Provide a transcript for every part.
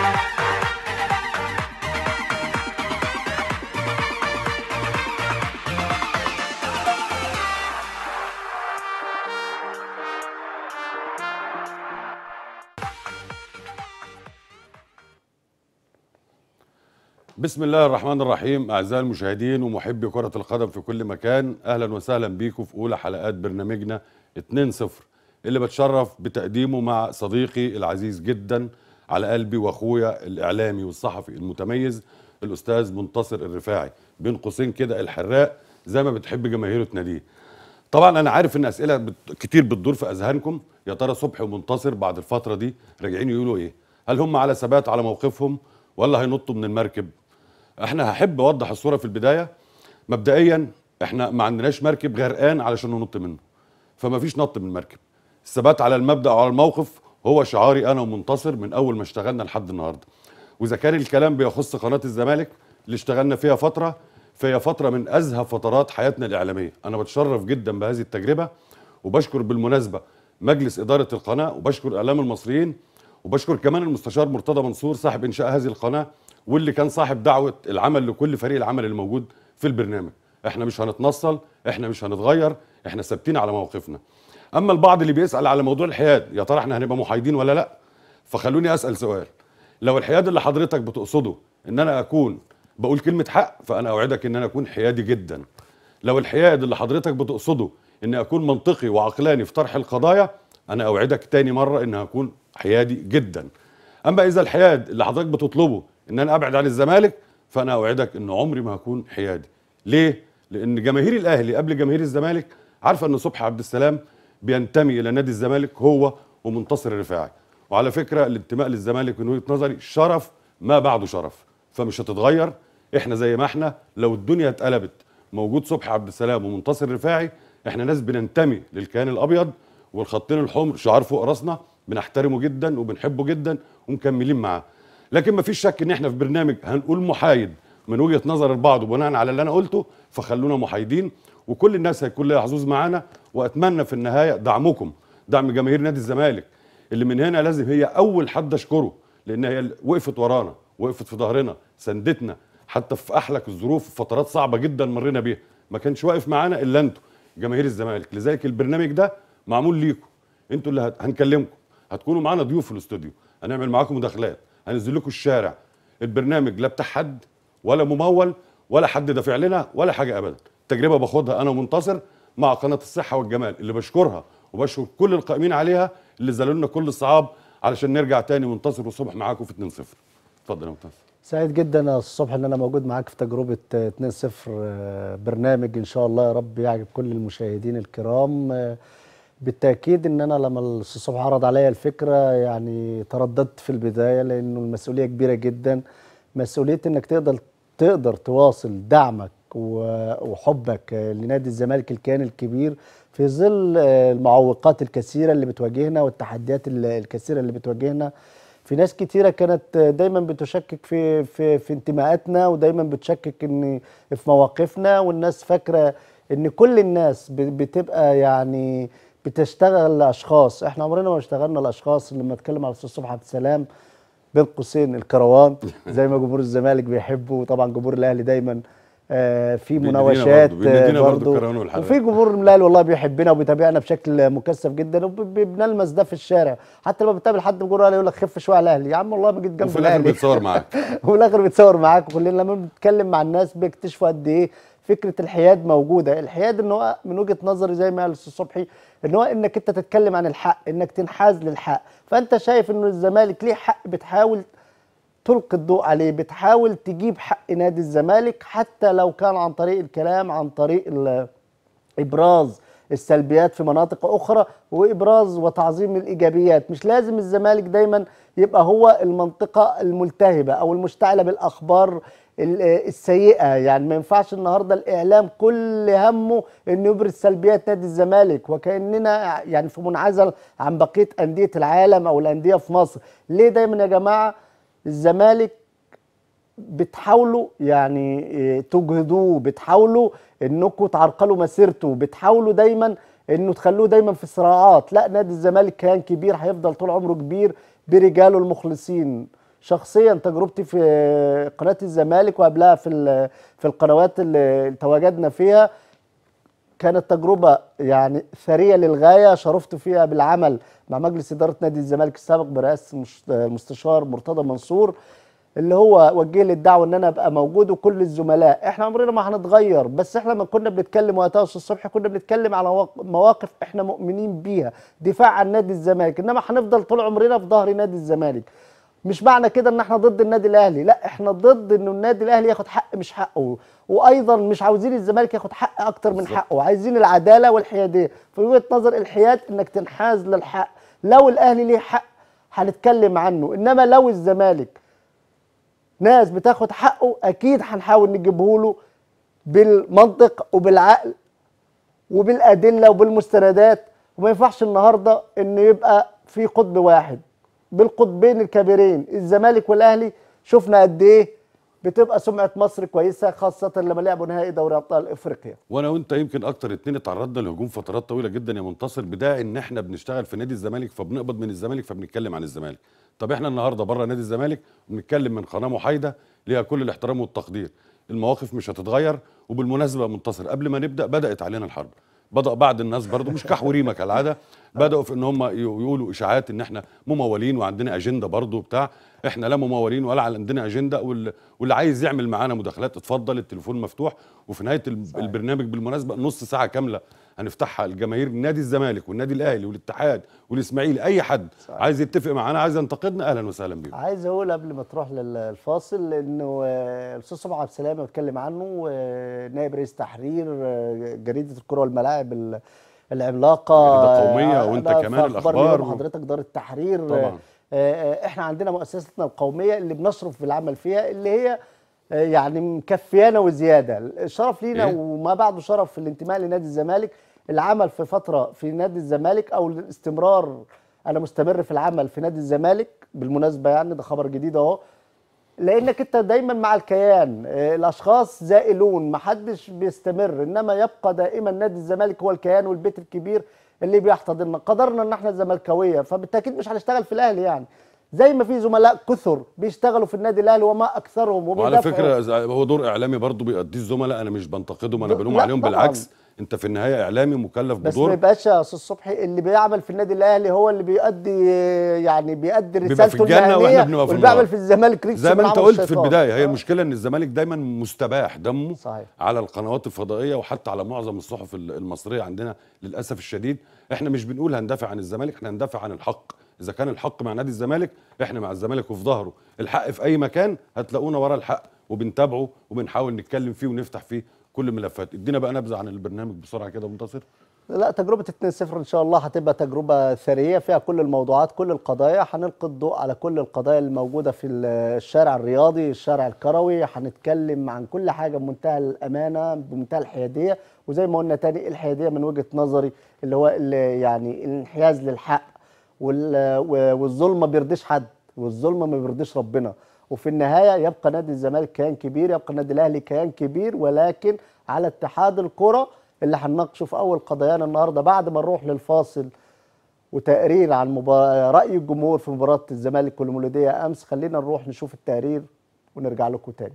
بسم الله الرحمن الرحيم اعزائي المشاهدين ومحبي كرة القدم في كل مكان اهلا وسهلا بيكم في اولى حلقات برنامجنا 2-0 اللي بتشرف بتقديمه مع صديقي العزيز جدا على قلبي واخويا الاعلامي والصحفي المتميز الاستاذ منتصر الرفاعي بين قوسين كده الحراق زي ما بتحب جماهيره تناديه طبعا انا عارف ان اسئله بت... كتير بتدور في اذهانكم يا ترى صبحي ومنتصر بعد الفتره دي راجعين يقولوا ايه هل هم على ثبات على موقفهم ولا هينطوا من المركب احنا هحب اوضح الصوره في البدايه مبدئيا احنا ما عندناش مركب غرقان علشان ننط منه فما فيش نط من المركب الثبات على المبدا وعلى الموقف هو شعاري انا ومنتصر من اول ما اشتغلنا لحد النهارده واذا كان الكلام بيخص قناه الزمالك اللي اشتغلنا فيها فتره فهي فتره من ازهى فترات حياتنا الاعلاميه انا بتشرف جدا بهذه التجربه وبشكر بالمناسبه مجلس اداره القناه وبشكر اعلام المصريين وبشكر كمان المستشار مرتضى منصور صاحب انشاء هذه القناه واللي كان صاحب دعوه العمل لكل فريق العمل الموجود في البرنامج احنا مش هنتنصل احنا مش هنتغير احنا ثابتين على موقفنا اما البعض اللي بيسال على موضوع الحياد يا ترى احنا هنبقى محايدين ولا لا فخلوني اسال سؤال لو الحياد اللي حضرتك بتقصده ان انا اكون بقول كلمه حق فانا اوعدك ان انا اكون حيادي جدا لو الحياد اللي حضرتك بتقصده ان اكون منطقي وعقلاني في طرح القضايا انا اوعدك تاني مره ان هكون حيادي جدا اما اذا الحياد اللي حضرتك بتطلبه ان انا ابعد عن الزمالك فانا اوعدك ان عمري ما هكون حيادي ليه لان جماهير الاهلي قبل جماهير الزمالك عارفه ان صبحي عبد السلام بينتمي الى نادي الزمالك هو ومنتصر الرفاعي وعلى فكره الانتماء للزمالك من وجهه نظري شرف ما بعده شرف فمش هتتغير احنا زي ما احنا لو الدنيا اتقلبت موجود صبحي عبد السلام ومنتصر الرفاعي احنا ناس بننتمي للكيان الابيض والخطين الحمر شعار فوق راسنا بنحترمه جدا وبنحبه جدا ومكملين معاه لكن مفيش شك ان احنا في برنامج هنقول محايد من وجهه نظر البعض وبناء على اللي انا قلته فخلونا محايدين وكل الناس هيكون لها حظوظ معانا واتمنى في النهايه دعمكم دعم جماهير نادي الزمالك اللي من هنا لازم هي اول حد اشكره لان هي وقفت ورانا وقفت في ظهرنا سندتنا حتى في احلك الظروف في فترات صعبه جدا مرينا بيها ما كانش واقف معانا الا انتوا جماهير الزمالك لذلك البرنامج ده معمول ليكم انتوا اللي هت- هنكلمكم هتكونوا معانا ضيوف في الاستوديو هنعمل معاكم مداخلات هننزل لكم الشارع البرنامج لا بتاع حد ولا ممول ولا حد دافع لنا ولا حاجه ابدا التجربه باخدها انا ومنتصر مع قناه الصحه والجمال اللي بشكرها وبشكر كل القائمين عليها اللي زالوا لنا كل الصعاب علشان نرجع تاني منتصر وصبح معاكم في 2-0 اتفضل يا منتصر سعيد جدا يا الصبح ان انا موجود معاك في تجربه آه، 2-0 آه، برنامج ان شاء الله يا رب يعجب كل المشاهدين الكرام آه، بالتاكيد ان انا لما الاستاذ صبحي عرض عليا الفكره يعني ترددت في البدايه لانه المسؤوليه كبيره جدا مسؤوليه انك تقدر تقدر تواصل دعمك و- وحبك آه، لنادي الزمالك الكيان الكبير في ظل آه، المعوقات الكثيره اللي بتواجهنا والتحديات ال- الكثيره اللي بتواجهنا في ناس كتيرة كانت دايما بتشكك في في في انتماءاتنا ودايما بتشكك ان في مواقفنا والناس فاكرة ان كل الناس ب- بتبقى يعني بتشتغل لاشخاص احنا عمرنا ما اشتغلنا لاشخاص لما اتكلم على الاستاذ صبحي عبد السلام بين قوسين الكروان زي ما جمهور الزمالك بيحبه وطبعا جمهور الاهلي دايما آه، في بينادينا مناوشات برضه- بينادينا آه، برضه برضه الكروان والحلال. وفي جمهور الاهلي والله بيحبنا وبيتابعنا بشكل مكثف جدا وبنلمس ده في الشارع حتى لما بتقابل حد من جمهور الاهلي يقول لك خف شويه على الاهلي يا عم والله ما جيت جنب وفي الاخر الاهلي بيتصور معاك وفي الاخر بيتصور معاك وكلنا لما بنتكلم مع الناس بيكتشفوا قد ايه فكره الحياد موجوده الحياد ان هو من وجهه نظري زي ما قال الاستاذ صبحي ان هو انك انت تتكلم عن الحق انك تنحاز للحق فانت شايف انه الزمالك ليه حق بتحاول تلقي الضوء عليه بتحاول تجيب حق نادي الزمالك حتى لو كان عن طريق الكلام عن طريق ال- ابراز السلبيات في مناطق اخرى وابراز وتعظيم الايجابيات مش لازم الزمالك دايما يبقى هو المنطقه الملتهبه او المشتعله بالاخبار ال- السيئه يعني ما ينفعش النهارده الاعلام كل همه انه يبرز سلبيات نادي الزمالك وكاننا يعني في منعزل عن بقيه انديه العالم او الانديه في مصر ليه دايما يا جماعه الزمالك بتحاولوا يعني إيه، تجهدوه بتحاولوا انكم تعرقلوا مسيرته بتحاولوا دايما انه تخلوه دايما في صراعات لا نادي الزمالك كيان كبير هيفضل طول عمره كبير برجاله المخلصين شخصيا تجربتي في قناه الزمالك وقبلها في ال- في القنوات اللي تواجدنا فيها كانت تجربة يعني ثرية للغاية شرفت فيها بالعمل مع مجلس إدارة نادي الزمالك السابق برئاسة المش- المستشار مرتضى منصور اللي هو وجه لي الدعوة إن أنا أبقى موجود وكل الزملاء إحنا عمرنا ما هنتغير بس إحنا لما كنا بنتكلم وقتها أستاذ الصبح كنا بنتكلم على واق- مواقف إحنا مؤمنين بيها دفاع عن نادي الزمالك إنما هنفضل طول عمرنا في ظهر نادي الزمالك مش معنى كده ان احنا ضد النادي الاهلي لا احنا ضد انه النادي الاهلي ياخد حق مش حقه وايضا مش عاوزين الزمالك ياخد حق اكتر من حقه عايزين العداله والحياديه في وجهه نظر الحياد انك تنحاز للحق لو الاهلي ليه حق هنتكلم عنه انما لو الزمالك ناس بتاخد حقه اكيد هنحاول نجيبه له بالمنطق وبالعقل وبالادله وبالمستندات وما ينفعش النهارده ان يبقى في قطب واحد بالقطبين الكبيرين الزمالك والاهلي شفنا قد ايه بتبقى سمعه مصر كويسه خاصه لما لعبوا نهائي دوري ابطال افريقيا وانا وانت يمكن اكتر اتنين اتعرضنا لهجوم فترات طويله جدا يا منتصر بداعي ان احنا بنشتغل في نادي الزمالك فبنقبض من الزمالك فبنتكلم عن الزمالك طب احنا النهارده بره نادي الزمالك وبنتكلم من قناه محايده ليها كل الاحترام والتقدير المواقف مش هتتغير وبالمناسبه يا منتصر قبل ما نبدا بدات علينا الحرب بدا بعض الناس برضو مش كحوريمه كالعاده بداوا في ان هم يقولوا اشاعات ان احنا ممولين وعندنا اجنده برضو وبتاع احنا لا ممولين ولا عندنا اجنده وال- واللي عايز يعمل معانا مداخلات اتفضل التليفون مفتوح وفي نهايه ال- البرنامج بالمناسبه نص ساعه كامله هنفتحها لجماهير نادي الزمالك والنادي الاهلي والاتحاد والاسماعيلي اي حد صحيح. عايز يتفق معانا عايز ينتقدنا اهلا وسهلا بيكم عايز اقول قبل ما تروح للفاصل انه آه، الاستاذ صبحي عبد السلام بتكلم عنه آه، نائب رئيس تحرير آه، جريده الكره والملاعب ال- العملاقه جريدة قومية آه، وأنت أنا كمان في أخبار الأخبار اليوم و- حضرتك دار التحرير طبعاً. آه، آه، احنا عندنا مؤسستنا القوميه اللي بنشرف بالعمل فيها اللي هي آه، يعني مكفيانا وزياده الشرف لينا إيه؟ وما بعده شرف في الانتماء لنادي الزمالك العمل في فتره في نادي الزمالك او الاستمرار انا مستمر في العمل في نادي الزمالك بالمناسبه يعني ده خبر جديد اهو لانك انت دايما مع الكيان آه، الاشخاص زائلون محدش بيستمر انما يبقى دائما نادي الزمالك هو الكيان والبيت الكبير اللي بيحتضننا قدرنا ان احنا زملكاويه فبالتاكيد مش هنشتغل في الاهلي يعني زي ما في زملاء كثر بيشتغلوا في النادي الاهلي وما اكثرهم وعلى وبيدافعوا. فكره إذا هو دور اعلامي برضه بيقضيه الزملاء انا مش بنتقدهم انا لا بلوم عليهم طبعاً. بالعكس انت في النهايه اعلامي مكلف بس ما بدور يبقاش يا استاذ صبحي اللي بيعمل في النادي الاهلي هو اللي بيؤدي يعني بيؤدي بيبقى في رسالته الجنة وإحنا المهنيه بنبقى في واللي بيعمل النار. في الزمالك ريكس زي ما من انت عمل قلت في الشيطان. البدايه هي آه. المشكله ان الزمالك دايما مستباح دمه صحيح. على القنوات الفضائيه وحتى على معظم الصحف ال- المصريه عندنا للاسف الشديد احنا مش بنقول هندافع عن الزمالك احنا هندافع عن الحق اذا كان الحق مع نادي الزمالك احنا مع الزمالك وفي ظهره الحق في اي مكان هتلاقونا ورا الحق وبنتابعه وبنحاول نتكلم فيه ونفتح فيه كل الملفات ادينا بقى نبذه عن البرنامج بسرعه كده يا منتصر لا تجربة 2-0 إن شاء الله هتبقى تجربة ثرية فيها كل الموضوعات كل القضايا هنلقي الضوء على كل القضايا الموجودة في الشارع الرياضي الشارع الكروي هنتكلم عن كل حاجة بمنتهى الأمانة بمنتهى الحيادية وزي ما قلنا تاني الحيادية من وجهة نظري اللي هو اللي يعني الانحياز للحق وال- والظلم ما بيرضيش حد والظلم ما بيرضيش ربنا وفي النهايه يبقى نادي الزمالك كيان كبير يبقى النادي الاهلي كيان كبير ولكن على اتحاد الكره اللي هنناقشه في اول قضايانا النهارده بعد ما نروح للفاصل وتقرير عن مبا... راي الجمهور في مباراه الزمالك والمولوديه امس خلينا نروح نشوف التقرير ونرجع لكم تاني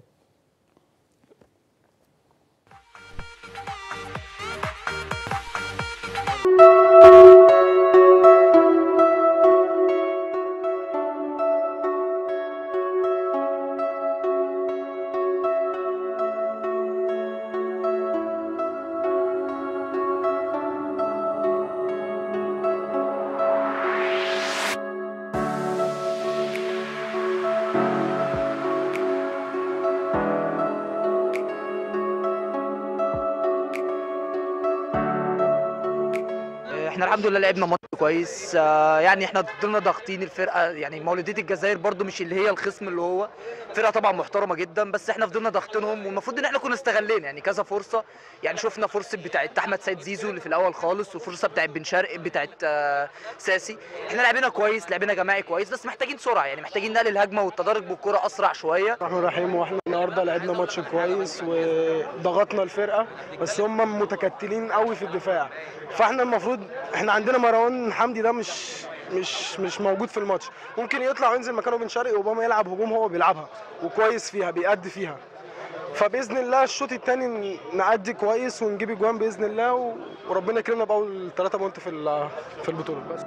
احنا الحمد لله لعبنا ماتش كويس آه، يعني احنا فضلنا ضاغطين الفرقه يعني مولوديه الجزائر برضو مش اللي هي الخصم اللي هو فرقه طبعا محترمه جدا بس احنا فضلنا ضاغطينهم والمفروض ان احنا كنا استغلينا يعني كذا فرصه يعني شفنا فرصه بتاعت احمد سيد زيزو اللي في الاول خالص وفرصه بتاعت بن شرقي بتاعت آه، ساسي احنا لعبنا كويس لعبنا جماعي كويس بس محتاجين سرعه يعني محتاجين نقل الهجمه والتدرج بالكره اسرع شويه الرحمن الرحيم واحنا النهارده لعبنا ماتش كويس وضغطنا الفرقه بس هم متكتلين قوي في الدفاع فاحنا المفروض احنا عندنا مروان حمدي ده مش مش مش موجود في الماتش ممكن يطلع وينزل مكانه بن شرقي اوباما يلعب هجوم هو بيلعبها وكويس فيها بيأدي فيها فباذن الله الشوط الثاني نأدي كويس ونجيب اجوان باذن الله و- وربنا يكرمنا باول ثلاثه بونت في ال- في البطوله بس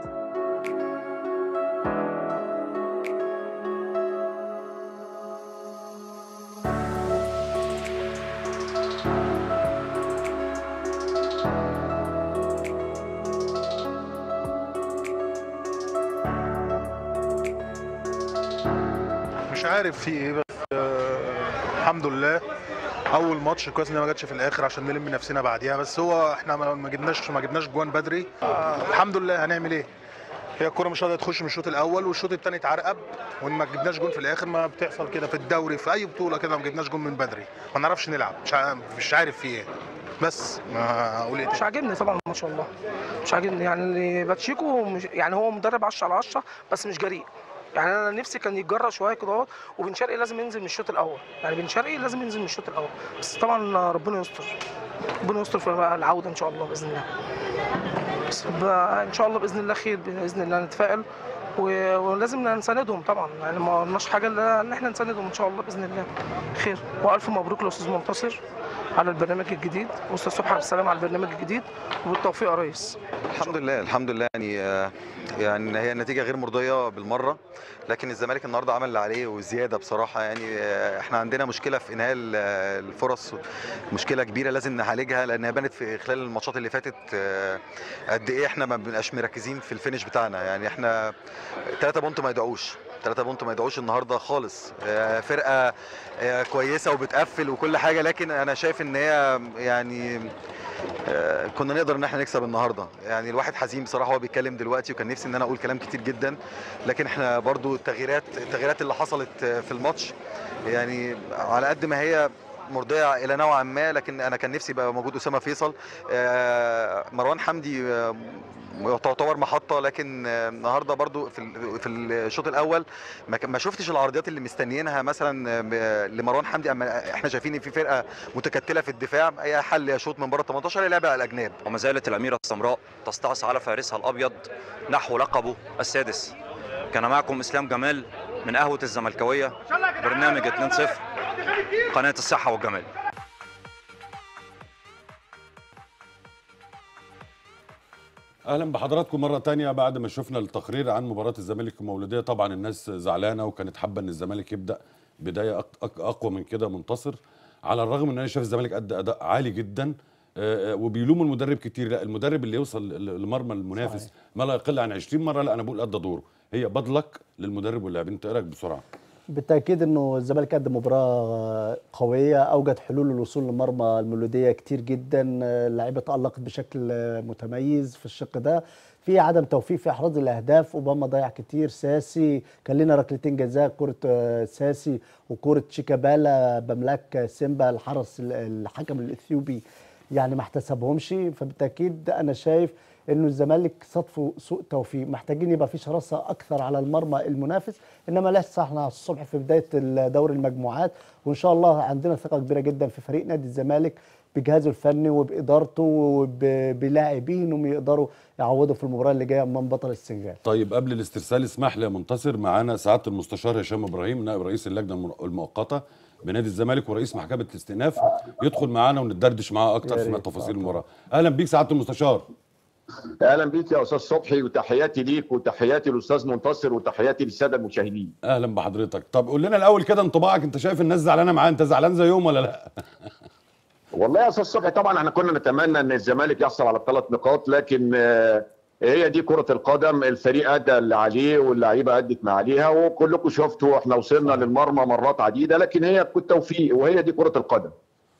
مش عارف في ايه بس آه الحمد لله اول ماتش كويس انها ما جاتش في الاخر عشان نلم نفسنا بعديها بس هو احنا ما ما جبناش ما جبناش جوان بدري آه الحمد لله هنعمل ايه هي الكوره مش راضيه تخش من الشوط الاول والشوط الثاني اتعرقب وان ما جبناش جون في الاخر ما بتحصل كده في الدوري في اي بطوله كده ما جبناش جون من بدري ما نعرفش نلعب مش عارف مش عارف في ايه بس ما اقول ايه مش عاجبني طبعا ما شاء الله مش عاجبني يعني اللي باتشيكو مش يعني هو مدرب 10 على 10 بس مش جريء يعني انا نفسي كان يتجرأ شويه كده اهوت وبن شرقي لازم ينزل من الشوط الاول يعني بن شرقي لازم ينزل من الشوط الاول بس طبعا ربنا يستر ربنا يستر في العوده ان شاء الله باذن الله بس ب- ان شاء الله باذن الله خير باذن الله نتفائل و- ولازم نساندهم طبعا يعني ما قلناش حاجه الا ان احنا نساندهم ان شاء الله باذن الله خير والف مبروك لاستاذ منتصر على البرنامج الجديد واستاذ صبحي عبد السلام على البرنامج الجديد وبالتوفيق يا ريس الحمد لله الحمد لله يعني آه، يعني هي النتيجه غير مرضيه بالمره لكن الزمالك النهارده عمل اللي عليه وزياده بصراحه يعني آه، احنا عندنا مشكله في انهاء ال- آه، الفرص مشكله كبيره لازم نعالجها لانها بانت في خلال الماتشات اللي فاتت آه، قد ايه احنا ما بنبقاش مركزين في الفينش بتاعنا يعني احنا 3 بونت ما يدعوش 3 بونت ما يدعوش النهارده خالص آه، فرقه آه، كويسه وبتقفل وكل حاجه لكن انا شايف ان هي يعني آه، كنا نقدر ان احنا نكسب النهارده يعني الواحد حزين بصراحه وهو بيتكلم دلوقتي وكان نفسي ان انا اقول كلام كتير جدا لكن احنا برضو التغييرات التغييرات اللي حصلت آه، في الماتش يعني على قد ما هي مرضيه الى نوعا ما لكن انا كان نفسي يبقى موجود اسامه فيصل آه، مروان حمدي آه، تعتبر محطه لكن آه، النهارده برضو في ال- في الشوط الاول ما كان- ما شفتش العرضيات اللي مستنيينها مثلا آه، لمروان حمدي اما احنا شايفين ان في فرقه متكتله في الدفاع اي حل يشوط من بره 18 يلعب على الاجناب وما زالت الأميرة السمراء تستعصي على فارسها الأبيض نحو لقبه السادس كان معكم إسلام جمال من قهوة الزملكاوية برنامج 2-0 قناة الصحة والجمال اهلا بحضراتكم مره تانية بعد ما شفنا التقرير عن مباراه الزمالك والمولوديه طبعا الناس زعلانه وكانت حابه ان الزمالك يبدا بدايه أق- أق- اقوى من كده منتصر على الرغم ان انا شايف الزمالك ادى اداء عالي جدا آه، آه، وبيلوموا المدرب كتير لا المدرب اللي يوصل ل- لمرمى المنافس صحيح. ما لا يقل عن 20 مره لا انا بقول ادى دوره هي بدلك للمدرب واللاعبين انت إيه رايك بسرعه بالتاكيد انه الزمالك قدم مباراه قويه اوجد حلول للوصول لمرمى المولوديه كتير جدا اللعيبه تالقت بشكل متميز في الشق ده في عدم توفيق في احراز الاهداف اوباما ضيع كتير ساسي كان لنا ركلتين جزاء كره آه، ساسي وكره شيكابالا بملاك سيمبا الحرس ال- الحكم الاثيوبي يعني ما احتسبهمش فبالتاكيد انا شايف انه الزمالك صدفه سوء توفيق محتاجين يبقى في شراسه اكثر على المرمى المنافس انما لسه احنا الصبح في بدايه دوري المجموعات وان شاء الله عندنا ثقه كبيره جدا في فريق نادي الزمالك بجهازه الفني وبادارته وبلاعبيه انهم يقدروا يعوضوا في المباراه اللي جايه امام بطل السنغال طيب قبل الاسترسال اسمح لي يا منتصر معانا سعاده المستشار هشام ابراهيم نائب رئيس اللجنه المر- المؤقته بنادي الزمالك ورئيس محكمه الاستئناف يدخل معانا وندردش معاه اكتر يا في ريت. تفاصيل المباراه اهلا بيك سعاده المستشار اهلا بيك يا استاذ صبحي وتحياتي ليك وتحياتي للاستاذ منتصر وتحياتي للساده المشاهدين اهلا بحضرتك طب قول لنا الاول كده انطباعك انت شايف الناس زعلانه معاه انت زعلان زيهم ولا لا والله يا استاذ صبحي طبعا احنا كنا نتمنى ان الزمالك يحصل على الثلاث نقاط لكن آه، هي دي كره القدم الفريق ادى اللي عليه واللعيبه ادت ما عليها وكلكم شفتوا احنا وصلنا للمرمى مرات عديده لكن هي توفيق وهي دي كره القدم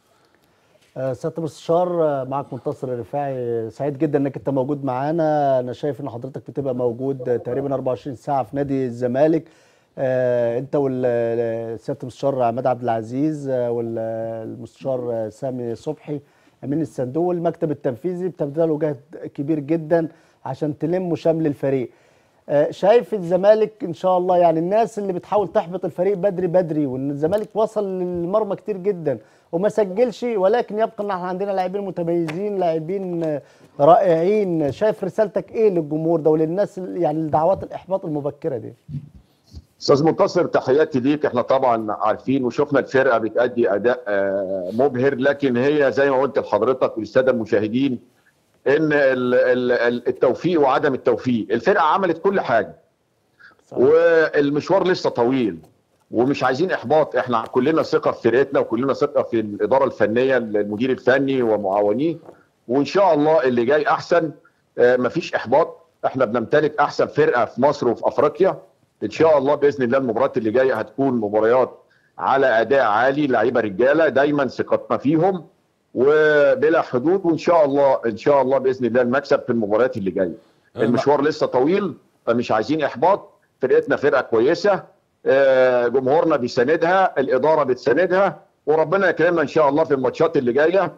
آه، سياده المستشار آه، معك منتصر الرفاعي سعيد جدا انك انت موجود معانا انا شايف ان حضرتك بتبقى موجود آه، تقريبا 24 ساعه في نادي الزمالك آه، انت والسياده المستشار عماد عبد العزيز آه، والمستشار آه، سامي صبحي امين الصندوق والمكتب التنفيذي بتبذلوا جهد كبير جدا عشان تلموا شمل الفريق آه، شايف الزمالك ان شاء الله يعني الناس اللي بتحاول تحبط الفريق بدري بدري وان الزمالك وصل للمرمى كتير جدا وما سجلش ولكن يبقى ان احنا عندنا لاعبين متميزين لاعبين آه، رائعين شايف رسالتك ايه للجمهور ده وللناس ال- يعني الدعوات الاحباط المبكره دي استاذ منتصر تحياتي ليك احنا طبعا عارفين وشفنا الفرقه بتأدي اداء آه، مبهر لكن هي زي ما قلت لحضرتك وللساده المشاهدين ان ال- ال- ال- التوفيق وعدم التوفيق الفرقه عملت كل حاجه والمشوار لسه طويل ومش عايزين احباط احنا كلنا ثقه في فرقتنا وكلنا ثقه في الاداره الفنيه المدير الفني ومعاونيه وان شاء الله اللي جاي احسن آه، مفيش احباط احنا بنمتلك احسن فرقه في مصر وفي افريقيا ان شاء الله باذن الله المباريات اللي جايه هتكون مباريات على اداء عالي لعيبه رجاله دايما ثقتنا فيهم وبلا حدود وان شاء الله ان شاء الله باذن الله المكسب في المباريات اللي جايه المشوار لسه طويل فمش عايزين احباط فرقتنا فرقه كويسه آه، جمهورنا بيساندها الاداره بتساندها وربنا يكرمنا ان شاء الله في الماتشات اللي جايه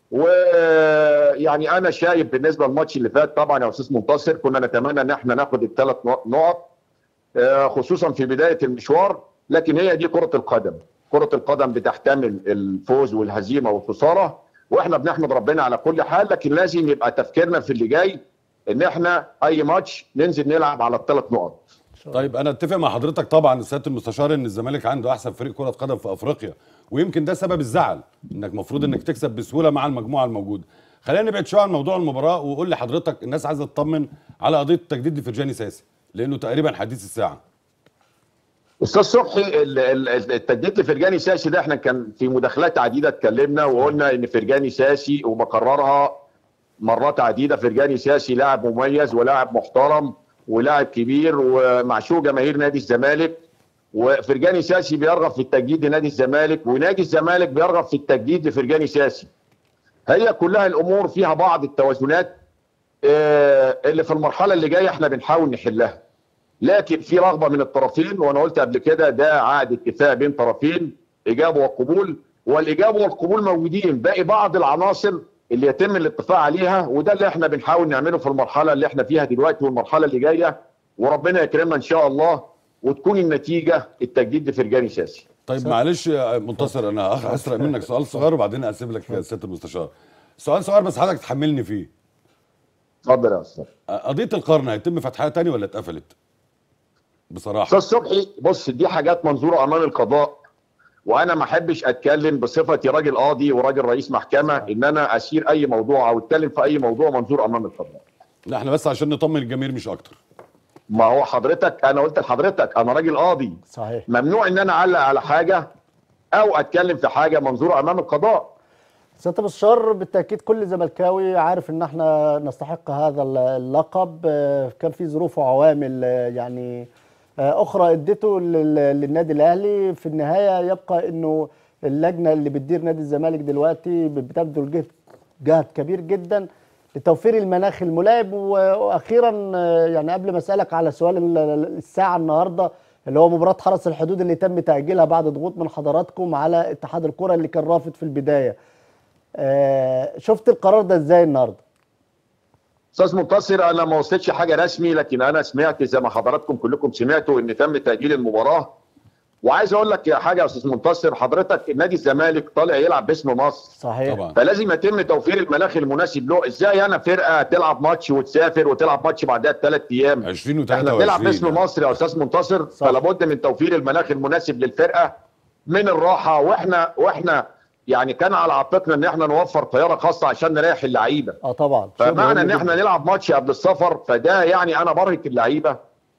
ويعني انا شايف بالنسبه للماتش اللي فات طبعا يا استاذ منتصر كنا نتمنى ان احنا ناخد الثلاث نقط آه، خصوصا في بدايه المشوار لكن هي دي كره القدم كره القدم بتحتمل الفوز والهزيمه والخساره واحنا بنحمد ربنا على كل حال لكن لازم يبقى تفكيرنا في اللي جاي ان احنا اي ماتش ننزل نلعب على الثلاث نقط طيب انا اتفق مع حضرتك طبعا سياده المستشار ان الزمالك عنده احسن فريق كره قدم في افريقيا ويمكن ده سبب الزعل انك المفروض انك تكسب بسهوله مع المجموعه الموجوده خلينا نبعد شويه عن موضوع المباراه وقول لي حضرتك الناس عايزه تطمن على قضيه التجديد لفرجاني ساسي لانه تقريبا حديث الساعه استاذ صبحي ال- ال- التجديد لفرجاني ساسي ده احنا كان في مداخلات عديده اتكلمنا وقلنا ان فرجاني ساسي وبكررها مرات عديده فرجاني ساسي لاعب مميز ولاعب محترم ولاعب كبير ومعشوق جماهير نادي الزمالك وفرجاني ساسي بيرغب في التجديد لنادي الزمالك ونادي الزمالك بيرغب في التجديد لفرجاني ساسي هي كلها الامور فيها بعض التوازنات آه، اللي في المرحله اللي جايه احنا بنحاول نحلها لكن في رغبه من الطرفين وانا قلت قبل كده ده عقد اتفاق بين طرفين اجابه وقبول والاجابه والقبول موجودين باقي بعض العناصر اللي يتم الاتفاق عليها وده اللي احنا بنحاول نعمله في المرحله اللي احنا فيها دلوقتي والمرحله اللي جايه وربنا يكرمنا ان شاء الله وتكون النتيجه التجديد لفرجاني ساسي طيب معلش يا منتصر انا هخ- هسرق منك سؤال صغير وبعدين اسيب لك سياده المستشار سؤال صغير بس حضرتك تحملني فيه اتفضل يا استاذ قضيه القرن هيتم فتحها تاني ولا اتقفلت بصراحه استاذ صبحي بص دي حاجات منظوره امام القضاء وانا ما احبش اتكلم بصفتي راجل قاضي وراجل رئيس محكمه ان انا اسير اي موضوع او اتكلم في اي موضوع منظور امام القضاء لا احنا بس عشان نطمن الجماهير مش اكتر ما هو حضرتك انا قلت لحضرتك انا راجل قاضي صحيح ممنوع ان انا اعلق على حاجه او اتكلم في حاجه منظوره امام القضاء سياده المستشار بالتاكيد كل زملكاوي عارف ان احنا نستحق هذا اللقب آه، كان في ظروف وعوامل آه، يعني آه، اخرى ادته لل- للنادي الاهلي في النهايه يبقى انه اللجنه اللي بتدير نادي الزمالك دلوقتي بتبذل جهد جهد كبير جدا لتوفير المناخ الملائم و- واخيرا آه، يعني قبل ما اسالك على سؤال ال- ال- الساعه النهارده اللي هو مباراه حرس الحدود اللي تم تاجيلها بعد ضغوط من حضراتكم على اتحاد الكره اللي كان رافض في البدايه آه، شفت القرار ده ازاي النهارده استاذ منتصر انا ما وصلتش حاجه رسمي لكن انا سمعت زي ما حضراتكم كلكم سمعتوا ان تم تاجيل المباراه وعايز اقول لك يا حاجه يا استاذ منتصر حضرتك نادي الزمالك طالع يلعب باسم مصر صحيح طبعا فلازم يتم توفير المناخ المناسب له ازاي انا فرقه تلعب ماتش وتسافر وتلعب ماتش بعدها بثلاث ايام 20 و23 احنا بنلعب باسم مصر يا استاذ منتصر صح. فلا بد من توفير المناخ المناسب للفرقه من الراحه واحنا واحنا يعني كان على عاتقنا ان احنا نوفر طياره خاصه عشان نريح اللعيبه اه طبعا شيء فمعنى مهم ان جداً. احنا نلعب ماتش قبل السفر فده يعني انا برهق اللعيبه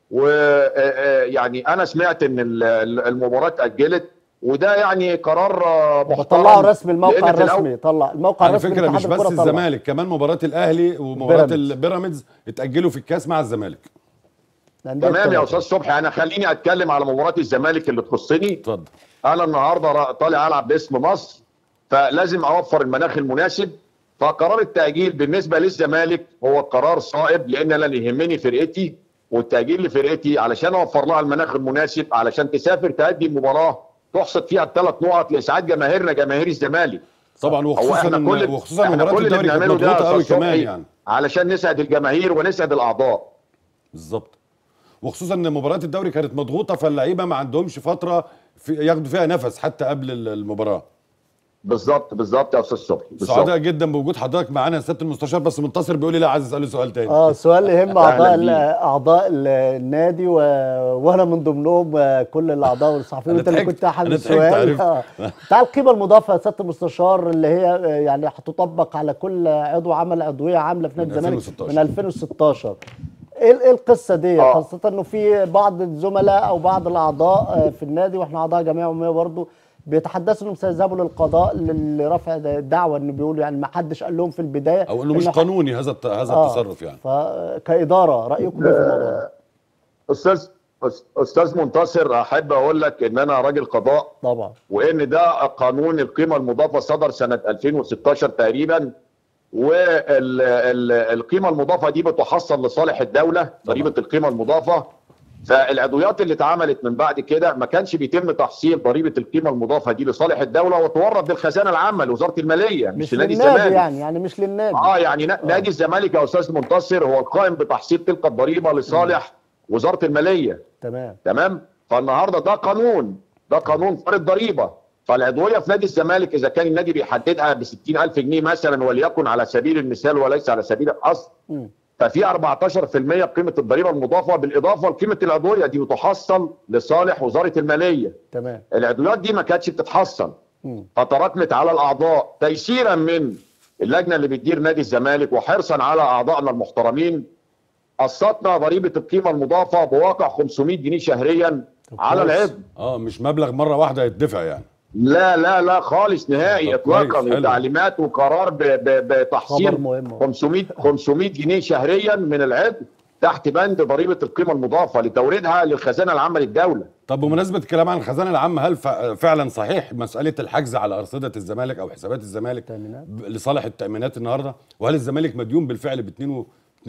ويعني انا سمعت ان ال- ال- المباراه اتاجلت وده يعني قرار آه، محترم طلعوا رسمي الموقع لأن في الأول- الرسمي طلع الموقع على الرسمي فكره مش لاتحاد بس الكرة طلع. الزمالك كمان مباراه الاهلي ومباراه بيراميدز. البيراميدز اتاجلوا في الكاس مع الزمالك الأندية تمام يا الثلاثة. استاذ صبحي انا خليني اتكلم على مباراه الزمالك اللي تخصني اتفضل انا النهارده را- طالع العب باسم مصر فلازم اوفر المناخ المناسب فقرار التاجيل بالنسبه للزمالك هو قرار صائب لان انا اللي يهمني فرقتي والتاجيل لفرقتي علشان اوفر لها المناخ المناسب علشان تسافر تأدي المباراه تحصد فيها الثلاث نقط لاسعاد جماهيرنا جماهير الزمالك طبعا هو وخصوصا احنا إن- كل وخصوصا احنا مباراه كل اللي الدوري كانت بنعمله ده مضغوطه يا قوي أستاذ كمان صبحي يعني علشان نسعد الجماهير ونسعد الاعضاء بالظبط وخصوصا ان مباريات الدوري كانت مضغوطه فاللعيبه ما عندهمش فتره في ياخدوا فيها نفس حتى قبل ال- المباراه بالظبط بالظبط يا استاذ صبحي بالظبط سعداء جدا بوجود حضرتك معانا يا سياده المستشار بس منتصر بيقول لي لا عايز اساله سؤال تاني اه سؤال يهم أهلاً اعضاء ال- بيك. اعضاء ال- النادي و... وانا من ضمنهم آه، كل الاعضاء والصحفيين أنا انت اللي ضحكت. كنت حامل أنا ضحكت، السؤال عرفت. آه. بتاع القيمه المضافه يا سياده المستشار اللي هي آه، يعني هتطبق على كل عضو عمل عضويه عامله في نادي من الزمالك 2016. من 2016 ايه ايه القصه دي آه. خاصه انه في بعض الزملاء او بعض الاعضاء آه، في النادي واحنا اعضاء جمعيه عموميه برضه بيتحدثوا انهم سيذهبوا للقضاء لرفع دعوه انه بيقولوا يعني ما حدش قال لهم في البدايه او انه مش إن قانوني هذا الت- هذا آه. التصرف يعني فكاداره رايكم إيه في الموضوع ده؟ استاذ أس- استاذ منتصر احب اقول لك ان انا راجل قضاء طبعا وان ده قانون القيمه المضافه صدر سنه 2016 تقريبا والقيمه المضافه دي بتحصل لصالح الدوله ضريبه القيمه المضافه فالعضويات اللي اتعملت من بعد كده ما كانش بيتم تحصيل ضريبه القيمه المضافه دي لصالح الدوله وتورد للخزانه العامه لوزاره الماليه مش, مش لنادي للنادي الزمالك يعني يعني مش للنادي اه يعني نا- نادي الزمالك يا استاذ منتصر هو القائم بتحصيل تلك الضريبه لصالح وزاره الماليه تمام تمام فالنهارده ده قانون ده قانون فرض ضريبه فالعضويه في نادي الزمالك اذا كان النادي بيحددها ب 60000 جنيه مثلا وليكن على سبيل المثال وليس على سبيل الاصل مم. ففي 14% قيمه الضريبه المضافه بالاضافه لقيمه العضويه دي بتحصل لصالح وزاره الماليه تمام العضويات دي ما كانتش بتتحصل مم. فتراكمت على الاعضاء تيسيرا من اللجنه اللي بتدير نادي الزمالك وحرصا على اعضائنا المحترمين قسطنا ضريبه القيمه المضافه بواقع 500 جنيه شهريا طب على كويس. العضو اه مش مبلغ مره واحده يدفع يعني لا لا لا خالص نهائي طب كويس، اطلاقا حلو. وتعليمات وقرار ب- ب- خبر بتحصيل مهم 500 500 جنيه شهريا من العضو تحت بند ضريبه القيمه المضافه لتوريدها للخزانه العامه للدوله طب بمناسبه الكلام عن الخزانه العامه هل ف- فعلا صحيح مساله الحجز على ارصده الزمالك او حسابات الزمالك تأمينات. ب- لصالح التامينات النهارده وهل الزمالك مديون بالفعل ب 2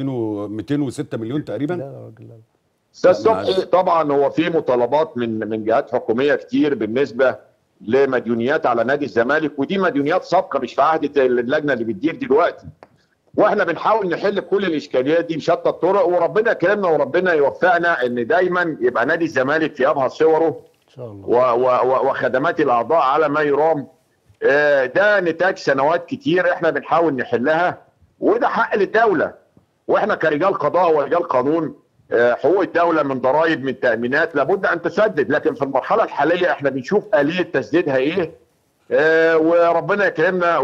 206 مليون لا تقريبا يا راجل لا. استاذ لا، معلش. صبحي طبعا هو في مطالبات من من جهات حكوميه كتير بالنسبه لمديونيات على نادي الزمالك ودي مديونيات سابقه مش في عهد اللجنه اللي بتدير دلوقتي واحنا بنحاول نحل كل الاشكاليات دي بشتى الطرق وربنا يكرمنا وربنا يوفقنا ان دايما يبقى نادي الزمالك في ابهى صوره ان شاء الله و- و- و- وخدمات الاعضاء على ما يرام آه، ده نتاج سنوات كتير احنا بنحاول نحلها وده حق للدوله واحنا كرجال قضاء ورجال قانون آه، حقوق الدوله من ضرائب من تامينات لابد ان تسدد لكن في المرحله الحاليه احنا بنشوف اليه تسديدها ايه آه، وربنا يكرمنا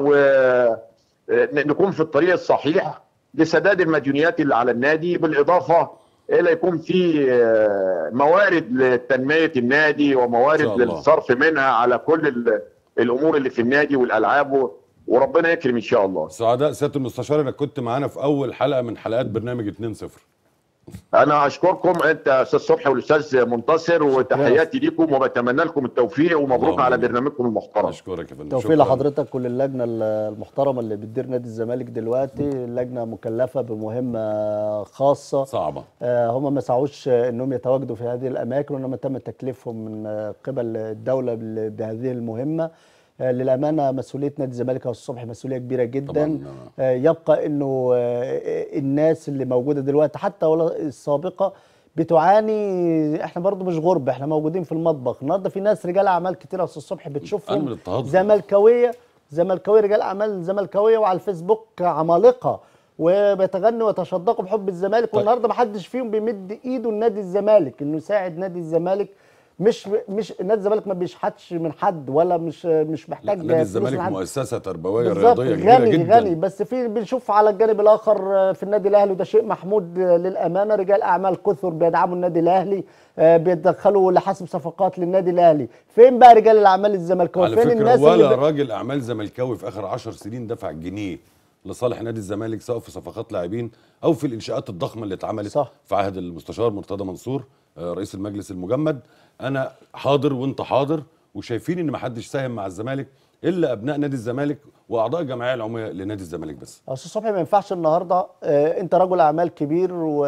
ونكون في الطريق الصحيح لسداد المديونيات اللي على النادي بالاضافه الى يكون في آه، موارد لتنميه النادي إن وموارد شاء الله. للصرف منها على كل ال- الامور اللي في النادي والالعاب و- وربنا يكرم ان شاء الله سعداء سياده المستشار انك كنت معانا في اول حلقه من حلقات برنامج 2-0 انا اشكركم انت يا استاذ صبحي والاستاذ منتصر وتحياتي ليكم وبتمنى لكم التوفيق ومبروك اللهم على آمين. برنامجكم المحترم اشكرك يا فندم توفيق شكراً. لحضرتك وللجنه المحترمه اللي بتدير نادي الزمالك دلوقتي اللجنه مكلفه بمهمه خاصه صعبه آه، هم ما سعوش آه، انهم يتواجدوا في هذه الاماكن وانما تم تكليفهم من آه، قبل الدوله بال- بهذه المهمه آه، للامانه مسؤوليه نادي الزمالك الصبح مسؤوليه كبيره جدا طبعاً. آه، يبقى انه آه، الناس اللي موجوده دلوقتي حتى ولو السابقه بتعاني احنا برضو مش غرب احنا موجودين في المطبخ النهارده في ناس رجال اعمال كتير يا استاذ الصبح أنا من بتشوفهم الاضطهاد. زملكاويه زملكاويه رجال اعمال زملكاويه وعلى الفيسبوك عمالقه وبيتغنوا ويتشدقوا بحب الزمالك طيب. والنهارده ما حدش فيهم بيمد ايده لنادي الزمالك انه يساعد نادي الزمالك مش مش نادي الزمالك ما بيشحتش من حد ولا مش مش لا، محتاج نادي فلوس الزمالك من حد. مؤسسه تربويه بالظبط رياضيه كبيره غني جدا غني بس في بنشوف على الجانب الاخر في النادي الاهلي وده شيء محمود للامانه رجال اعمال كثر بيدعموا النادي الاهلي آه، بيتدخلوا لحسب صفقات للنادي الاهلي فين بقى رجال الاعمال الزملكاويه على فين فكره الناس ولا اللي ب... راجل اعمال زملكاوي في اخر 10 سنين دفع جنيه لصالح نادي الزمالك سواء في صفقات لاعبين او في الانشاءات الضخمه اللي اتعملت صح. في عهد المستشار مرتضى منصور آه، رئيس المجلس المجمد انا حاضر وانت حاضر وشايفين ان ما حدش ساهم مع الزمالك الا ابناء نادي الزمالك واعضاء الجمعيه العموميه لنادي الزمالك بس استاذ صبحي ما ينفعش النهارده آه، انت رجل اعمال كبير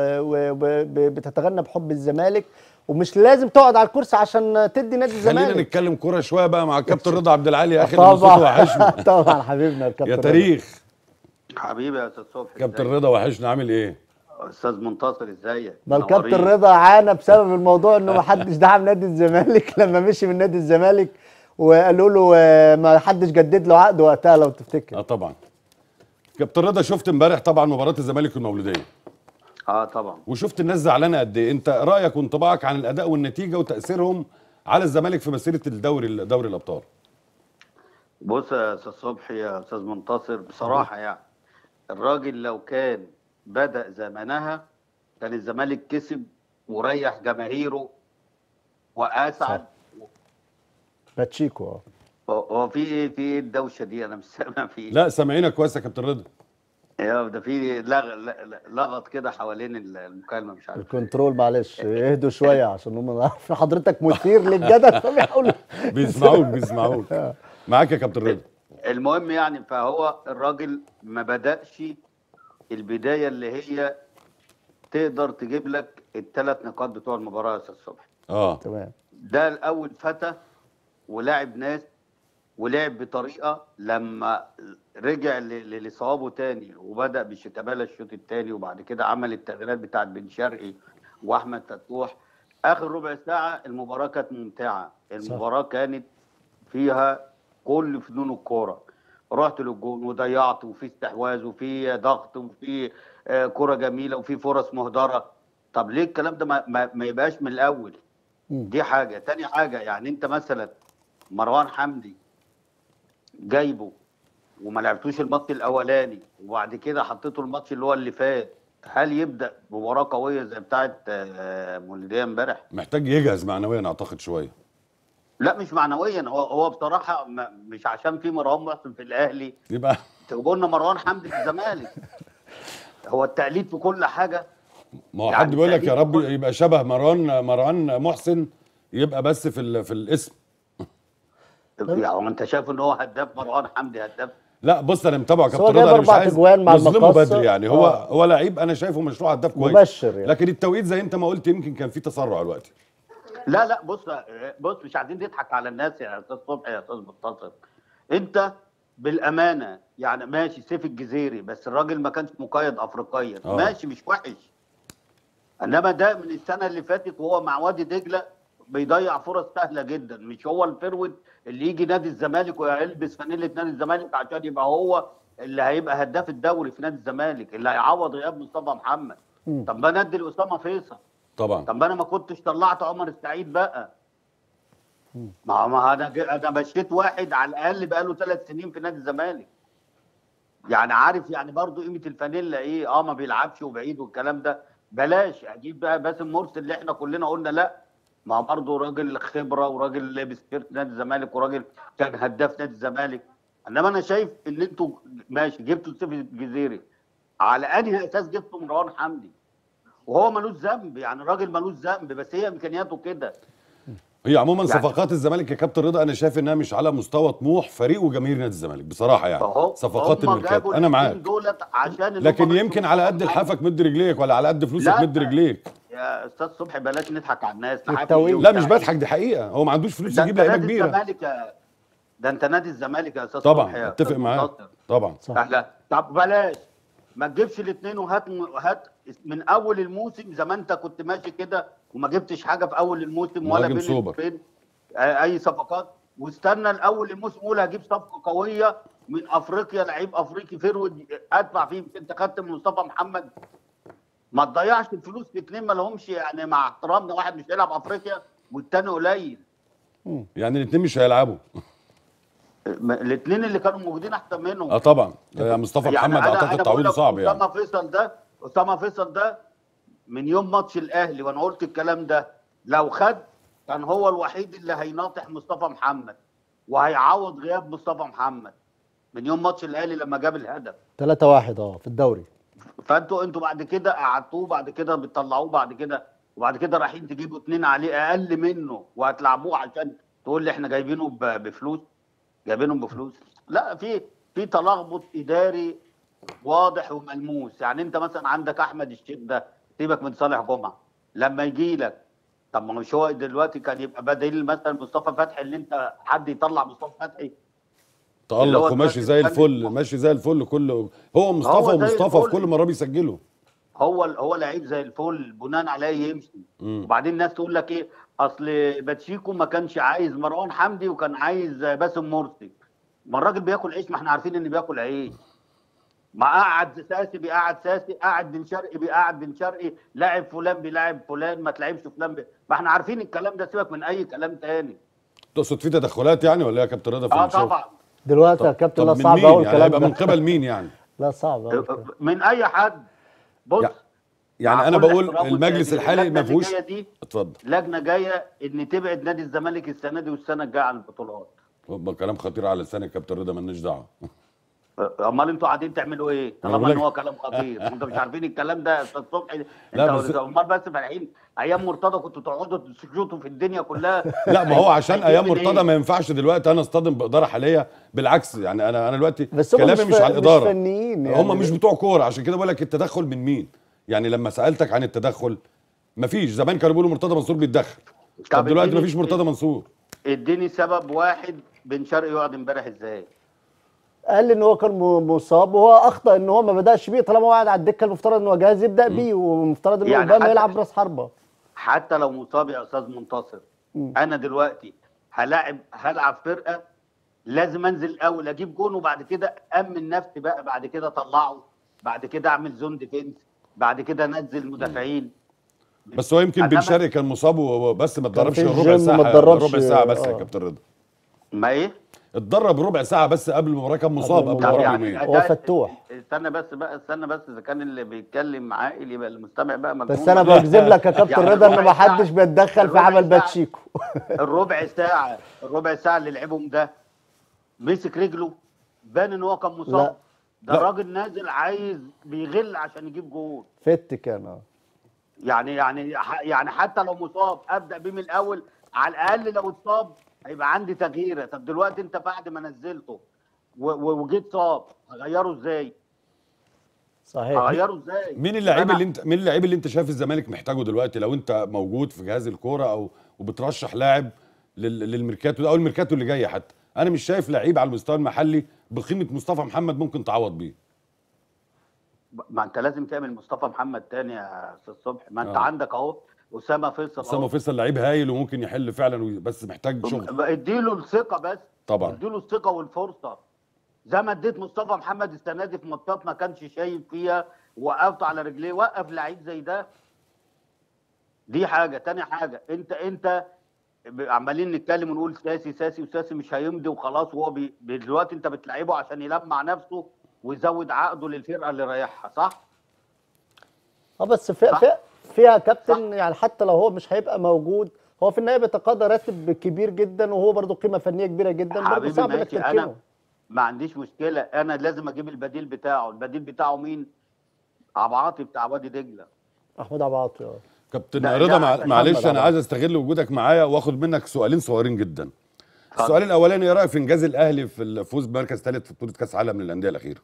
وبتتغنى بحب الزمالك ومش لازم تقعد على الكرسي عشان تدي نادي خلينا الزمالك نتكلم كوره شويه بقى مع الكابتن رضا عبد العالي يا اخي اللي صوته طبعا وحشنا طبعا حبيبنا الكابتن يا رضا. تاريخ حبيبي يا استاذ صبحي كابتن ازيك؟ رضا وحشنا عامل ايه استاذ منتصر ازيك ما الكابتن منورين. رضا عانى بسبب الموضوع انه ما حدش دعم نادي الزمالك لما مشي من نادي الزمالك وقالوا له آه، ما حدش جدد له عقد وقتها لو تفتكر اه طبعا كابتن رضا شفت امبارح طبعا مباراه الزمالك والمولوديه اه طبعا وشفت الناس زعلانه قد ايه انت رايك وانطباعك عن الاداء والنتيجه وتاثيرهم على الزمالك في مسيره الدوري دوري الابطال بص يا استاذ صبحي يا استاذ منتصر بصراحه يعني الراجل لو كان بدا زمانها كان الزمالك كسب وريح جماهيره واسعد باتشيكو اه هو- هو في ايه في ايه الدوشه دي انا مش سامع في ايه لا سامعينك كويس يا كابتن رضا يا ده في لغ... ل- لغط كده حوالين المكالمه مش عارف الكنترول معلش اهدوا شويه عشان هم عارفين حضرتك مثير للجدل فبيحاولوا بيسمعوك بيسمعوك معاك يا كابتن رضا المهم يعني فهو الراجل ما بدأش البداية اللي هي تقدر تجيب لك الثلاث نقاط بتوع المباراة يا أستاذ صبحي اه تمام ده الأول فتى ولاعب ناس ولعب بطريقة لما رجع ل- ل- لصوابه تاني وبدأ بشيكابالا الشوط التاني وبعد كده عمل التغييرات بتاعت بن شرقي وأحمد فتوح آخر ربع ساعة المباراة كانت ممتعة المباراة كانت فيها كل فنون الكوره رحت للجون وضيعت وفي استحواذ وفي ضغط وفي آه، كره جميله وفي فرص مهدره طب ليه الكلام ده ما, ما, ما يبقاش من الاول دي حاجه تاني حاجه يعني انت مثلا مروان حمدي جايبه وما لعبتوش الماتش الاولاني وبعد كده حطيته الماتش اللي هو اللي فات هل يبدا بمباراه قويه زي بتاعه آه، مولوديه امبارح محتاج يجهز معنويا اعتقد شويه لا مش معنويا هو هو بصراحه ما- مش عشان في مروان محسن في الاهلي يبقى تقول لنا مروان حمدي في الزمالك هو التقليد في كل حاجه ما هو يعني حد بيقول لك يا تقريباً رب يبقى شبه مروان مروان محسن يبقى بس في ال- في الاسم يعني انت شايف ان هو هداف مروان حمدي هداف لا بص انا متابعه بس هو كابتن جايب رضا انا مش أربع عايز تجوان مع نظلمه المقصة. بدري يعني هو آه. هو لعيب انا شايفه مشروع هداف كويس مبشر يعني. لكن التوقيت زي انت ما قلت يمكن كان في تسرع دلوقتي لا لا بص بص مش عايزين نضحك على الناس يا استاذ صبحي يا استاذ منتصر انت بالامانه يعني ماشي سيف الجزيري بس الراجل ما كانش مقيد افريقيا آه. ماشي مش وحش انما ده من السنه اللي فاتت وهو مع وادي دجله بيضيع فرص سهله جدا مش هو الفرود اللي يجي نادي الزمالك ويلبس فانيله نادي الزمالك عشان يبقى هو اللي هيبقى هداف الدوري في نادي الزمالك اللي هيعوض غياب مصطفى محمد طب ما ندي لاسامه فيصل طبعا طب ما انا ما كنتش طلعت عمر السعيد بقى ما ما انا ج- انا مشيت واحد على الاقل بقى له ثلاث سنين في نادي الزمالك يعني عارف يعني برضو قيمه الفانيلا ايه اه ما بيلعبش وبعيد والكلام ده بلاش اجيب بقى باسم مرسي اللي احنا كلنا قلنا لا ما برضه راجل خبره وراجل لابس تيشيرت نادي الزمالك وراجل كان هداف نادي الزمالك انما انا شايف ان انتوا ماشي جبتوا سيف الجزيري على انهي اساس جبتوا مروان حمدي وهو ملوش ذنب يعني الراجل ملوش ذنب بس هي امكانياته كده هي عموما يعني- صفقات الزمالك يا كابتن رضا انا شايف انها مش على مستوى طموح فريق وجماهير نادي الزمالك بصراحه يعني فهو صفقات هم الميركات جابوا انا الاتنين معاك دولت عشان إن لكن هم يمكن بس- على قد لحافك مد رجليك ولا على قد فلوسك لا. مد رجليك يا استاذ صبحي بلاش نضحك على الناس لحافي التوقيت. إيه لا وبتاع مش إيه. بضحك دي حقيقه هو ما عندوش فلوس ده يجيب انت لعيبه نادي كبيره الزمالك يا ده انت نادي الزمالك يا استاذ صبحي طبعا يا اتفق أستاذ معاك منتصر. طبعا احنا طب بلاش ما تجيبش الاثنين وهات هات من اول الموسم زي ما انت كنت ماشي كده وما جبتش حاجه في اول الموسم ولا مهاجم بين سوبر. بين آه، اي صفقات واستنى الاول الموسم قول هجيب صفقه قويه من افريقيا لعيب افريقي فرود ادفع فيه انت خدت من مصطفى محمد ما تضيعش الفلوس في اثنين ما لهمش يعني مع احترامنا واحد مش هيلعب افريقيا والتاني قليل يعني الاثنين مش هيلعبوا الاثنين اللي كانوا موجودين احسن منهم اه طبعا يا مصطفى محمد أنا- اعتقد أنا تعويضه بقول لك صعب يعني اسامه فيصل ده اسامه فيصل ده من يوم ماتش الاهلي وانا قلت الكلام ده لو خد كان هو الوحيد اللي هيناطح مصطفى محمد وهيعوض غياب مصطفى محمد من يوم ماتش الاهلي لما جاب الهدف 3 1 اه في الدوري فانتوا انتوا بعد كده قعدتوه بعد كده بتطلعوه بعد كده وبعد كده رايحين تجيبوا اتنين عليه اقل منه وهتلعبوه عشان تقول لي احنا جايبينه ب- بفلوس جايبينهم بفلوس لا في في تلخبط اداري واضح وملموس يعني انت مثلا عندك احمد الشيخ ده سيبك من صالح جمعه لما يجي لك طب ما مش هو دلوقتي كان يبقى بديل مثلا مصطفى فتحي اللي انت حد يطلع مصطفى فتحي اللي تألق هو وماشي دلوقتي زي كان- الفل ماشي زي الفل كله هو مصطفى هو زي ومصطفى في الفل. كل مره بيسجله هو هو لعيب زي الفل بناء عليه يمشي مم. وبعدين الناس تقول لك ايه اصل باتشيكو ما كانش عايز مروان حمدي وكان عايز باسم مرسي ما الراجل بياكل عيش ما احنا عارفين ان بياكل عيش ما قعد ساسي بيقعد ساسي قعد بن شرقي بيقعد بن شرقي لاعب فلان بيلاعب فلان ما تلعبش فلان بي... ما احنا عارفين الكلام ده سيبك من اي كلام تاني تقصد في تدخلات يعني ولا إيه يا كابتن رضا في اه الشغل؟ طبعا دلوقتي يا طب, كابتن طب لا من صعب مين قوي يعني الكلام هيبقى من ده قبل مين يعني لا صعب قوي الكلام. من اي حد بص يع- يعني مع انا كل بقول احترامي المجلس والتقدير، الحالي اللجنة ما فيهوش اللي جاية دي اتفضل لجنه جايه ان تبعد نادي الزمالك السنه دي والسنه الجايه عن البطولات يبقى كلام خطير على لسان الكابتن رضا مالناش دعوه امال انتوا قاعدين تعملوا ايه؟ أنا طالما بقول ان لك- هو كلام خطير انتوا مش عارفين الكلام ده الصبح لا، انت بس- امال بس فالحين ايام مرتضى كنتوا تقعدوا تشوطوا في الدنيا كلها لا ما هو عشان هيجيب ايام من مرتضى إيه؟ ما ينفعش دلوقتي انا اصطدم باداره حاليه بالعكس يعني انا انا دلوقتي بس هم كلامي مش مش, ف- على مش الاداره فنيين يعني. هم مش بتوع كوره عشان كده بقول لك التدخل من مين يعني لما سالتك عن التدخل مفيش زمان كانوا بيقولوا مرتضى منصور بيتدخل طب طب دلوقتي اديني- مفيش مرتضى منصور اديني سبب واحد بن شرقي يقعد امبارح ازاي؟ قال لي ان هو كان م- مصاب وهو اخطا ان هو ما بداش بيه طالما هو قاعد على الدكه المفترض ان هو جاهز يبدا بيه ومفترض ان يعني اوباما حتى- يلعب راس حربه حتى لو مصاب يا استاذ منتصر مم. انا دلوقتي هلاعب هلعب فرقه لازم انزل الاول اجيب جون وبعد كده امن نفسي بقى بعد كده اطلعه بعد كده اعمل زون ديفنس بعد كده انزل مدافعين بس هو يمكن بن إنما- شرقي كان مصاب وبس ما كان اتدربش في ربع الجيم ساعه ما اتدربش، ربع ساعه بس يا آه. كابتن رضا ما ايه؟ اتدرب ربع ساعه بس قبل المباراه كان مصاب قبل طب المباراه يعني- بيومين هو ده- فتوح. استنى بس بقى استنى بس اذا كان اللي بيتكلم عاقل يبقى المستمع بقى مجنون بس انا بجزم لك يا كابتن يعني رضا ان الربع ما ساعة- حدش بيتدخل في الربع عمل ساعة- باتشيكو الربع ساعه الربع ساعه اللي لعبهم ده مسك رجله بان ان هو كان لا. مصاب ده لا. راجل نازل عايز بيغل عشان يجيب جول فت كان اه يعني يعني ح- يعني حتى لو مصاب ابدا بيه من الاول على الاقل لو اتصاب هيبقى عندي تغييره طب دلوقتي انت بعد ما نزلته و- و- وجيت صاب هغيره ازاي؟ صحيح هغيره ازاي؟ مين اللعيب أنا- اللي انت مين اللعيب اللي انت شايف الزمالك محتاجه دلوقتي لو انت موجود في جهاز الكوره او وبترشح لاعب لل- للميركاتو ده او الميركاتو اللي جاي حتى انا مش شايف لعيب على المستوى المحلي بقيمه مصطفى محمد ممكن تعوض بيه ما انت لازم تعمل مصطفى محمد تاني يا استاذ صبحي ما انت آه. عندك اهو اسامه فيصل اسامه أهو. فيصل لعيب هايل وممكن يحل فعلا وي- بس محتاج شغل اديله الثقه بس طبعا اديله الثقه والفرصه زي ما اديت مصطفى محمد السنه دي في ماتشات ما كانش شايف فيها وقفته على رجليه وقف لعيب زي ده دي حاجه تاني حاجه انت انت ب- عمالين نتكلم ونقول ساسي ساسي وساسي مش هيمضي وخلاص وهو بي بي- دلوقتي انت بتلعبه عشان يلمع نفسه ويزود عقده للفرقه اللي رايحها صح؟ اه بس في صح. في فيها كابتن يعني حتى لو هو مش هيبقى موجود هو في النهايه بيتقاضى راتب كبير جدا وهو برضه قيمه فنيه كبيره جدا برضه حبيبي صعب انك ماشي تركنه انا ما عنديش مشكله انا لازم اجيب البديل بتاعه البديل بتاعه مين؟ عبد عاطي بتاع وادي دجله محمود عبد العاطي اه كابتن لا، رضا لا، مع... محمد معلش انا عبد عايز استغل وجودك معايا واخد منك سؤالين صغيرين جدا اتفضل. السؤال الاولاني ايه رايك في انجاز الاهلي في الفوز بمركز ثالث في بطوله كاس عالم للانديه الاخيره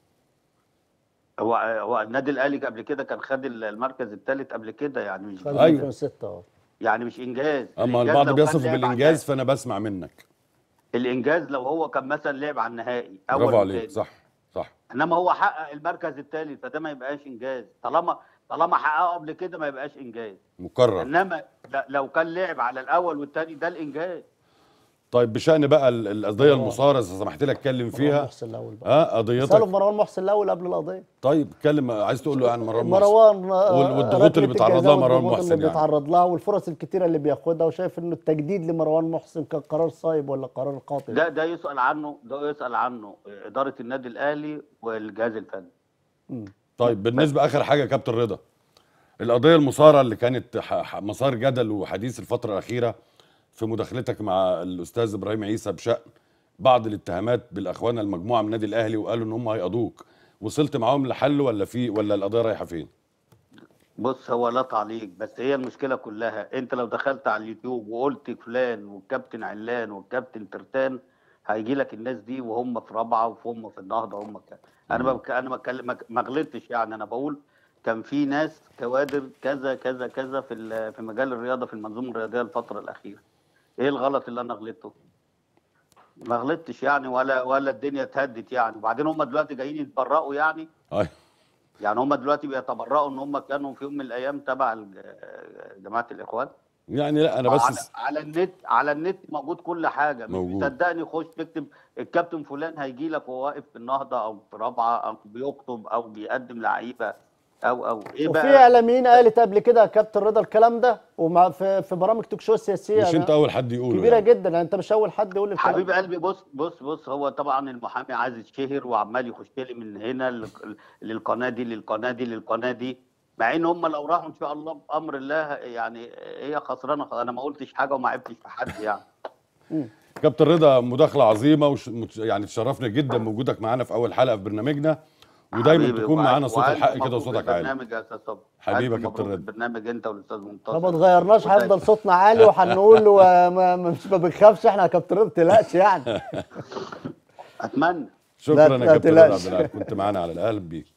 هو هو النادي الاهلي قبل كده كان خد المركز الثالث قبل كده يعني مش خد أيوة. 2006 اه يعني مش انجاز اما الإنجاز البعض لو بيصف كان لعب على بالانجاز فانا بسمع منك النهائي. الانجاز لو هو كان مثلا لعب على النهائي اول برافو عليك وتاني. صح صح انما هو حقق المركز الثالث فده ما يبقاش انجاز طالما طالما حققه قبل كده ما يبقاش انجاز مكرر انما ل- لو كان لعب على الاول والثاني ده الانجاز طيب بشان بقى ال- القضيه المثاره اذا سمحت لي اتكلم مروان فيها محسن الاول بقى ها سالوا قضيتك مروان محسن الاول قبل القضيه طيب اتكلم عايز تقول له عن مروان محسن مروان آه، وال- والضغوط اللي ركلة بيتعرض الجزاء لها مروان والضغوط محسن اللي يعني. بيتعرض لها والفرص الكتيره اللي بياخدها وشايف انه التجديد لمروان محسن كان قرار صايب ولا قرار قاطع ده ده يسال عنه ده يسال عنه اداره النادي الاهلي والجهاز الفني مم. طيب بالنسبه اخر حاجه يا كابتن رضا القضيه المثاره اللي كانت ح- ح- مسار جدل وحديث الفتره الاخيره في مداخلتك مع الاستاذ ابراهيم عيسى بشان بعض الاتهامات بالاخوان المجموعه من النادي الاهلي وقالوا ان هم هيقضوك وصلت معاهم لحل ولا في ولا القضيه رايحه فين بص هو لا تعليق بس هي المشكله كلها انت لو دخلت على اليوتيوب وقلت فلان والكابتن علان والكابتن ترتان هيجي لك الناس دي وهم في رابعه وهم في النهضه وهم كده انا ما بك... انا ما بتكلم- ما- ما غلطتش يعني انا بقول كان في ناس كوادر كذا كذا كذا في ال- في مجال الرياضه في المنظومه الرياضيه الفتره الاخيره ايه الغلط اللي انا غلطته ما غلطتش يعني ولا ولا الدنيا اتهدت يعني وبعدين هم دلوقتي جايين يتبرئوا يعني أي. يعني هم دلوقتي بيتبرؤوا ان هم كانوا في يوم من الايام تبع الج- جماعه الاخوان يعني لا انا على, بس على النت على النت موجود كل حاجه موجود. صدقني خش تكتب الكابتن فلان هيجي لك وهو واقف في النهضه او في رابعه او بيخطب او بيقدم لعيبه او او ايه وفي بقى اعلاميين قالت قبل كده يا كابتن رضا الكلام ده ومع في, في برامج توك شو سياسيه مش أنا- انت اول حد يقوله كبيره يعني. جدا يعني انت مش اول حد يقول الكلام حبيب ده. قلبي بص بص بص هو طبعا المحامي عايز يتشهر وعمال يخش لي من هنا لل- للقناه دي للقناه دي للقناه دي مع ان هم لو راحوا ان شاء الله بامر الله يعني هي خسرانه انا ما قلتش حاجه وما عبتش في حد يعني كابتن رضا مداخله عظيمه وش مت- يعني تشرفنا جدا بوجودك معانا في اول حلقه في برنامجنا ودايما حبيبي، تكون وألف- معانا صوت وألف الحق كده مبروك وصوتك عالي البرنامج يا استاذ صبري حبيبي يا ألف كابتن مبروك رضا. البرنامج انت والاستاذ منتصر طب ما اتغيرناش هيفضل صوتنا عالي وهنقول وما مش ما بنخافش احنا يا كابتن رضا ما تقلقش يعني اتمنى شكرا لا يا كابتن رضا تقلقش. عبد العال كنت معانا على الاهل بيك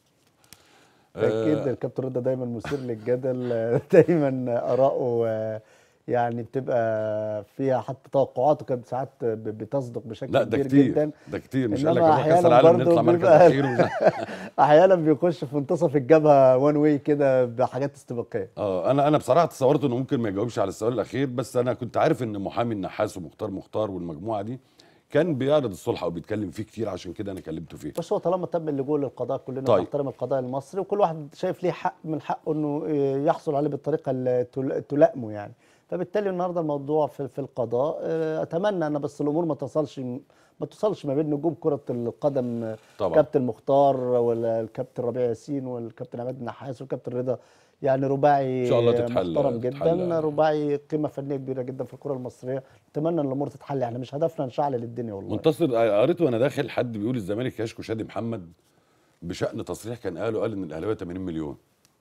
اكيد الكابتن رضا دايما مثير للجدل دايما اراءه آه، يعني بتبقى فيها حتى توقعاته كانت ساعات ب- بتصدق بشكل لا ده كبير كتير جدا ده كتير مش قال لك انما هو كاس احيانا العالم برضه نطلع مركز بيبقى اخير ومش- احيانا بيخش في منتصف الجبهه وان واي كده بحاجات استباقيه اه انا انا بصراحه تصورت انه ممكن ما يجاوبش على السؤال الاخير بس انا كنت عارف ان محامي النحاس ومختار مختار والمجموعه دي كان بيعرض الصلح او بيتكلم فيه كتير عشان كده انا كلمته فيه بس هو طالما تم اللجوء للقضاء كلنا طيب. نحترم القضاء المصري وكل واحد شايف ليه حق من حقه انه آه، يحصل عليه بالطريقه اللي تل- تلائمه يعني فبالتالي النهارده الموضوع في, في القضاء آه، اتمنى ان بس الامور ما تصلش ما توصلش ما بين نجوم كره القدم آه، طبعا. كابتن مختار ولا الكابتن ربيع ياسين والكابتن عماد النحاس والكابتن رضا يعني رباعي إن شاء الله آه، تتحل- محترم تتحل. جدا رباعي قيمه فنيه كبيره جدا في الكره المصريه اتمنى ان الامور تتحل احنا مش هدفنا نشعل الدنيا والله منتصر قريت وانا داخل حد بيقول الزمالك يشكو شادي محمد بشان تصريح كان قاله قال ان الاهلاويه 80 مليون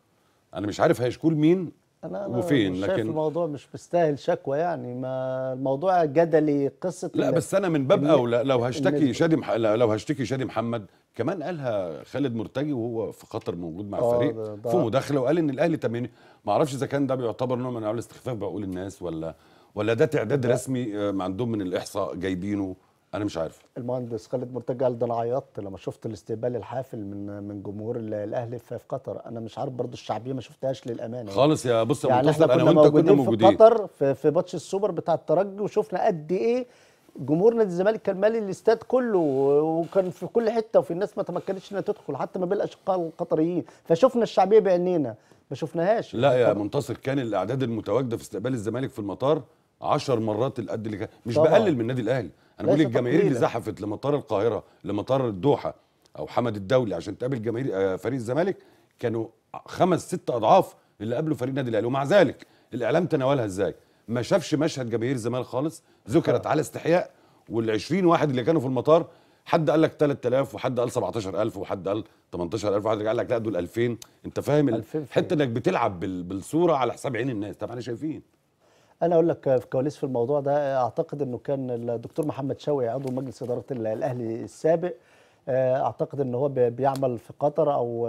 انا مش عارف هيشكوا لمين انا انا وفين مش شايف لكن الموضوع مش مستاهل شكوى يعني ما الموضوع جدلي قصه لا ال- بس انا من باب الن- اولى لو هشتكي النسبة. شادي مح... لو هشتكي شادي محمد كمان قالها خالد مرتجي وهو في قطر موجود مع آه، الفريق ده- ده- في مداخله وقال ان الاهلي 80 ما اعرفش اذا كان ده بيعتبر نوع من انواع الاستخفاف بعقول الناس ولا ولا ده تعداد رسمي آه، عندهم من الاحصاء جايبينه انا مش عارف المهندس خالد مرتجى قال ده انا عيطت لما شفت الاستقبال الحافل من من جمهور ال- الاهلي في في قطر انا مش عارف برضو الشعبيه ما شفتهاش للامانه خالص يا بص يا يعني احنا منتصر كنا انا وانت كنا موجودين في موجودين قطر في, في ماتش السوبر بتاع الترجي وشفنا قد ايه جمهور نادي الزمالك كان مالي الاستاد كله وكان في كل حته وفي الناس ما تمكنتش انها تدخل حتى ما بين الاشقاء القطريين فشفنا الشعبيه بعينينا ما شفناهاش لا يا منتصر كان الاعداد المتواجده في استقبال الزمالك في المطار 10 مرات القد اللي كان مش طبعاً. بقلل من النادي الاهلي انا بقول ليس الجماهير اللي تقليلاً. زحفت لمطار القاهره لمطار الدوحه او حمد الدولي عشان تقابل جماهير آه، فريق الزمالك كانوا خمس ست اضعاف اللي قابلوا فريق النادي الاهلي ومع ذلك الاعلام تناولها ازاي ما شافش مشهد جماهير الزمالك خالص ذكرت على استحياء وال 20 واحد اللي كانوا في المطار حد قال لك 3000 وحد قال 17000 وحد قال 18000 وحد قال لك لا دول 2000 انت فاهم ال- 2000 فين؟ حته انك بتلعب بال- بالصوره على حساب عين الناس طبعا احنا شايفين انا اقول لك في كواليس في الموضوع ده اعتقد انه كان الدكتور محمد شوقي عضو مجلس اداره ال- الاهلي السابق آه، اعتقد ان هو بي- بيعمل في قطر او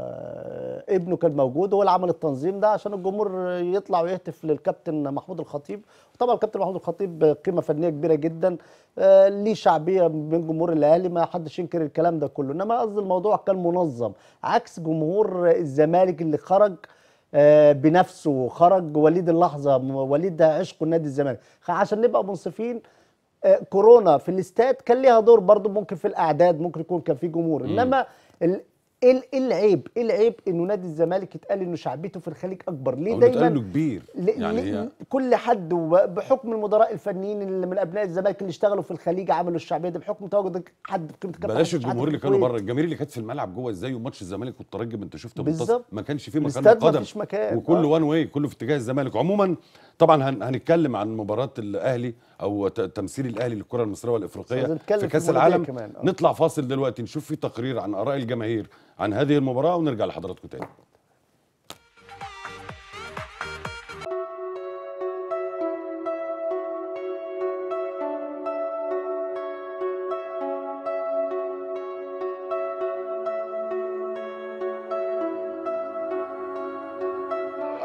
آه، ابنه كان موجود هو اللي عمل التنظيم ده عشان الجمهور يطلع ويهتف للكابتن محمود الخطيب طبعا الكابتن محمود الخطيب قيمه فنيه كبيره جدا آه، ليه شعبيه بين جمهور الاهلي ما حدش ينكر الكلام ده كله انما قصدي الموضوع كان منظم عكس جمهور الزمالك اللي خرج آه، بنفسه خرج وليد اللحظه م- وليد ده عشقه نادي الزمالك خ- عشان نبقى منصفين آه، كورونا في الاستاد كان ليها دور برضو ممكن في الاعداد ممكن يكون كان في جمهور انما ال- ايه ال- إيه العيب ايه العيب انه نادي الزمالك يتقال انه شعبيته في الخليج اكبر ليه او دايما بتقال له كبير ل- يعني ل- هي كل حد وب- بحكم المدراء الفنيين اللي من ابناء الزمالك اللي اشتغلوا في الخليج عملوا الشعبيه دي بحكم تواجد حد في قيمه كابتن بلاش حسن شحاتة الجمهور في اللي كانوا الكويت. بره الجماهير اللي كانت في الملعب جوه ازاي وماتش الزمالك والترجي ما انت شفت منتصر بالظبط. ما كانش فيه مكان الاستاد القدم مفيش مكان، وكله آه. وان واي كله في اتجاه الزمالك عموما طبعا هن هنتكلم عن مباراه الاهلي او ت- تمثيل الاهلي للكره المصريه والافريقيه عايزين نتكلم في في كاس المواضيع العالم كمان، آه. نطلع فاصل دلوقتي نشوف فيه تقرير عن اراء الجماهير عن هذه المباراه ونرجع لحضراتكم تاني رايك ايه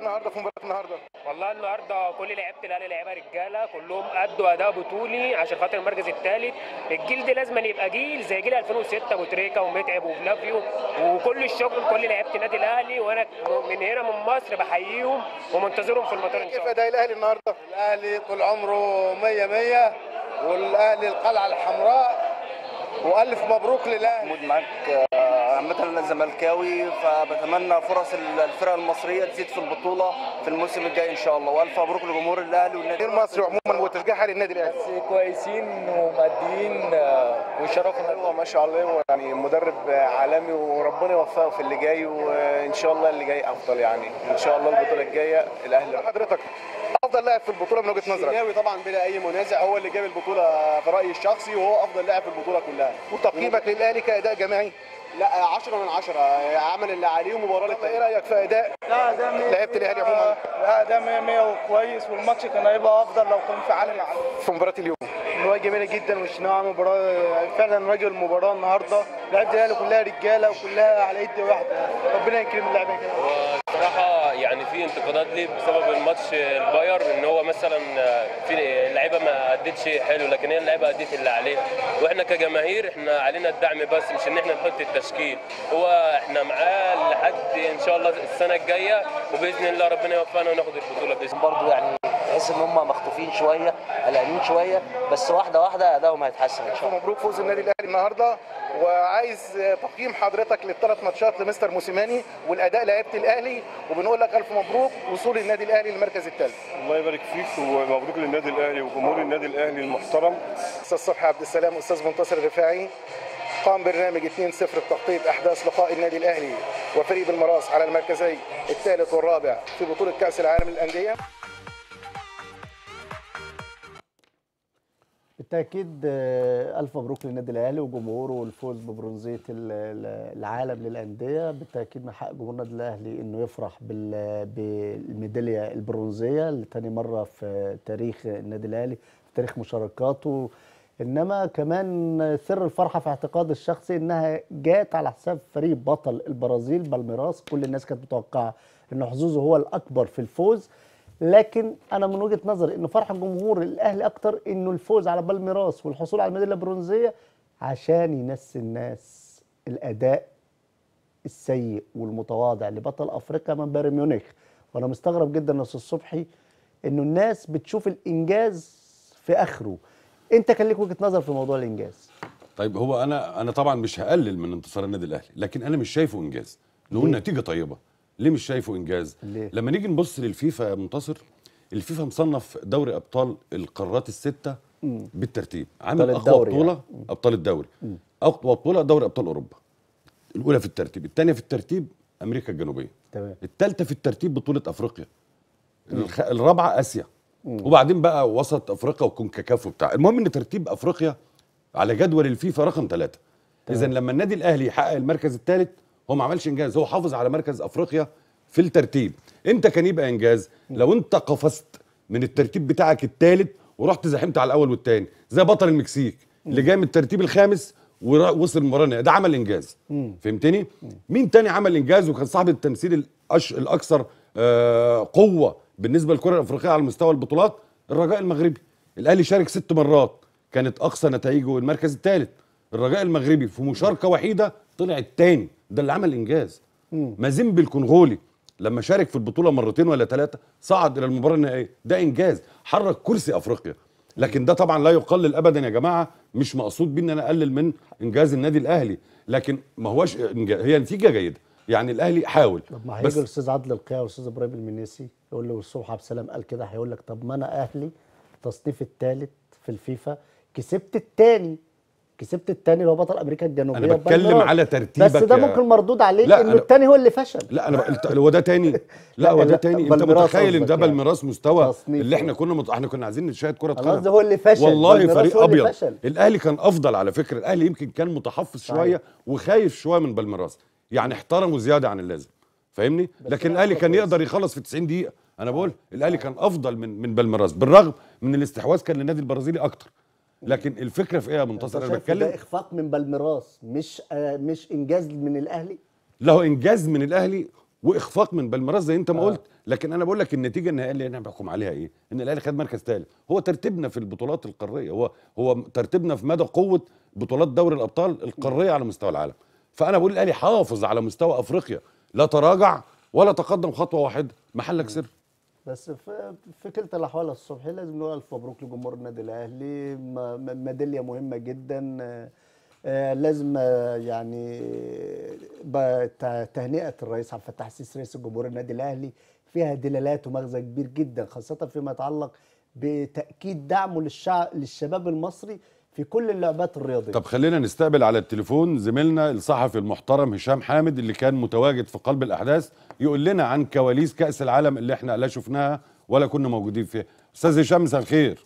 النهارده في مباراه النهارده والله النهارده كل لعيبه الاهلي لعيبه رجاله كلهم ادوا اداء بطولي عشان خاطر المركز الثالث الجيل ده لازم يبقى جيل زي جيل 2006 ابو تريكه ومتعب وفلافيو وكل الشغل كل لعيبه النادي الاهلي وانا من هنا من مصر بحييهم ومنتظرهم في المطار ان شاء الله اداء الاهلي النهارده الاهلي طول عمره 100 100 والاهلي القلعه الحمراء والف مبروك للاهلي موجود معاك آه، عامة أنا زملكاوي فبتمنى فرص الفرق المصرية تزيد في البطولة في الموسم الجاي إن شاء الله وألف مبروك لجمهور الأهلي والنادي غير مصر عموما وتشجيعها للنادي الاهلي بس كويسين وماديين وشرفنا هو ما شاء الله يعني مدرب عالمي وربنا يوفقه في اللي جاي وان شاء الله اللي جاي افضل يعني ان شاء الله البطوله الجايه الاهلي حضرتك افضل لاعب في البطوله من وجهه نظرك الشناوي طبعا بلا اي منازع هو اللي جاب البطوله في رايي الشخصي وهو افضل لاعب في البطوله كلها وتقييمك للاهلي كاداء جماعي لا 10 من 10 عمل اللي عليه ومباراه ايه رايك في اداء لا ده لعيبه الاهلي عموما لا ده 100 100 وكويس والماتش كان هيبقى افضل لو كان في عالم عالم في مباراه اليوم مباراة جميلة جدا والشناوي عمل مباراة فعلا راجل المباراة النهاردة لعيبة الاهلي كلها رجالة وكلها على ايد واحدة ربنا يكرم اللعيبة كده بصراحة يعني في انتقادات ليه بسبب الماتش الباير ان هو مثلا في اللعيبة ما ادتش حلو لكن هي اللعيبة ادت اللي عليها واحنا كجماهير احنا علينا الدعم بس مش ان احنا نحط التشكيل هو احنا معاه لحد ان شاء الله السنة الجاية وباذن الله ربنا يوفقنا وناخد البطولة باذن الله برضه يعني تحس ان هم مخطوفين شويه قلقانين شويه بس واحده واحده ادائهم هيتحسن ان شاء الله مبروك فوز النادي الاهلي النهارده وعايز تقييم حضرتك للثلاث ماتشات لمستر موسيماني والاداء لعيبه الاهلي وبنقول لك الف مبروك وصول النادي الاهلي للمركز الثالث الله يبارك فيك ومبروك للنادي الاهلي وجمهور النادي الاهلي المحترم استاذ صبحي عبد السلام استاذ منتصر الرفاعي قام برنامج 2-0 بتغطيه احداث لقاء النادي الاهلي وفريق بالمراس على المركزي الثالث والرابع في بطوله كاس العالم للانديه بالتاكيد آه، الف مبروك للنادي الاهلي وجمهوره والفوز ببرونزيه ال- ال- العالم للانديه بالتاكيد من حق جمهور النادي الاهلي انه يفرح بال- بالميداليه البرونزيه لتاني مره في تاريخ النادي الاهلي في تاريخ مشاركاته انما كمان سر الفرحه في اعتقادي الشخصي انها جات على حساب فريق بطل البرازيل بالميراس كل الناس كانت متوقعه ان حظوظه هو الاكبر في الفوز لكن انا من وجهه نظري انه فرح جمهور الاهلي اكتر انه الفوز على بالميراس والحصول على الميداليه البرونزيه عشان ينسي الناس الاداء السيء والمتواضع لبطل افريقيا من بايرن ميونخ وانا مستغرب جدا يا استاذ صبحي انه الناس بتشوف الانجاز في اخره انت كان ليك وجهه نظر في موضوع الانجاز طيب هو انا انا طبعا مش هقلل من انتصار النادي الاهلي لكن انا مش شايفه انجاز نقول ليه؟ نتيجه طيبه ليه مش شايفه انجاز ليه؟ لما نيجي نبص للفيفا يا منتصر الفيفا مصنف دوري ابطال القارات السته مم. بالترتيب عامل أبطال اقوى الدوري بطوله يعني. ابطال الدوري اقوى بطوله دوري ابطال اوروبا الاولى في الترتيب الثانيه في الترتيب امريكا الجنوبيه تمام الثالثه في الترتيب بطوله افريقيا الخ... الرابعه اسيا مم. وبعدين بقى وسط افريقيا وكونكاكاف وبتاع المهم ان ترتيب افريقيا على جدول الفيفا رقم ثلاثة اذا لما النادي الاهلي يحقق المركز الثالث هو ما عملش انجاز هو حافظ على مركز افريقيا في الترتيب امتى كان يبقى انجاز لو انت قفزت من الترتيب بتاعك الثالث ورحت زحمت على الاول والثاني زي بطل المكسيك اللي جاي من الترتيب الخامس ووصل المباراه النهائية. ده عمل انجاز مم. فهمتني مين تاني عمل انجاز وكان صاحب التمثيل الأش... الاكثر آه قوه بالنسبه للكره الافريقيه على مستوى البطولات الرجاء المغربي الاهلي شارك ست مرات كانت اقصى نتائجه المركز الثالث الرجاء المغربي في مشاركه وحيده طلع الثاني ده اللي عمل انجاز مم. مازيمبي الكونغولي لما شارك في البطوله مرتين ولا ثلاثه صعد الى المباراه النهائيه ده انجاز حرك كرسي افريقيا لكن ده طبعا لا يقلل ابدا يا جماعه مش مقصود بيه ان انا اقلل من انجاز النادي الاهلي لكن ما هوش إنجاز هي نتيجه جيده يعني الاهلي حاول طب ما هيجي بس الاستاذ عادل القيعي والاستاذ ابراهيم المنيسي يقول له الصبح عبد السلام قال كده هيقول لك طب ما انا اهلي تصنيف الثالث في الفيفا كسبت الثاني كسبت الثاني اللي هو بطل امريكا الجنوبيه انا بتكلم بالميراس. على ترتيبك بس ده يا- ممكن مردود عليه لا، انه أنا- الثاني هو اللي فشل لا انا بقى هو ده تاني لا لا، هو ده لا، تاني انت بالميراس متخيل ان قصدك ده يعني. بالميراس مستوى تصنيف اللي احنا يعني. كنا مت... احنا كنا عايزين نشاهد كره أنا قدم قصدي هو اللي فشل، والله بالميراس فريق هو اللي ابيض فشل. الاهلي كان افضل على فكره الاهلي يمكن كان متحفظ صحيح. شويه وخايف شويه من بالميراس يعني احترمه زياده عن اللازم فاهمني لكن لا، الاهلي ده كان كويس. يقدر يخلص في 90 دقيقه انا بقول الاهلي كان افضل من من بالميراس بالرغم من الاستحواذ كان للنادي البرازيلي اكتر لكن الفكره في ايه يا منتصر أنت انا شايف ده بتكلم اخفاق من بالميراس مش آه مش انجاز من الاهلي له انجاز من الاهلي واخفاق من بالميراس زي انت ما قلت لكن انا بقول لك النتيجه النهائيه اللي انا بحكم عليها ايه ان الاهلي خد مركز ثالث هو ترتيبنا في البطولات القاريه هو هو ترتيبنا في مدى قوه بطولات دوري الابطال القاريه على مستوى العالم فانا بقول الاهلي حافظ على مستوى افريقيا لا تراجع ولا تقدم خطوه واحده محلك سر بس في في كلتا الاحوال الصبح لازم نقول الف مبروك لجمهور النادي الاهلي م- م- ميداليه مهمه جدا آه، آه، لازم آه، يعني ب- ت- تهنئه الرئيس عبد الفتاح السيسي رئيس جمهور النادي الاهلي فيها دلالات ومغزى كبير جدا خاصه فيما يتعلق بتاكيد دعمه للشعب للشباب المصري في كل اللعبات الرياضيه طب خلينا نستقبل على التليفون زميلنا الصحفي المحترم هشام حامد اللي كان متواجد في قلب الاحداث يقول لنا عن كواليس كاس العالم اللي احنا لا شفناها ولا كنا موجودين فيها استاذ هشام مساء الخير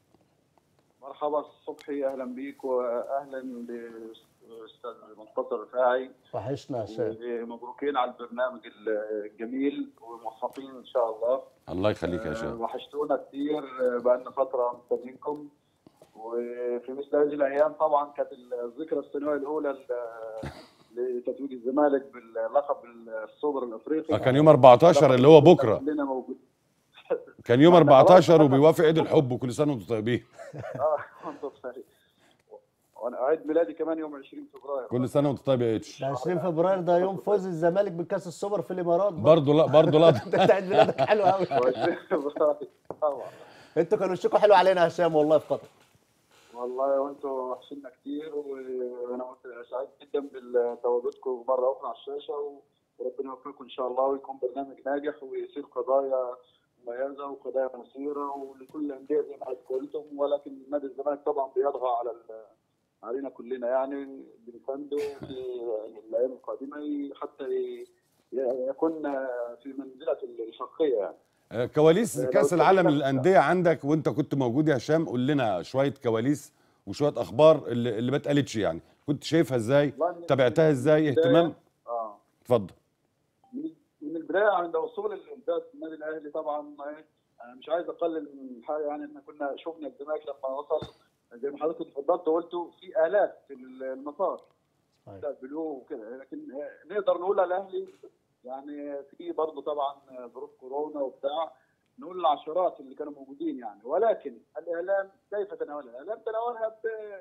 مرحبا صبحي اهلا بيك واهلا بالاستاذ منتصر رفاعي وحشنا يا هشام ومبروكين على البرنامج الجميل وموفقين ان شاء الله الله يخليك يا آه، هشام وحشتونا كتير آه، بقالنا فتره مستنيينكم وفي مثل هذه الايام طبعا كانت الذكرى السنويه الاولى ل- لتتويج الزمالك باللقب السوبر الافريقي آه، كان يوم 14 اللي هو بكره كلنا موجود كان يوم احنا خلاص 14 خدنا- وبيوافق عيد الحب وكل سنه وانتم طيبين اه وانتم بخير. وانا عيد ميلادي كمان يوم 20 فبراير كل سنه وانت طيب يا اتش ده 20 فبراير ده يوم فوز الزمالك بكاس السوبر في الامارات برضه لا برضه لا ده انت عيد ميلادك حلو قوي طبعا انتوا كانوا وشكوا حلو علينا يا هشام والله في قطر والله وانتم وحشنا كتير وانا سعيد جدا بتواجدكم مره اخرى على الشاشه و- وربنا يوفقكم ان شاء الله ويكون برنامج ناجح ويصير قضايا مميزه وقضايا مثيره ولكل الانديه زي ما حضرتك قلتم ولكن نادي الزمالك طبعا بيطغى على ال- علينا كلنا يعني بنسنده في الايام القادمه حتى ي- يكون في منزله الشرقيه يعني آه، كواليس لو كاس العالم اتكلمنا- للانديه عندك وانت كنت موجود يا هشام قول لنا شويه كواليس وشويه اخبار اللي, اللي ما اتقالتش يعني كنت شايفها ازاي والله تابعتها ازاي اهتمام اه اتفضل من من البدايه عند وصول الانجاز النادي الاهلي طبعا إيه، انا مش عايز اقلل من حاجه يعني احنا كنا شفنا الزمالك لما وصل زي ما حضرتك اتفضلت وقلتوا في الاف في المسار استقبلوه وكده لكن آه، نقدر نقول على الاهلي يعني في برضه طبعا ظروف كورونا وبتاع نقول العشرات اللي كانوا موجودين يعني ولكن الاعلام كيف تناولها؟ الاعلام تناولها ب-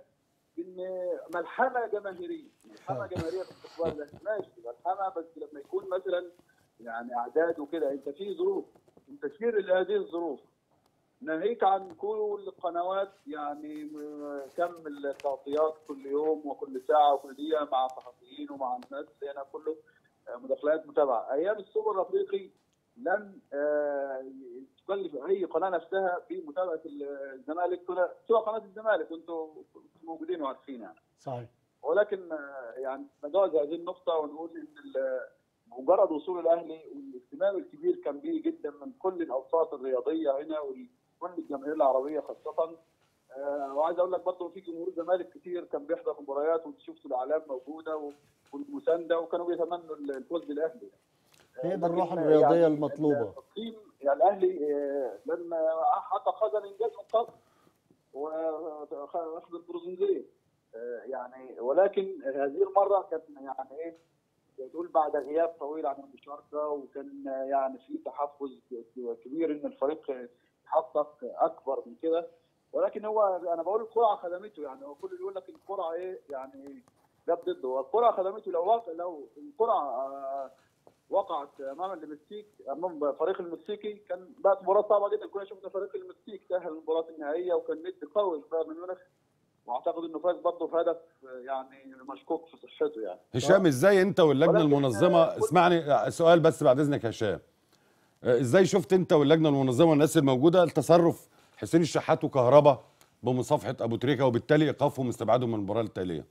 بان ملحمه جماهيريه، ملحمه جماهيريه في استقبال الاهلي ماشي ملحمه بس لما يكون مثلا يعني اعداد وكده انت في ظروف انت تشير لهذه الظروف ناهيك عن كل القنوات يعني م- كم التغطيات كل يوم وكل ساعه وكل دقيقه مع صحفيين ومع الناس هنا كله آه، مداخلات متابعه ايام السوبر الافريقي لم آه، تكلف اي قناه نفسها في متابعه الزمالك سواء سواء قناه الزمالك وانتم موجودين وعارفين يعني صحيح ولكن آه، يعني نتجاوز هذه النقطة ونقول إن ال- مجرد وصول الأهلي والاهتمام الكبير كان به جدا من كل الأوساط الرياضية هنا وكل الجماهير العربية خاصة آه، وعايز أقول لك برضه في جمهور الزمالك كتير كان بيحضر مباريات وأنت شفتوا الأعلام موجودة و- والمساندة وكانوا بيتمنوا الفوز بالأهلي هي دي الروح لكن الرياضيه يعني المطلوبه التقييم يعني الاهلي آه، لما حقق هذا الانجاز من قبل واخذ البرونزيه آه، يعني ولكن هذه المره كانت يعني ايه تقول بعد غياب طويل عن المشاركه وكان آه، يعني في تحفز كبير ان الفريق يحقق اكبر من كده ولكن هو انا بقول القرعه خدمته يعني هو كل اللي يقول لك القرعه ايه يعني جاب ضده هو القرعه خدمته لو واقع لو القرعه آه، وقعت امام المكسيك امام فريق المكسيكي كان بقت مباراه صعبه جدا كنا شفنا فريق المكسيك تاهل المباراه النهائيه وكان ند قوي بايرن ميونخ واعتقد انه فاز برضه في هدف يعني مشكوك في صحته يعني هشام ازاي انت واللجنه ولكن، المنظمه اسمعني سؤال بس بعد اذنك يا هشام آه، ازاي شفت انت واللجنه المنظمه والناس الموجوده التصرف حسين الشحات وكهربا بمصافحه ابو تريكه وبالتالي ايقافهم واستبعادهم من المباراه التاليه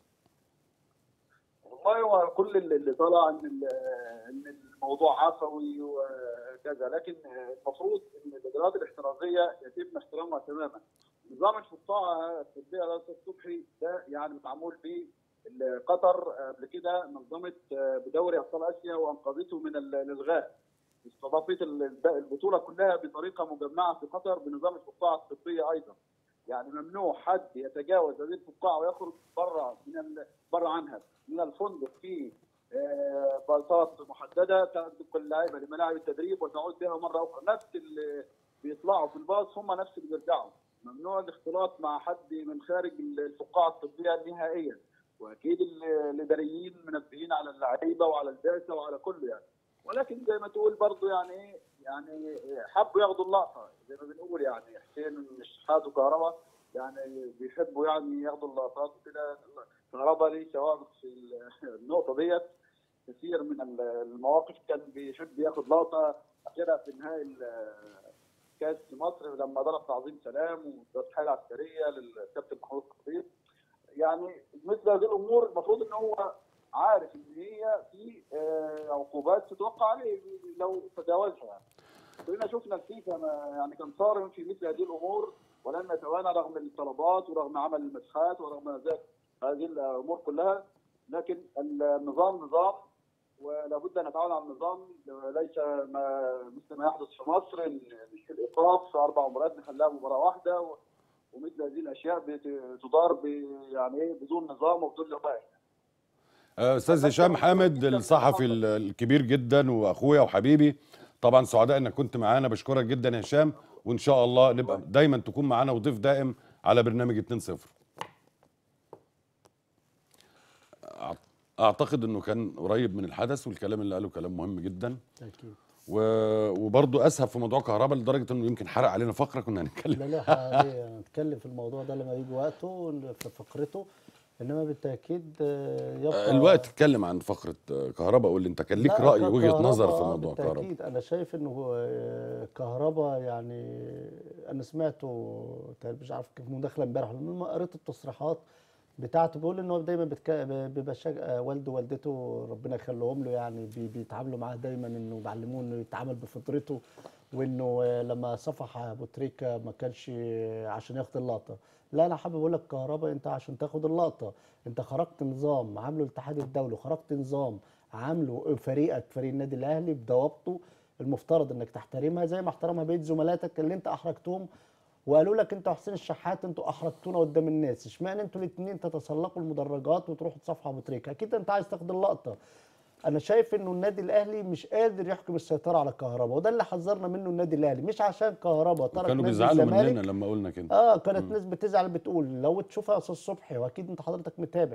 والله هو كل اللي اللي طلع ان ال- ان الموضوع عفوي وكذا لكن المفروض ان الاجراءات الاحترازيه يتم احترامها تماما. نظام الفقاعه الطبيه يا استاذ صبحي ده يعني معمول به قطر قبل كده نظمت بدوري ابطال اسيا وانقذته من الالغاء. استضافت ال- البطوله كلها بطريقه مجمعه في قطر بنظام الفقاعه الطبيه ايضا. يعني ممنوع حد يتجاوز هذه الفقاعه ويخرج بره من ال- بره عنها من الفندق في آه، باصات محدده تنقل اللعيبه لملاعب التدريب وتعود بها مره اخرى نفس اللي بيطلعوا في الباص هم نفس اللي بيرجعوا ممنوع الاختلاط مع حد من خارج الفقاعه الطبيه نهائيا واكيد ال- الاداريين منبهين على اللعيبه وعلى البعثه وعلى كله يعني ولكن زي ما تقول برضه يعني ايه يعني حبوا ياخدوا اللقطه زي ما بنقول يعني حسين الشحات وكهرباء يعني بيحبوا يعني ياخدوا اللقطات وكده كهرباء ليه سوابق في ال- النقطه ديت كثير من ال- المواقف كان بيحب ياخد لقطه اخرها في نهائي ال- كاس مصر لما ضرب تعظيم سلام والتضحيه العسكريه للكابتن محمود الخطيب يعني مثل هذه الامور المفروض ان هو عارف ان هي في آه، عقوبات تتوقع عليه لو تجاوزها يعني. كلنا شفنا الفيفا ما- يعني كان صارم في مثل هذه الامور ولم يتوانى رغم الطلبات ورغم عمل المسحات ورغم ذلك هذه الامور كلها لكن النظام نظام ولابد ان نتعاون على النظام ليس ما مثل ما يحدث في مصر إن الايقاف في اربع مباريات نخليها مباراه واحده و- ومثل هذه الاشياء بت- تدار ب- يعني ايه بدون نظام وبدون لوائح آه، استاذ هشام حامد الصحفي ال- الكبير جدا واخويا وحبيبي طبعا سعداء انك كنت معانا بشكرك جدا يا هشام وان شاء الله نبقى دايما تكون معانا وضيف دائم على برنامج 2-0 أع- اعتقد انه كان قريب من الحدث والكلام اللي قاله كلام مهم جدا اكيد و... وبرضه اسهب في موضوع كهرباء لدرجه انه يمكن حرق علينا فقره كنا هنتكلم لا لا حقيقي نتكلم في الموضوع ده لما يجي وقته في فقرته انما بالتاكيد آه، يبقى الوقت اتكلم عن فقره آه، كهرباء قول لي انت كان ليك لا، راي ك- وجهه كهربا نظر في آه، موضوع كهرباء بالتأكيد أنا شايف إنه آه، كهربا يعني أنا سمعته تقريباً مش عارف كيف مداخلة امبارح لما قريت التصريحات بتاعته بيقول إن هو دايما بتك... بيبقى شج... آه، والده ووالدته ربنا يخليهم له يعني بي... بيتعاملوا معاه دايما إنه بيعلموه إنه يتعامل بفطرته وإنه آه، لما صفح أبو تريكة ما كانش آه، عشان ياخد اللقطة لا أنا حابب أقول لك كهربا أنت عشان تاخد اللقطة أنت خرجت نظام عامله الاتحاد الدولي وخرجت نظام عامله فريقك فريق النادي الاهلي بضوابطه المفترض انك تحترمها زي ما احترمها بقيه زملاتك اللي انت احرجتهم وقالوا لك انت وحسين الشحات انتوا احرجتونا قدام الناس اشمعنى انتوا الاثنين تتسلقوا المدرجات وتروحوا تصافحوا ابو تريكه اكيد انت عايز تاخد اللقطه انا شايف انه النادي الاهلي مش قادر يحكم السيطره على كهربا وده اللي حذرنا منه النادي الاهلي مش عشان كهربا ترك كانوا نادي بيزعلوا الزمالك مننا لما قلنا كده اه كانت ناس بتزعل بتقول لو تشوفها يا استاذ صبحي واكيد انت حضرتك متابع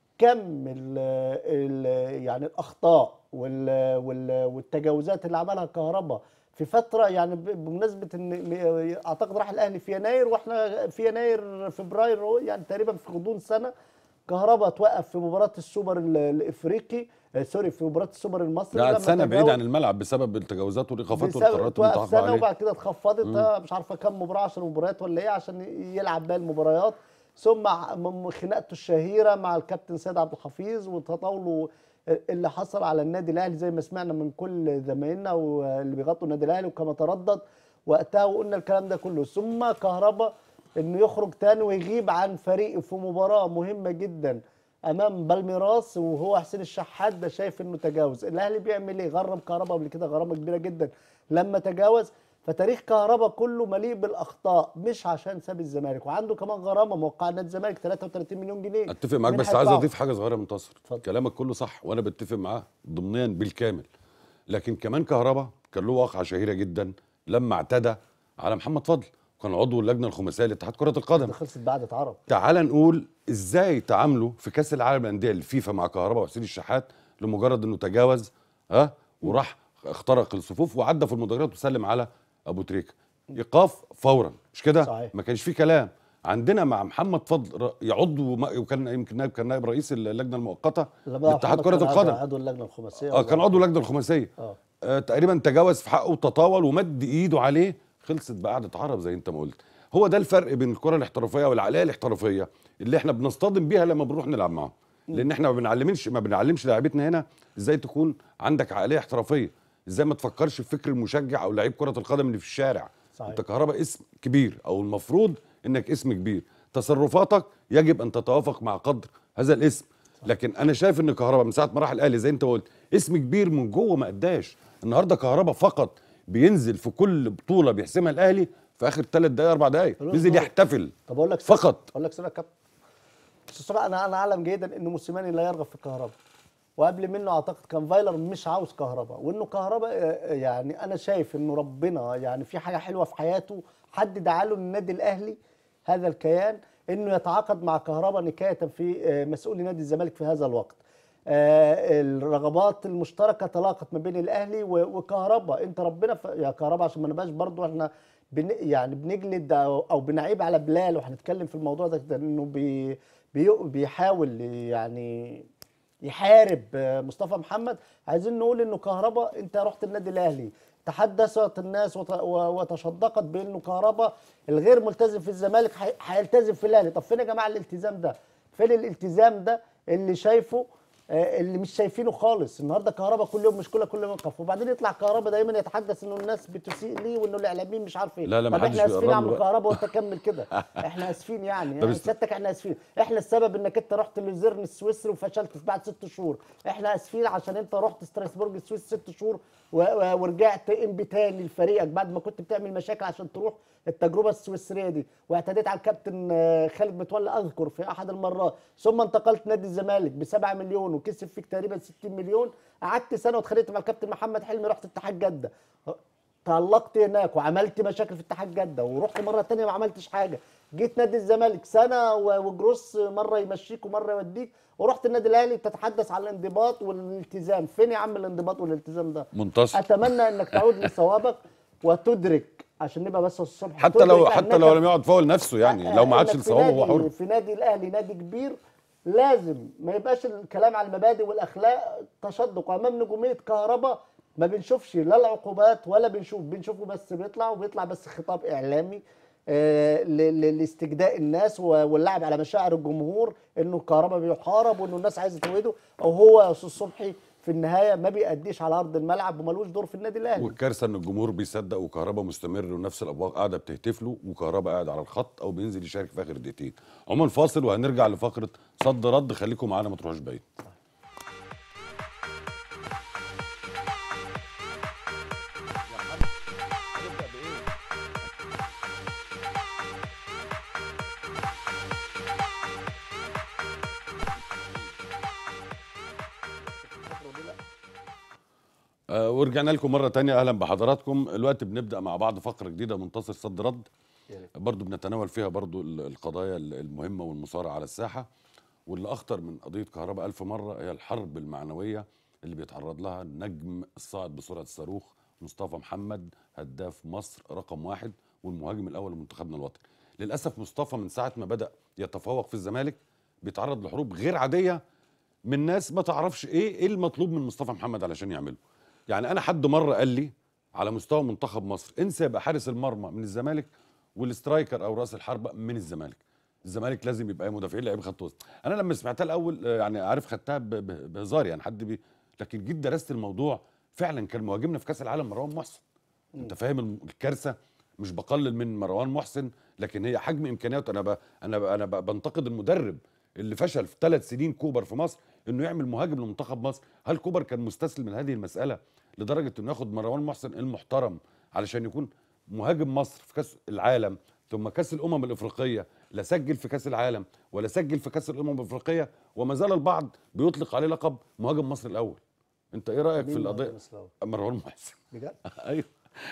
كم ال ال يعني الاخطاء وال وال والتجاوزات اللي عملها كهربا في فتره يعني ب- بمناسبه ان م- اعتقد راح الاهلي في يناير واحنا في يناير فبراير يعني تقريبا في غضون سنه كهربا توقف في مباراه السوبر ال- الافريقي آه، سوري في مباراه السوبر المصري قعد لما سنه بعيد تجاوز- عن الملعب بسبب التجاوزات والايقافات بسبب والقرارات توقف المتعاقبه سنه عليها وبعد كده اتخفضت مم. آه، مش عارفه كام مباراه 10 مباريات ولا ايه عشان يلعب باقي المباريات ثم ع- م- خناقته الشهيره مع الكابتن سيد عبد الحفيظ وتطاوله اللي حصل على النادي الاهلي زي ما سمعنا من كل زمايلنا واللي بيغطوا النادي الاهلي وكما تردد وقتها وقلنا الكلام ده كله ثم كهربا انه يخرج تاني ويغيب عن فريقه في مباراه مهمه جدا امام بالميراس وهو حسين الشحات ده شايف انه تجاوز الاهلي بيعمل ايه غرم كهربا قبل كده غرامه كبيره جدا لما تجاوز فتاريخ كهربا كله مليء بالاخطاء مش عشان ساب الزمالك وعنده كمان غرامه موقع نادي الزمالك 33 مليون جنيه اتفق معاك مين بس عايز هيدفعه؟ اضيف حاجه صغيره من منتصر كلامك كله صح وانا بتفق معاه ضمنيا بالكامل لكن كمان كهربا كان له واقعه شهيره جدا لما اعتدى على محمد فضل كان عضو اللجنه الخماسيه لاتحاد كره القدم خلصت بعد اتعرف تعال نقول ازاي تعاملوا في كاس العالم للانديه الفيفا مع كهربا وحسين الشحات لمجرد انه تجاوز ها وراح اخترق الصفوف وعدى في المدرجات وسلم على ابو تريكه ايقاف فورا مش كده صحيح. ما كانش فيه كلام عندنا مع محمد فضل ر- يعضو ما- وكان يمكن نائب كان نائب رئيس اللجنه المؤقته لما لاتحاد محمد كره كان عضو- القدم عضو اللجنه الخماسيه اه كان عضو اللجنه الخماسيه اه آه تقريبا تجاوز في حقه وتطاول ومد ايده عليه خلصت بقعده عرب زي انت ما قلت هو ده الفرق بين الكره الاحترافيه والعقليه الاحترافيه اللي احنا بنصطدم بيها لما بنروح نلعب معاهم لان احنا ما بنعلمش ما بنعلمش لاعيبتنا هنا ازاي تكون عندك عقليه احترافيه ازاي ما تفكرش في فكر المشجع او لعيب كره القدم اللي في الشارع صحيح. انت كهرباء اسم كبير او المفروض انك اسم كبير تصرفاتك يجب ان تتوافق مع قدر هذا الاسم لكن انا شايف ان كهرباء من ساعه ما راح الاهلي زي انت قلت اسم كبير من جوه ما اداش النهارده كهرباء فقط بينزل في كل بطوله بيحسمها الاهلي في اخر ثلاث دقائق اربع دقائق بينزل يحتفل طب اقول لك فقط اقول لك سؤال يا كابتن استاذ صلاح انا انا اعلم جيدا ان موسيماني لا يرغب في الكهرباء وقبل منه اعتقد كان فايلر مش عاوز كهرباء وانه كهرباء آه، يعني انا شايف انه ربنا يعني في حاجه حلوه في حياته حد دعاله النادي الاهلي هذا الكيان انه يتعاقد مع كهرباء نكايه في آه، مسؤولي نادي الزمالك في هذا الوقت آه، الرغبات المشتركه تلاقت ما بين الاهلي و- وكهرباء انت ربنا ف... يا كهرباء عشان ما نبقاش برضو احنا بن... يعني بنجلد او, أو بنعيب على بلال وهنتكلم في الموضوع ده كده انه بي... بي... بيحاول يعني يحارب آه، مصطفى محمد عايزين نقول انه كهرباء انت رحت النادي الاهلي تحدثت الناس وت- و- وتشدقت بانه كهرباء الغير ملتزم في الزمالك هي- هيلتزم في الاهلي طب فين يا جماعه الالتزام ده فين الالتزام ده اللي شايفه آه، اللي مش شايفينه خالص النهارده كهرباء كل يوم مشكله كل يوم موقف وبعدين يطلع كهرباء دايما يتحدث انه الناس بتسيء ليه وانه الاعلاميين مش عارف ايه لا، لا، طب محدش احنا اسفين بيقرب يا له عم بقى. كهرباء وانت كمل كده احنا اسفين يعني طب يعني است- سيادتك احنا اسفين احنا السبب انك انت رحت للزرن السويسري وفشلت في بعد ست شهور احنا اسفين عشان انت رحت ستراسبورج السويس ست شهور و- و- ورجعت انبي تاني لفريقك بعد ما كنت بتعمل مشاكل عشان تروح التجربه السويسريه دي واعتديت على الكابتن آه، خالد متولي اذكر في احد المرات ثم انتقلت نادي الزمالك ب 7 مليون وكسب فيك تقريبا 60 مليون قعدت سنه واتخانقت مع الكابتن محمد حلمي رحت اتحاد جده تألقت هناك وعملت مشاكل في اتحاد جده ورحت مره تانية ما عملتش حاجه جيت نادي الزمالك سنه و- وجروس مره يمشيك ومره يوديك ورحت النادي الاهلي تتحدث عن الانضباط والالتزام فين يا عم الانضباط والالتزام ده منتصر اتمنى انك تعود لصوابك وتدرك عشان نبقى بس الصبح حتى لو تدرك حتى أنك لو لم يقعد فاول نفسه يعني لو ما عادش إنك في لصوابه هو نادي- حر في نادي الاهلي نادي كبير لازم ما يبقاش الكلام على المبادئ والاخلاق تشدق امام نجوميه كهرباء ما بنشوفش لا العقوبات ولا بنشوف بنشوفه بس بيطلع وبيطلع بس خطاب اعلامي آه، ل- ل- لاستجداء الناس و- واللعب على مشاعر الجمهور انه الكهرباء بيحارب وانه الناس عايزه تويده او هو يا استاذ صبحي في النهايه ما بيأديش على ارض الملعب وملوش دور في النادي الاهلي والكارثه ان الجمهور بيصدق وكهربا مستمر ونفس الابواق قاعده بتهتف له وكهربا قاعد على الخط او بينزل يشارك في اخر دقيقتين عموما فاصل وهنرجع لفقره صد رد خليكم معانا ما تروحوش بعيد آه، ورجعنا لكم مرة تانية أهلا بحضراتكم الوقت بنبدأ مع بعض فقرة جديدة منتصر صد رد برضو بنتناول فيها برضو ال- القضايا ال- المهمة والمصارعة على الساحة واللي أخطر من قضية كهرباء ألف مرة هي الحرب المعنوية اللي بيتعرض لها النجم الصاعد بسرعة الصاروخ مصطفى محمد هداف مصر رقم واحد والمهاجم الأول لمنتخبنا الوطني للأسف مصطفى من ساعة ما بدأ يتفوق في الزمالك بيتعرض لحروب غير عادية من ناس ما تعرفش ايه ايه المطلوب من مصطفى محمد علشان يعمله يعني انا حد مره قال لي على مستوى منتخب مصر انسى يبقى حارس المرمى من الزمالك والاسترايكر او راس الحربه من الزمالك الزمالك لازم يبقى مدافعين لعيبه خط وسط انا لما سمعتها الاول آه، يعني عارف خدتها ب- ب- بهزار يعني حد بي لكن جيت درست الموضوع فعلا كان مهاجمنا في كاس العالم مروان محسن انت فاهم الم- الكارثه مش بقلل من مروان محسن لكن هي حجم امكانياته انا ب... انا ب... انا ب... بنتقد المدرب اللي فشل في ثلاث سنين كوبر في مصر انه يعمل مهاجم لمنتخب مصر هل كوبر كان مستسلم من هذه المساله لدرجه انه ياخد مروان محسن المحترم علشان يكون مهاجم مصر في كاس العالم ثم كاس الامم الافريقيه لا سجل في كاس العالم ولا سجل في كاس الامم الافريقيه وما زال البعض بيطلق عليه لقب مهاجم مصر الاول انت ايه رايك في مين القضيه مهاجم مصر الأول؟ مروان محسن بجد ايوه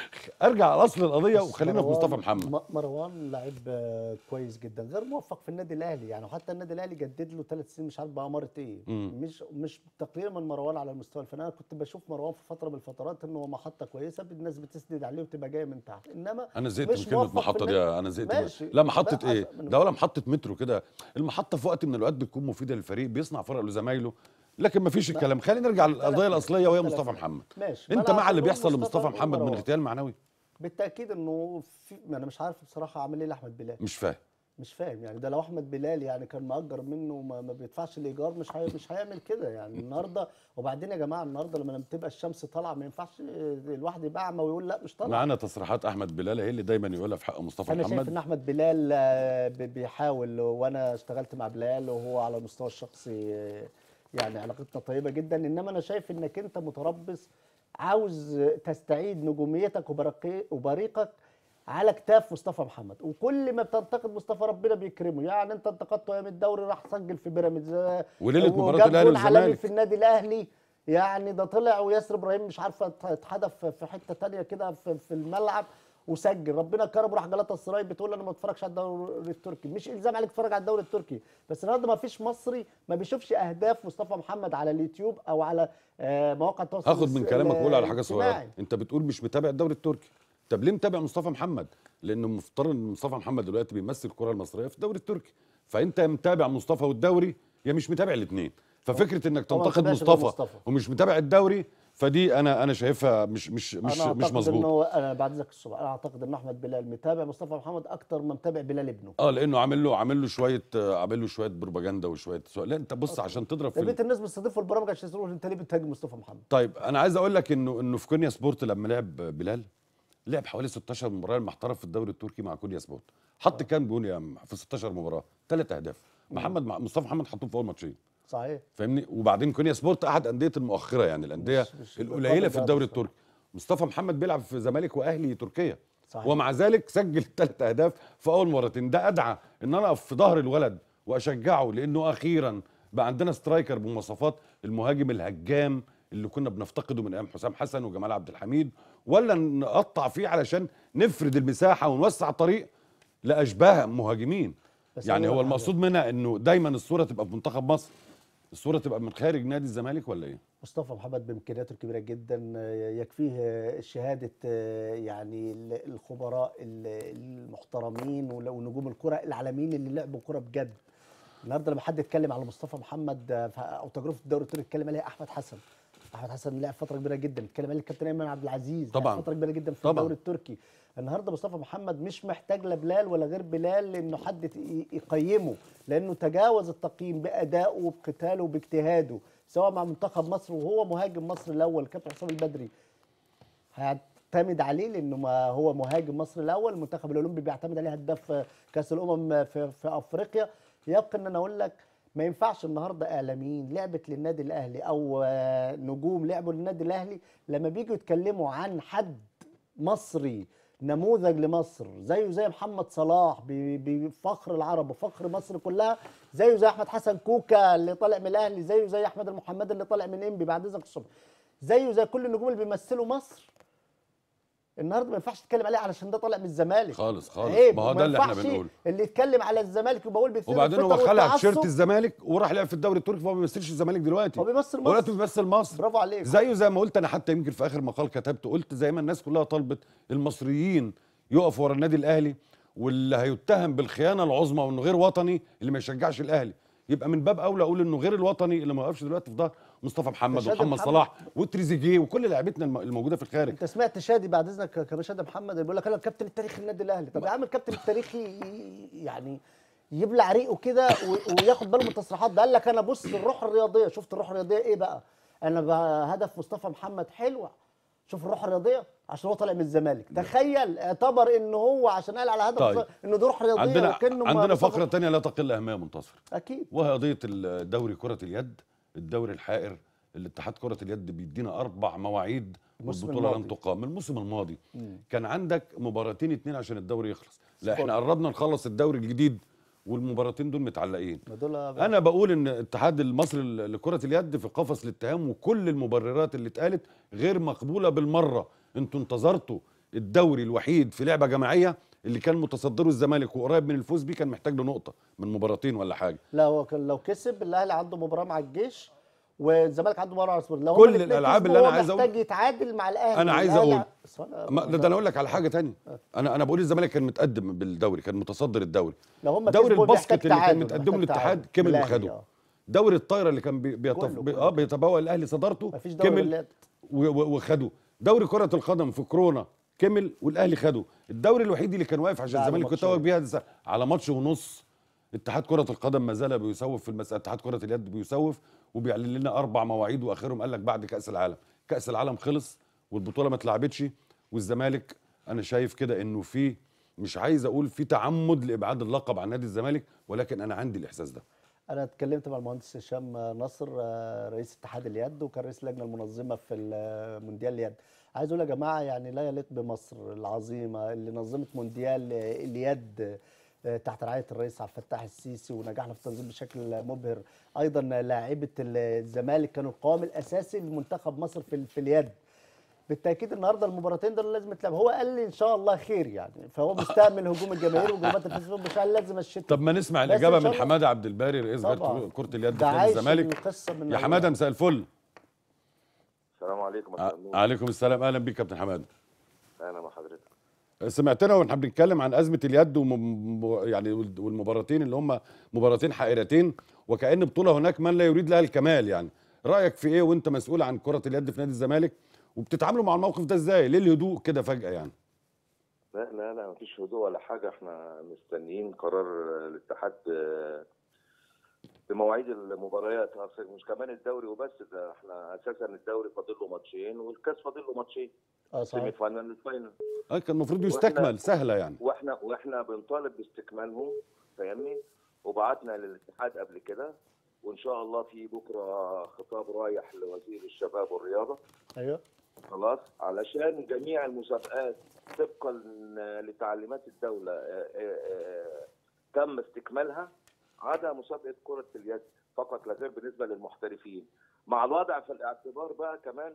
ارجع لاصل القضيه بص، وخلينا في مروان- مصطفى محمد م- مروان لعيب آه، كويس جدا غير موفق في النادي الاهلي يعني وحتى النادي الاهلي جدد له ثلاث سنين مش عارف بأمارة ايه مم. مش مش تقليلا من مروان على المستوى الفني انا كنت بشوف مروان في فتره من الفترات انه هو محطه كويسه الناس بتسند عليه وتبقى جايه من تحت انما انا زهقت من مش كلمه موفق في محطه دي النادي. انا زهقت من- ماشي. لا محطه لا، ايه أص- من- ده ولا محطه مترو كده المحطه في وقت من الاوقات بتكون مفيده للفريق بيصنع فرق لزمايله لكن ما فيش لا. الكلام خلينا نرجع للقضيه اختلفنا. الاصليه وهي اختلفنا. مصطفى محمد ماشي انت ما أنا مع اللي عشان بيحصل نقول لمصطفى محمد من ومروان. اغتيال معنوي بالتاكيد انه في ما انا مش عارف بصراحه عامل ايه لاحمد بلال مش فاهم مش فاهم يعني ده لو احمد بلال يعني كان مأجر منه وما ما بيدفعش الايجار مش هي مش هيعمل كده يعني النهارده وبعدين يا جماعه النهارده لما تبقى الشمس طالعه ما ينفعش الواحد يبقى اعمى ويقول لا مش طالعه معانا تصريحات احمد بلال هي اللي دايما يقولها في حق مصطفى انا شايف محمد ان احمد بلال آه، ب- بيحاول وانا اشتغلت مع بلال وهو على المستوى الشخصي آه، يعني علاقتنا طيبه جدا انما انا شايف انك انت متربص عاوز تستعيد نجوميتك وبرقي- وبريقك على كتاف مصطفى محمد وكل ما بتنتقد مصطفى ربنا بيكرمه يعني انت انتقدته ايام الدوري راح سجل في بيراميدز آه، وليلة مباراة وجاب الأهلي جون عالمي والزمالك. في النادي الاهلي يعني ده طلع وياسر ابراهيم مش عارفه ات- اتحدف في حته تانية كده في, في الملعب وسجل ربنا كرم راح جلاطه السراي بتقول انا ما بتفرجش على الدوري التركي مش الزام عليك تتفرج على الدوري التركي بس النهارده ما فيش مصري ما بيشوفش اهداف مصطفى محمد على اليوتيوب او على آه، مواقع التواصل هاخد من الس- كلامك واقول على حاجه الاجتماعي. صغيره انت بتقول مش متابع الدوري التركي طب ليه متابع مصطفى محمد لان مفترض ان مصطفى محمد دلوقتي بيمثل الكره المصريه في الدوري التركي فانت يا متابع مصطفى والدوري يا مش متابع الاثنين ففكره انك هو ما تنتقد متابعش غير مصطفى, مصطفى. ومش متابع الدوري فدي انا انا شايفها مش مش مش انا مش اعتقد مظبوط انه انا بعد ذاك الصبح انا اعتقد ان احمد بلال متابع مصطفى محمد اكتر ما متابع بلال ابنه اه لانه عامل له عامل له شويه آه، عامل له شويه بروباجندا وشويه سؤال لا انت بص عشان تضرب في ده ال- بيت الناس بتستضيفوا البرامج عشان يسالوا انت ليه بتهاجم مصطفى محمد طيب انا عايز اقول لك انه انه في كونيا سبورت لما لعب بلال لعب حوالي 16 مباراه لما احترف في الدوري التركي مع كونيا سبورت حط كام جون يا عم في 16 مباراه ثلاث اهداف محمد مع مصطفى محمد حطهم في اول ماتشين صحيح فاهمني وبعدين كونيا سبورت احد انديه المؤخره يعني الانديه مش- مش القليله بالقدر في ده الدوري بس. التركي مصطفى محمد بيلعب في زمالك واهلي تركيا صحيح. ومع ذلك سجل ثلاث اهداف في اول مرتين ده ادعى ان انا اقف في ظهر الولد واشجعه لانه اخيرا بقى عندنا سترايكر بمواصفات المهاجم الهجام اللي كنا بنفتقده من ايام حسام حسن وجمال عبد الحميد ولا نقطع فيه علشان نفرد المساحه ونوسع طريق لاشباه مهاجمين بس يعني هو هو حاجة. المقصود منها انه دايما الصوره تبقى في منتخب مصر الصوره تبقى من خارج نادي الزمالك ولا ايه مصطفى محمد بامكانياته الكبيره جدا آه، يكفيه آه، شهاده آه، يعني ال- الخبراء ال- المحترمين ول- ونجوم الكره العالميين اللي لعبوا كره بجد النهارده لما حد يتكلم على مصطفى محمد آه، ف- او تجربه الدوري التركي يتكلم عليها احمد حسن احمد حسن لعب فتره كبيره جدا اتكلم عليه الكابتن ايمن عبد العزيز لعب طبعاً. فتره كبيره جدا في طبعاً. الدوري التركي النهارده مصطفى محمد مش محتاج لا بلال ولا غير بلال لانه حد ي- يقيمه لانه تجاوز التقييم بادائه وبقتاله وباجتهاده سواء مع منتخب مصر وهو مهاجم مصر الاول كابتن حسام البدري هيعتمد عليه لانه ما هو مهاجم مصر الاول المنتخب الاولمبي بيعتمد عليه هداف كاس الامم في, في افريقيا يبقى ان انا اقول لك ما ينفعش النهارده اعلاميين لعبت للنادي الاهلي او آه، نجوم لعبوا للنادي الاهلي لما بيجوا يتكلموا عن حد مصري نموذج لمصر زيه زي محمد صلاح ب- بفخر العرب وفخر مصر كلها زيه زي احمد حسن كوكا اللي طالع من الاهلي زيه زي احمد المحمد اللي طالع من انبي بعد اذنك الصبح زيه زي كل النجوم اللي بيمثلوا مصر النهارده ما ينفعش تتكلم عليه علشان ده طالع من الزمالك خالص خالص عيب ما هو وما ده اللي احنا ينفعش بنقوله اللي يتكلم على الزمالك يبقى بقول بيثير وبعدين هو الفتن خلع والتعصب. تيشيرت الزمالك وراح لعب في الدوري التركي فهو ما بيمثلش الزمالك دلوقتي هو بيمثل هو مصر. دلوقتي بيمثل مصر برافو عليك زيه زي ما قلت انا حتى يمكن في اخر مقال كتبت قلت زي ما الناس كلها طلبت المصريين يقفوا ورا النادي الاهلي واللي هيتهم بالخيانه العظمى وانه غير وطني اللي ما يشجعش الاهلي يبقى من باب اولى اقول انه غير الوطني اللي ما وقفش دلوقتي في ظهر مصطفى محمد شادي ومحمد محمد. صلاح وتريزيجيه وكل لعيبتنا الم- الموجوده في الخارج انت سمعت شادي بعد اذنك كابتن شادي محمد اللي بيقول لك انا الكابتن التاريخي للنادي الاهلي طب يا عم الكابتن التاريخي يعني يبلع ريقه كده و- وياخد باله من التصريحات ده قال لك انا بص الروح الرياضيه شفت الروح الرياضيه ايه بقى انا بقى هدف مصطفى محمد حلو شوف الروح الرياضيه عشان هو طالع من الزمالك تخيل اعتبر ان هو عشان قال على هدف طيب. مصطفى- انه دي روح رياضيه عندنا وكانه ما عندنا مصطفى- فقره تانية لا تقل اهميه منتصر اكيد وهي قضيه الدوري كره اليد الدوري الحائر الاتحاد كره اليد بيدينا اربع مواعيد الموسم والبطوله لن الماضي. تقام الموسم الماضي مم. كان عندك مباراتين اتنين عشان الدوري يخلص لا سبورت. احنا قربنا نخلص الدوري الجديد والمباراتين دول متعلقين ما دول انا بقول ان الاتحاد المصري ل- لكره اليد في قفص الاتهام وكل المبررات اللي اتقالت غير مقبوله بالمره انتوا انتظرتوا الدوري الوحيد في لعبه جماعيه اللي كان متصدره الزمالك وقريب من الفوز بيه كان محتاج له نقطه من مباراتين ولا حاجه لا هو كان لو كسب الاهلي عنده مباراه مع الجيش والزمالك عنده مباراه مع الاسماعيلي لو هما كل الاتنين الألعاب كسبوا اللي أنا هو عايز أقول- محتاج يتعادل مع الاهلي انا عايز الأهلي- اقول أصل أنا- ما ده, ده انا اقول لك على حاجه تانية انا انا بقول الزمالك كان متقدم بالدوري كان متصدر الدوري لو هم دوري كسبوا الباسكت بيحتاج اللي كان تعادل، متقدمه محتاج الاتحاد تعادل. كمل بالأهلي، وخده آه. دوري الطايره اللي كان بي- بيتف... كله، بي... كله. اه بيتبوأ الاهلي صدارته مفيش دوري كمل باليد. و... و... وخده دوري كره القدم في كورونا كمل والاهلي خده الدوري الوحيد اللي كان واقف عشان بعد الزمالك ماتشين. يتوج بيها ده على ماتش ونص اتحاد كرة القدم ما زال بيسوف في المسألة اتحاد كرة اليد بيسوف وبيعلن لنا أربع مواعيد وآخرهم قال لك بعد كأس العالم كأس العالم خلص والبطولة ما اتلعبتش والزمالك أنا شايف كده إنه في مش عايز أقول في تعمد لإبعاد اللقب عن نادي الزمالك ولكن أنا عندي الإحساس ده انا اتكلمت مع المهندس هشام نصر آه، رئيس اتحاد اليد وكان رئيس اللجنه المنظمه في ال- مونديال اليد عايز اقول يا جماعه يعني لا يليق بمصر العظيمه اللي نظمت مونديال آه، اليد آه، تحت رعايه الرئيس عبد الفتاح السيسي ونجحنا في التنظيم بشكل مبهر ايضا لاعيبه الزمالك كانوا القوام الاساسي لمنتخب مصر في في اليد بالتاكيد النهارده المباراتين دول لازم يتلعب هو قال لي ان شاء الله خير يعني فهو مستأمل هجوم الجماهير وجمهورات الفيسبوك مش قال لازم الشتاء طب ما نسمع بس الاجابه إن شاء من الله- حماده عبد الباري رئيس طبعاً. جهاز كره اليد في ده نادي عايش الزمالك القصة من يا أولها. حماده مساء الفل السلام عليكم يا ع- فندم. عليكم السلام اهلا بيك كابتن حماده اهلا مع حضرتك سمعتنا واحنا بنتكلم عن ازمه اليد وم... يعني والمباراتين اللي هم مباراتين حائرتين وكأن بطوله هناك من لا يريد لها الكمال يعني رايك في ايه وانت مسؤول عن كره اليد في نادي الزمالك وبتتعاملوا مع الموقف ده ازاي ليه الهدوء كده فجاه يعني لا لا لا مفيش هدوء ولا حاجه احنا مستنيين قرار الاتحاد آه، بمواعيد المباريات أصل مش كمان الدوري وبس ده احنا اساسا الدوري فاضل له ماتشين والكاس فاضل له ماتشين اه سيمي فاينل للفاينل اه كان المفروض وإحنا- يستكمل سهله يعني واحنا واحنا بنطالب باستكمالهم فاهمني وبعتنا للاتحاد قبل كده وان شاء الله في بكره خطاب رايح لوزير الشباب والرياضه ايوه خلاص علشان جميع المسابقات طبقا لتعليمات الدوله آه، آه، آه، تم استكمالها عدا مسابقه كره اليد فقط لا غير بالنسبه للمحترفين مع الوضع في الاعتبار بقى كمان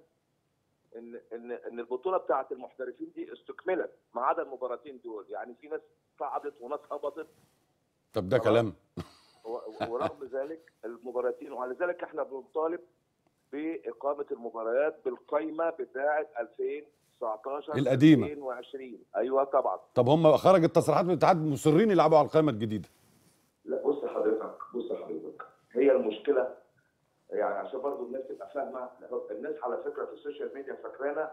ان ان ان البطوله بتاعه المحترفين دي استكملت ما عدا المباراتين دول يعني في ناس صعدت وناس هبطت طب ده كلام و- ورغم ذلك المباراتين ولذلك احنا بنطالب باقامه المباريات بالقائمه بتاعه 2019 القديمة. 2020 ايوه طبعا طب هم خرجت تصريحات من الاتحاد مصرين يلعبوا على القائمه الجديده لا بص حضرتك بص حضرتك هي المشكله يعني عشان برضو الناس تبقى فاهمه الناس على فكره في السوشيال ميديا فاكرانا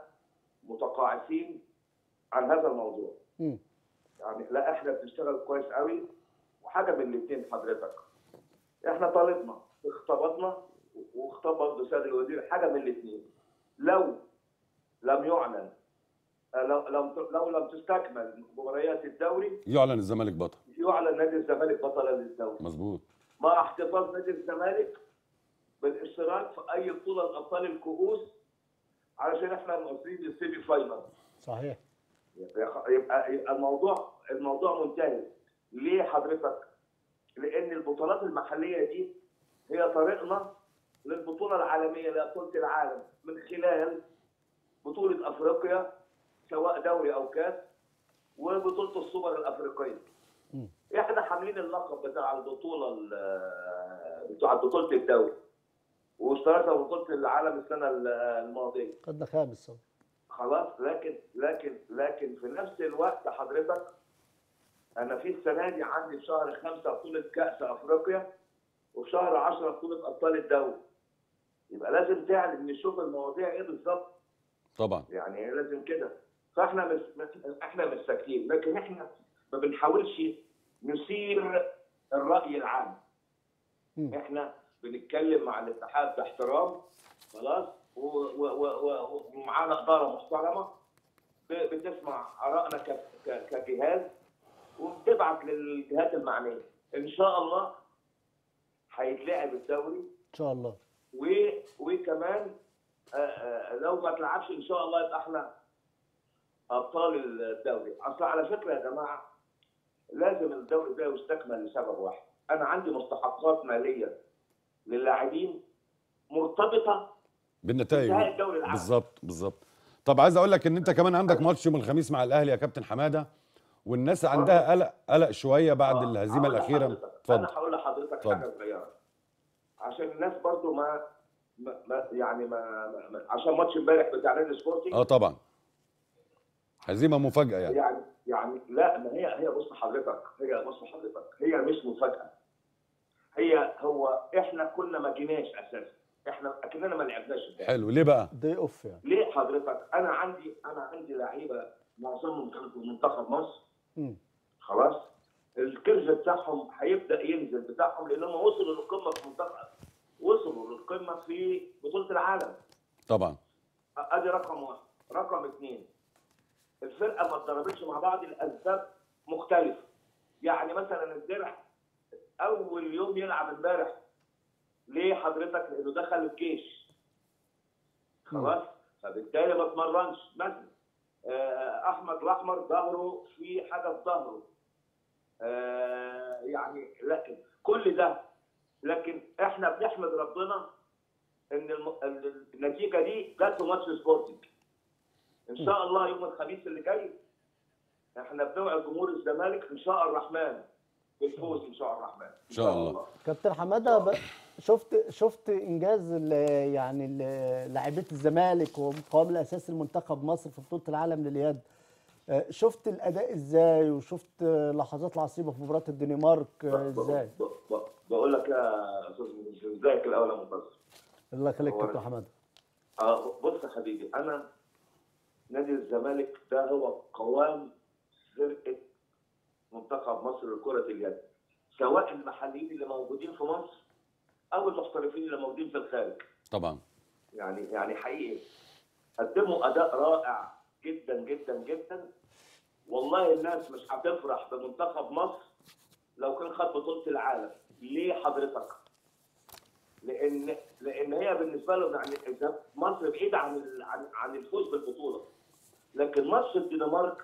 متقاعسين عن هذا الموضوع مم. يعني لا احنا بنشتغل كويس قوي وحاجه من الاثنين حضرتك احنا طالبنا اختبطنا واختار برضه سيد الوزير حاجه من الاثنين لو لم يعلن لو لو لو لم تستكمل مباريات الدوري يعلن الزمالك بطل يعلن نادي الزمالك بطلا للدوري مظبوط مع احتفاظ نادي الزمالك بالاشتراك في اي بطوله الابطال الكؤوس علشان احنا واصلين للسيمي فاينل صحيح يبقى يبقى الموضوع الموضوع منتهي ليه حضرتك؟ لان البطولات المحليه دي هي طريقنا للبطوله العالميه لبطوله العالم من خلال بطوله افريقيا سواء دوري او كاس وبطوله السوبر الافريقيه. احنا حاملين اللقب بتاع البطوله ال- بتاع بطوله الدوري واشتركنا ببطوله العالم السنه الماضيه. خدنا خامس اهو خلاص لكن لكن لكن في نفس الوقت حضرتك انا في السنه دي عندي في شهر خمسه بطوله كاس افريقيا وفي شهر 10 بطوله ابطال الدوري يبقى لازم تعلم نشوف المواضيع ايه بالظبط طبعا يعني إيه لازم كده فاحنا مش احنا مش ساكتين لكن احنا ما بنحاولش نثير الراي العام احنا بنتكلم مع الاتحاد باحترام خلاص و- و- و- و- ومعانا اداره محترمه ب- بتسمع ارائنا ك- ك- كجهاز وبتبعت للجهات المعنيه ان شاء الله هيتلعب الدوري ان شاء الله و... وكمان آه، آه، لو ما تلعبش ان شاء الله يبقى احنا ابطال الدوري اصل على فكره يا جماعه لازم الدوري ده يستكمل لسبب واحد انا عندي مستحقات ماليه للاعبين مرتبطه بالنتائج انتهاء الدوري العام. بالظبط بالظبط طب عايز اقول لك ان انت كمان عندك ماتش يوم الخميس مع الاهلي يا كابتن حماده والناس عندها قلق قلق شويه بعد الهزيمه هقول الاخيره لحضرتك- اتفضل انا هقول لحضرتك اتفضل. حاجه صغيره عشان الناس برضو ما, ما ما- يعني ما, ما ما- عشان ماتش امبارح بتاع نادي سبورتنج اه طبعا هزيمه مفاجاه يعني يعني يعني لا ما هي هي بص حضرتك هي بص حضرتك هي مش مفاجاه هي هو احنا كنا ما جيناش اساسا احنا اكننا ما لعبناش امبارح. حلو ليه بقى دي اوف يعني ليه حضرتك انا عندي انا عندي لعيبه معظمهم كانوا في منتخب مصر مم. خلاص الكيرف بتاعهم هيبدا ينزل بتاعهم لانهم وصلوا للقمه في منتخب وصلوا للقمه في بطوله العالم طبعا ادي رقم واحد رقم اثنين الفرقه ما اتضربتش مع بعض الاسباب مختلفه يعني مثلا الدرع اول يوم يلعب امبارح ليه حضرتك لانه دخل الجيش خلاص فبالتالي ما اتمرنش مثلا آه، احمد الاحمر ظهره في حاجه في ظهره آه، يعني لكن كل ده لكن احنا بنحمد ربنا ان الم- ال- النتيجه دي جت في ماتش سبورتنج ان شاء الله يوم الخميس اللي جاي احنا بنوعد جمهور الزمالك ان شاء الرحمن بالفوز ان شاء الرحمن ان شاء الله كابتن حماده ب... شفت شفت انجاز ال- يعني ال- لاعبيه الزمالك ومقام الاساسي لمنتخب مصر في بطوله العالم لليد آه، شفت الاداء ازاي وشفت آه، لحظات العصيبه في مباراه الدنمارك آه، ازاي ب- بقول لك يا استاذ مهندس، ازيك الاول يا منتصر الله يخليك هو- كابتن حماده اه بص يا حبيبي انا نادي الزمالك ده هو قوام فرقه منتخب مصر لكره اليد سواء المحليين اللي موجودين في مصر او المحترفين اللي موجودين في الخارج طبعا يعني يعني حقيقي قدموا اداء رائع جدا جدا جدا والله الناس مش هتفرح بمنتخب مصر لو كان خد بطوله العالم ليه حضرتك؟ لان لان هي بالنسبه لهم يعني إذا مصر بعيده عن ال- عن عن الفوز بالبطوله لكن ماتش الدنمارك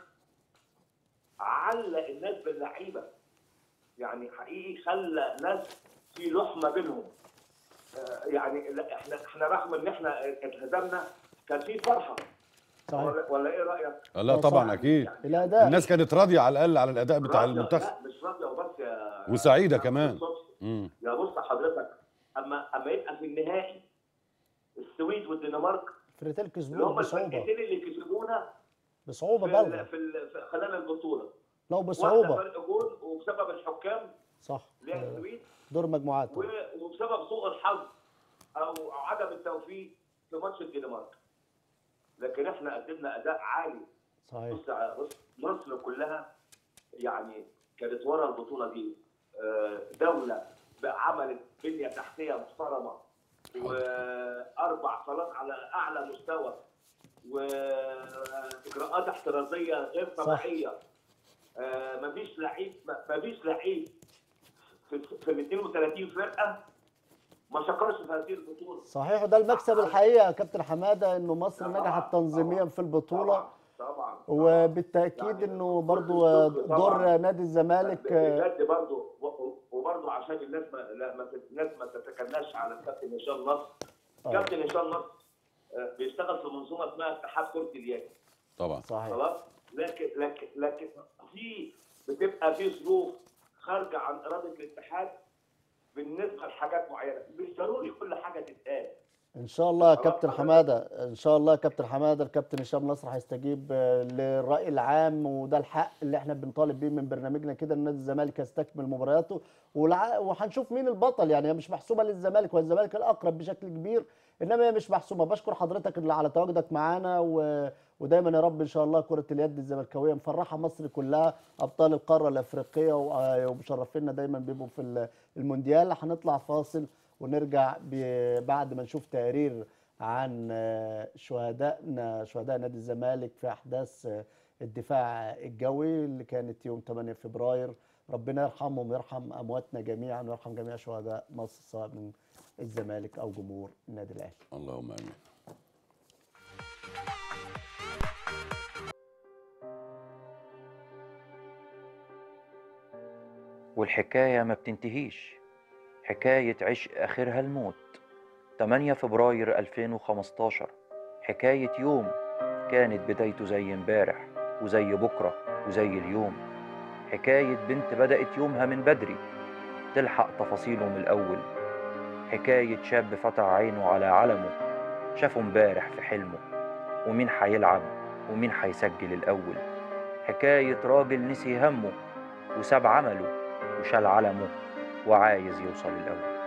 علق الناس باللعيبه يعني حقيقي خلى ناس في لحمه بينهم آه، يعني لا، احنا احنا رغم ان احنا اتهزمنا كان في فرحه صحيح ولا, ولا ايه رايك؟ لا طبعا اكيد الاداء الناس كانت راضيه على الاقل على الاداء بتاع راضية- المنتخب لا مش راضيه وبس يا وسعيده كمان امم يا بص حضرتك اما اما يبقى في النهائي السويد والدنمارك فرقتين اللي كسبوه هم بصعوبه الفرقتين اللي كسبونا بصعوبه في, بالغه ال- في, ال- في خلال البطوله لو واحده بصعوبه فرق جول وبسبب الحكام صح اللي هي آه، السويد دور مجموعات و- وبسبب سوء الحظ او أو عدم التوفيق في ماتش الدنمارك لكن احنا قدمنا اداء عالي صحيح بص بص مصر كلها يعني كانت ورا البطوله دي آه، دوله بقى عملت بنيه تحتيه محترمه واربع صالات على اعلى مستوى واجراءات احترازيه غير طبيعيه آه، مفيش لعيب مفيش لعيب في في ال 32 فرقه ما شكرش في هذه البطوله صحيح وده المكسب الحقيقه يا كابتن حماده انه مصر نجحت تنظيميا في البطوله طبعا وبالتاكيد انه برضو دور نادي الزمالك آه، بجد برضه وبرضه عشان الناس ما لا ما تت- الناس ما تتكلمش على الكابتن هشام نصر آه. كابتن هشام نصر آه، بيشتغل في منظومه اسمها اتحاد كره اليد طبعا صحيح خلاص لكن لكن لكن في بتبقى في ظروف خارجه عن اراده الاتحاد بالنسبه لحاجات معينه مش ضروري كل حاجه تتقال ان شاء الله يا كابتن حماده ان شاء الله يا كابتن حماده الكابتن هشام نصر هيستجيب آه، للراي العام وده الحق اللي احنا بنطالب بيه من برنامجنا كده ان نادي الزمالك يستكمل مبارياته والع- وهنشوف مين البطل يعني هي مش محسوبه للزمالك والزمالك الاقرب بشكل كبير انما هي مش محسوبه بشكر حضرتك اللي على تواجدك معانا و... ودايما يا رب ان شاء الله كره اليد الزملكاويه مفرحه مصر كلها ابطال القاره الافريقيه و- ومشرفينا دايما بيبقوا في ال- المونديال هنطلع فاصل ونرجع ب- بعد ما نشوف تقرير عن آه، شهدائنا شهداء نادي الزمالك في احداث آه، الدفاع الجوي اللي كانت يوم 8 فبراير ربنا يرحمهم ويرحم امواتنا جميعا ويرحم جميع شهداء مصر سواء من الزمالك او جمهور النادي الاهلي اللهم امين والحكاية ما بتنتهيش حكاية عشق آخرها الموت 8 فبراير 2015 حكاية يوم كانت بدايته زي امبارح وزي بكرة وزي اليوم حكاية بنت بدأت يومها من بدري تلحق تفاصيله من الأول حكاية شاب فتح عينه على علمه شافه امبارح في حلمه ومين هيلعب ومين هيسجل الأول حكاية راجل نسي همه وساب عمله وشال علمه وعايز يوصل الأول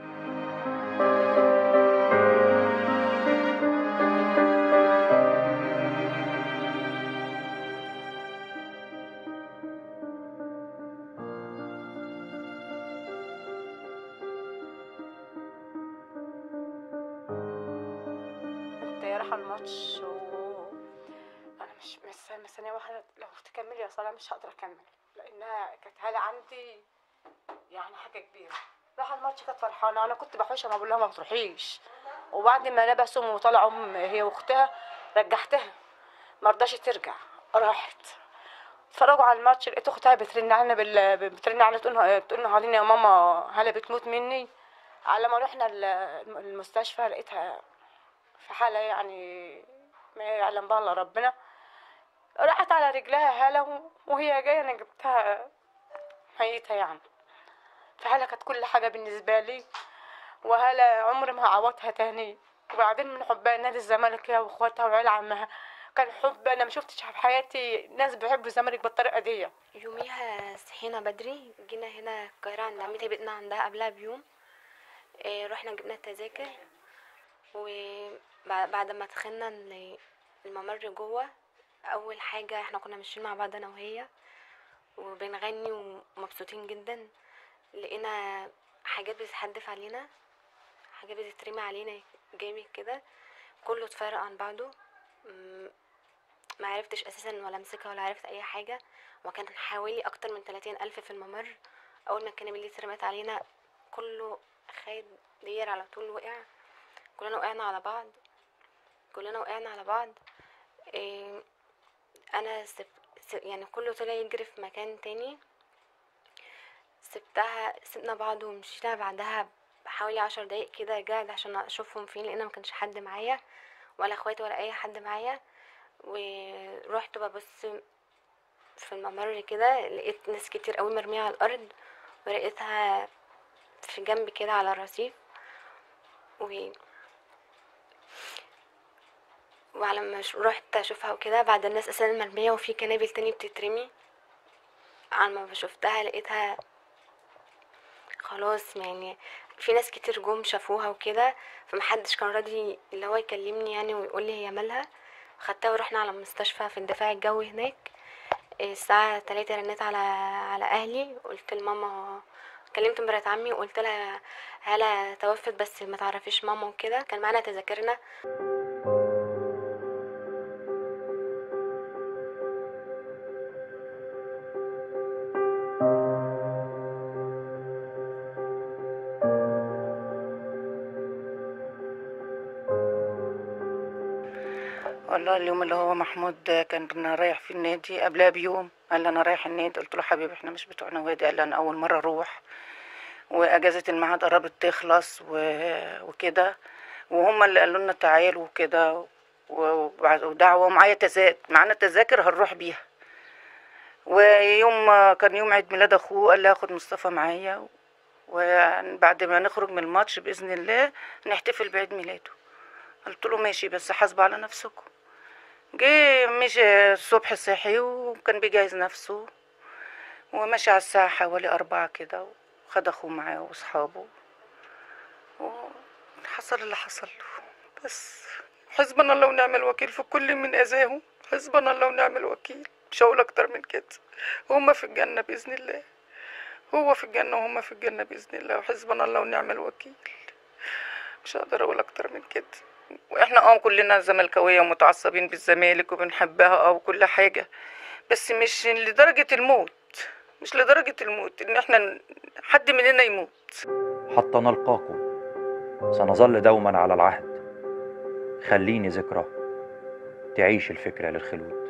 كنت رايحة الماتش و أنا مش مس- مستنية واحدة لو تكملي يا صلاة مش هقدر أكمل لأنها كانت هالة عندي يعني حاجة كبيرة رايحة الماتش كانت فرحانة أنا كنت بحوشها ما بقول لها ما بتروحيش وبعد ما لبسهم وطلعوا م- هي واختها رجعتها ما رضاش ترجع راحت اتفرجوا على الماتش لقيت اختها بترن علينا بال... بترن علينا تقول تقول علينا يا ماما هلا بتموت مني على ما رحنا ال- المستشفى لقيتها في حالة يعني ما يعلم بها الا ربنا راحت على رجلها هالة وهي جاية انا جبتها ميتة يعني فهلا كانت كل حاجة بالنسبة لي وهلا عمري ما هعوضها تاني وبعدين من حبها نادي الزمالك هي واخواتها وعيال عمها كان حب انا ما شفتش في حياتي ناس بيحبوا الزمالك بالطريقه دي يوميها صحينا بدري جينا هنا القاهرة عند عمتي بيتنا عندها قبلها بيوم إيه، رحنا جبنا التذاكر وبعد ما دخلنا ال- الممر جوه أول حاجة احنا كنا ماشيين مع بعض أنا وهي وبنغني ومبسوطين جدا لقينا حاجات بتتحدف علينا حاجات بتترمي علينا جامد كده كله اتفرق عن بعضه م- ما عرفتش اساسا ولا امسكها ولا عرفت اي حاجه وكان حوالي اكتر من 30 الف في الممر اول ما الكنابل دي اترمت علينا كله خد دير على طول وقع كلنا وقعنا على بعض كلنا وقعنا على بعض إيه انا سب... س- يعني كله طلع يجري في مكان تاني سبتها سبنا بعض ومشينا بعدها بحوالي عشر دقايق كده رجعت عشان اشوفهم فين لان ما كانش حد معايا ولا اخواتي ولا اي حد معايا ورحت ببص في الممر كده لقيت ناس كتير قوي مرمية على الارض ولقيتها في جنب كده على الرصيف و وعلى ما ش- رحت اشوفها وكده بعد الناس اساسا مرمية وفي كنابل تاني بتترمي على ما شفتها لقيتها خلاص يعني في ناس كتير جم شافوها وكده فمحدش كان راضي اللي هو يكلمني يعني ويقول لي هي مالها خدتها ورحنا على المستشفى في الدفاع الجوي هناك الساعة تلاتة رنيت على على أهلي قلت لماما كلمت مرات عمي وقلت لها هلا توفت بس ما تعرفيش ماما وكده كان معانا تذاكرنا والله اليوم اللي هو محمود كان رايح في النادي قبلها بيوم قال لي انا رايح النادي قلت له حبيبي احنا مش بتوع نوادي قال لي انا اول مره اروح واجازه الميعاد قربت تخلص و... وكده وهم اللي قالوا لنا تعالوا وكده وبعد- ودعوه ومعايا تذاكر معانا تذاكر هنروح بيها ويوم ما كان يوم عيد ميلاد اخوه قال لي هاخد مصطفى معايا وبعد ما نخرج من الماتش باذن الله نحتفل بعيد ميلاده قلت له ماشي بس حاسبوا على نفسكم جه مشي الصبح صحي وكان بيجهز نفسه ومشي على الساعة حوالي أربعة كده وخد أخوه معاه وأصحابه وحصل اللي حصل له بس حسبنا الله ونعم الوكيل في كل من أذاهم حسبنا الله ونعم الوكيل مش هقول أكتر من كده هما في الجنة بإذن الله هو في الجنة وهما في الجنة بإذن الله وحسبنا الله ونعم الوكيل مش هقدر أقول أكتر من كده واحنا اه كلنا زملكاويه ومتعصبين بالزمالك وبنحبها اه وكل حاجه بس مش لدرجه الموت مش لدرجه الموت ان احنا ن- حد مننا يموت حتى نلقاكم سنظل دوما على العهد خليني ذكرى تعيش الفكرة للخلود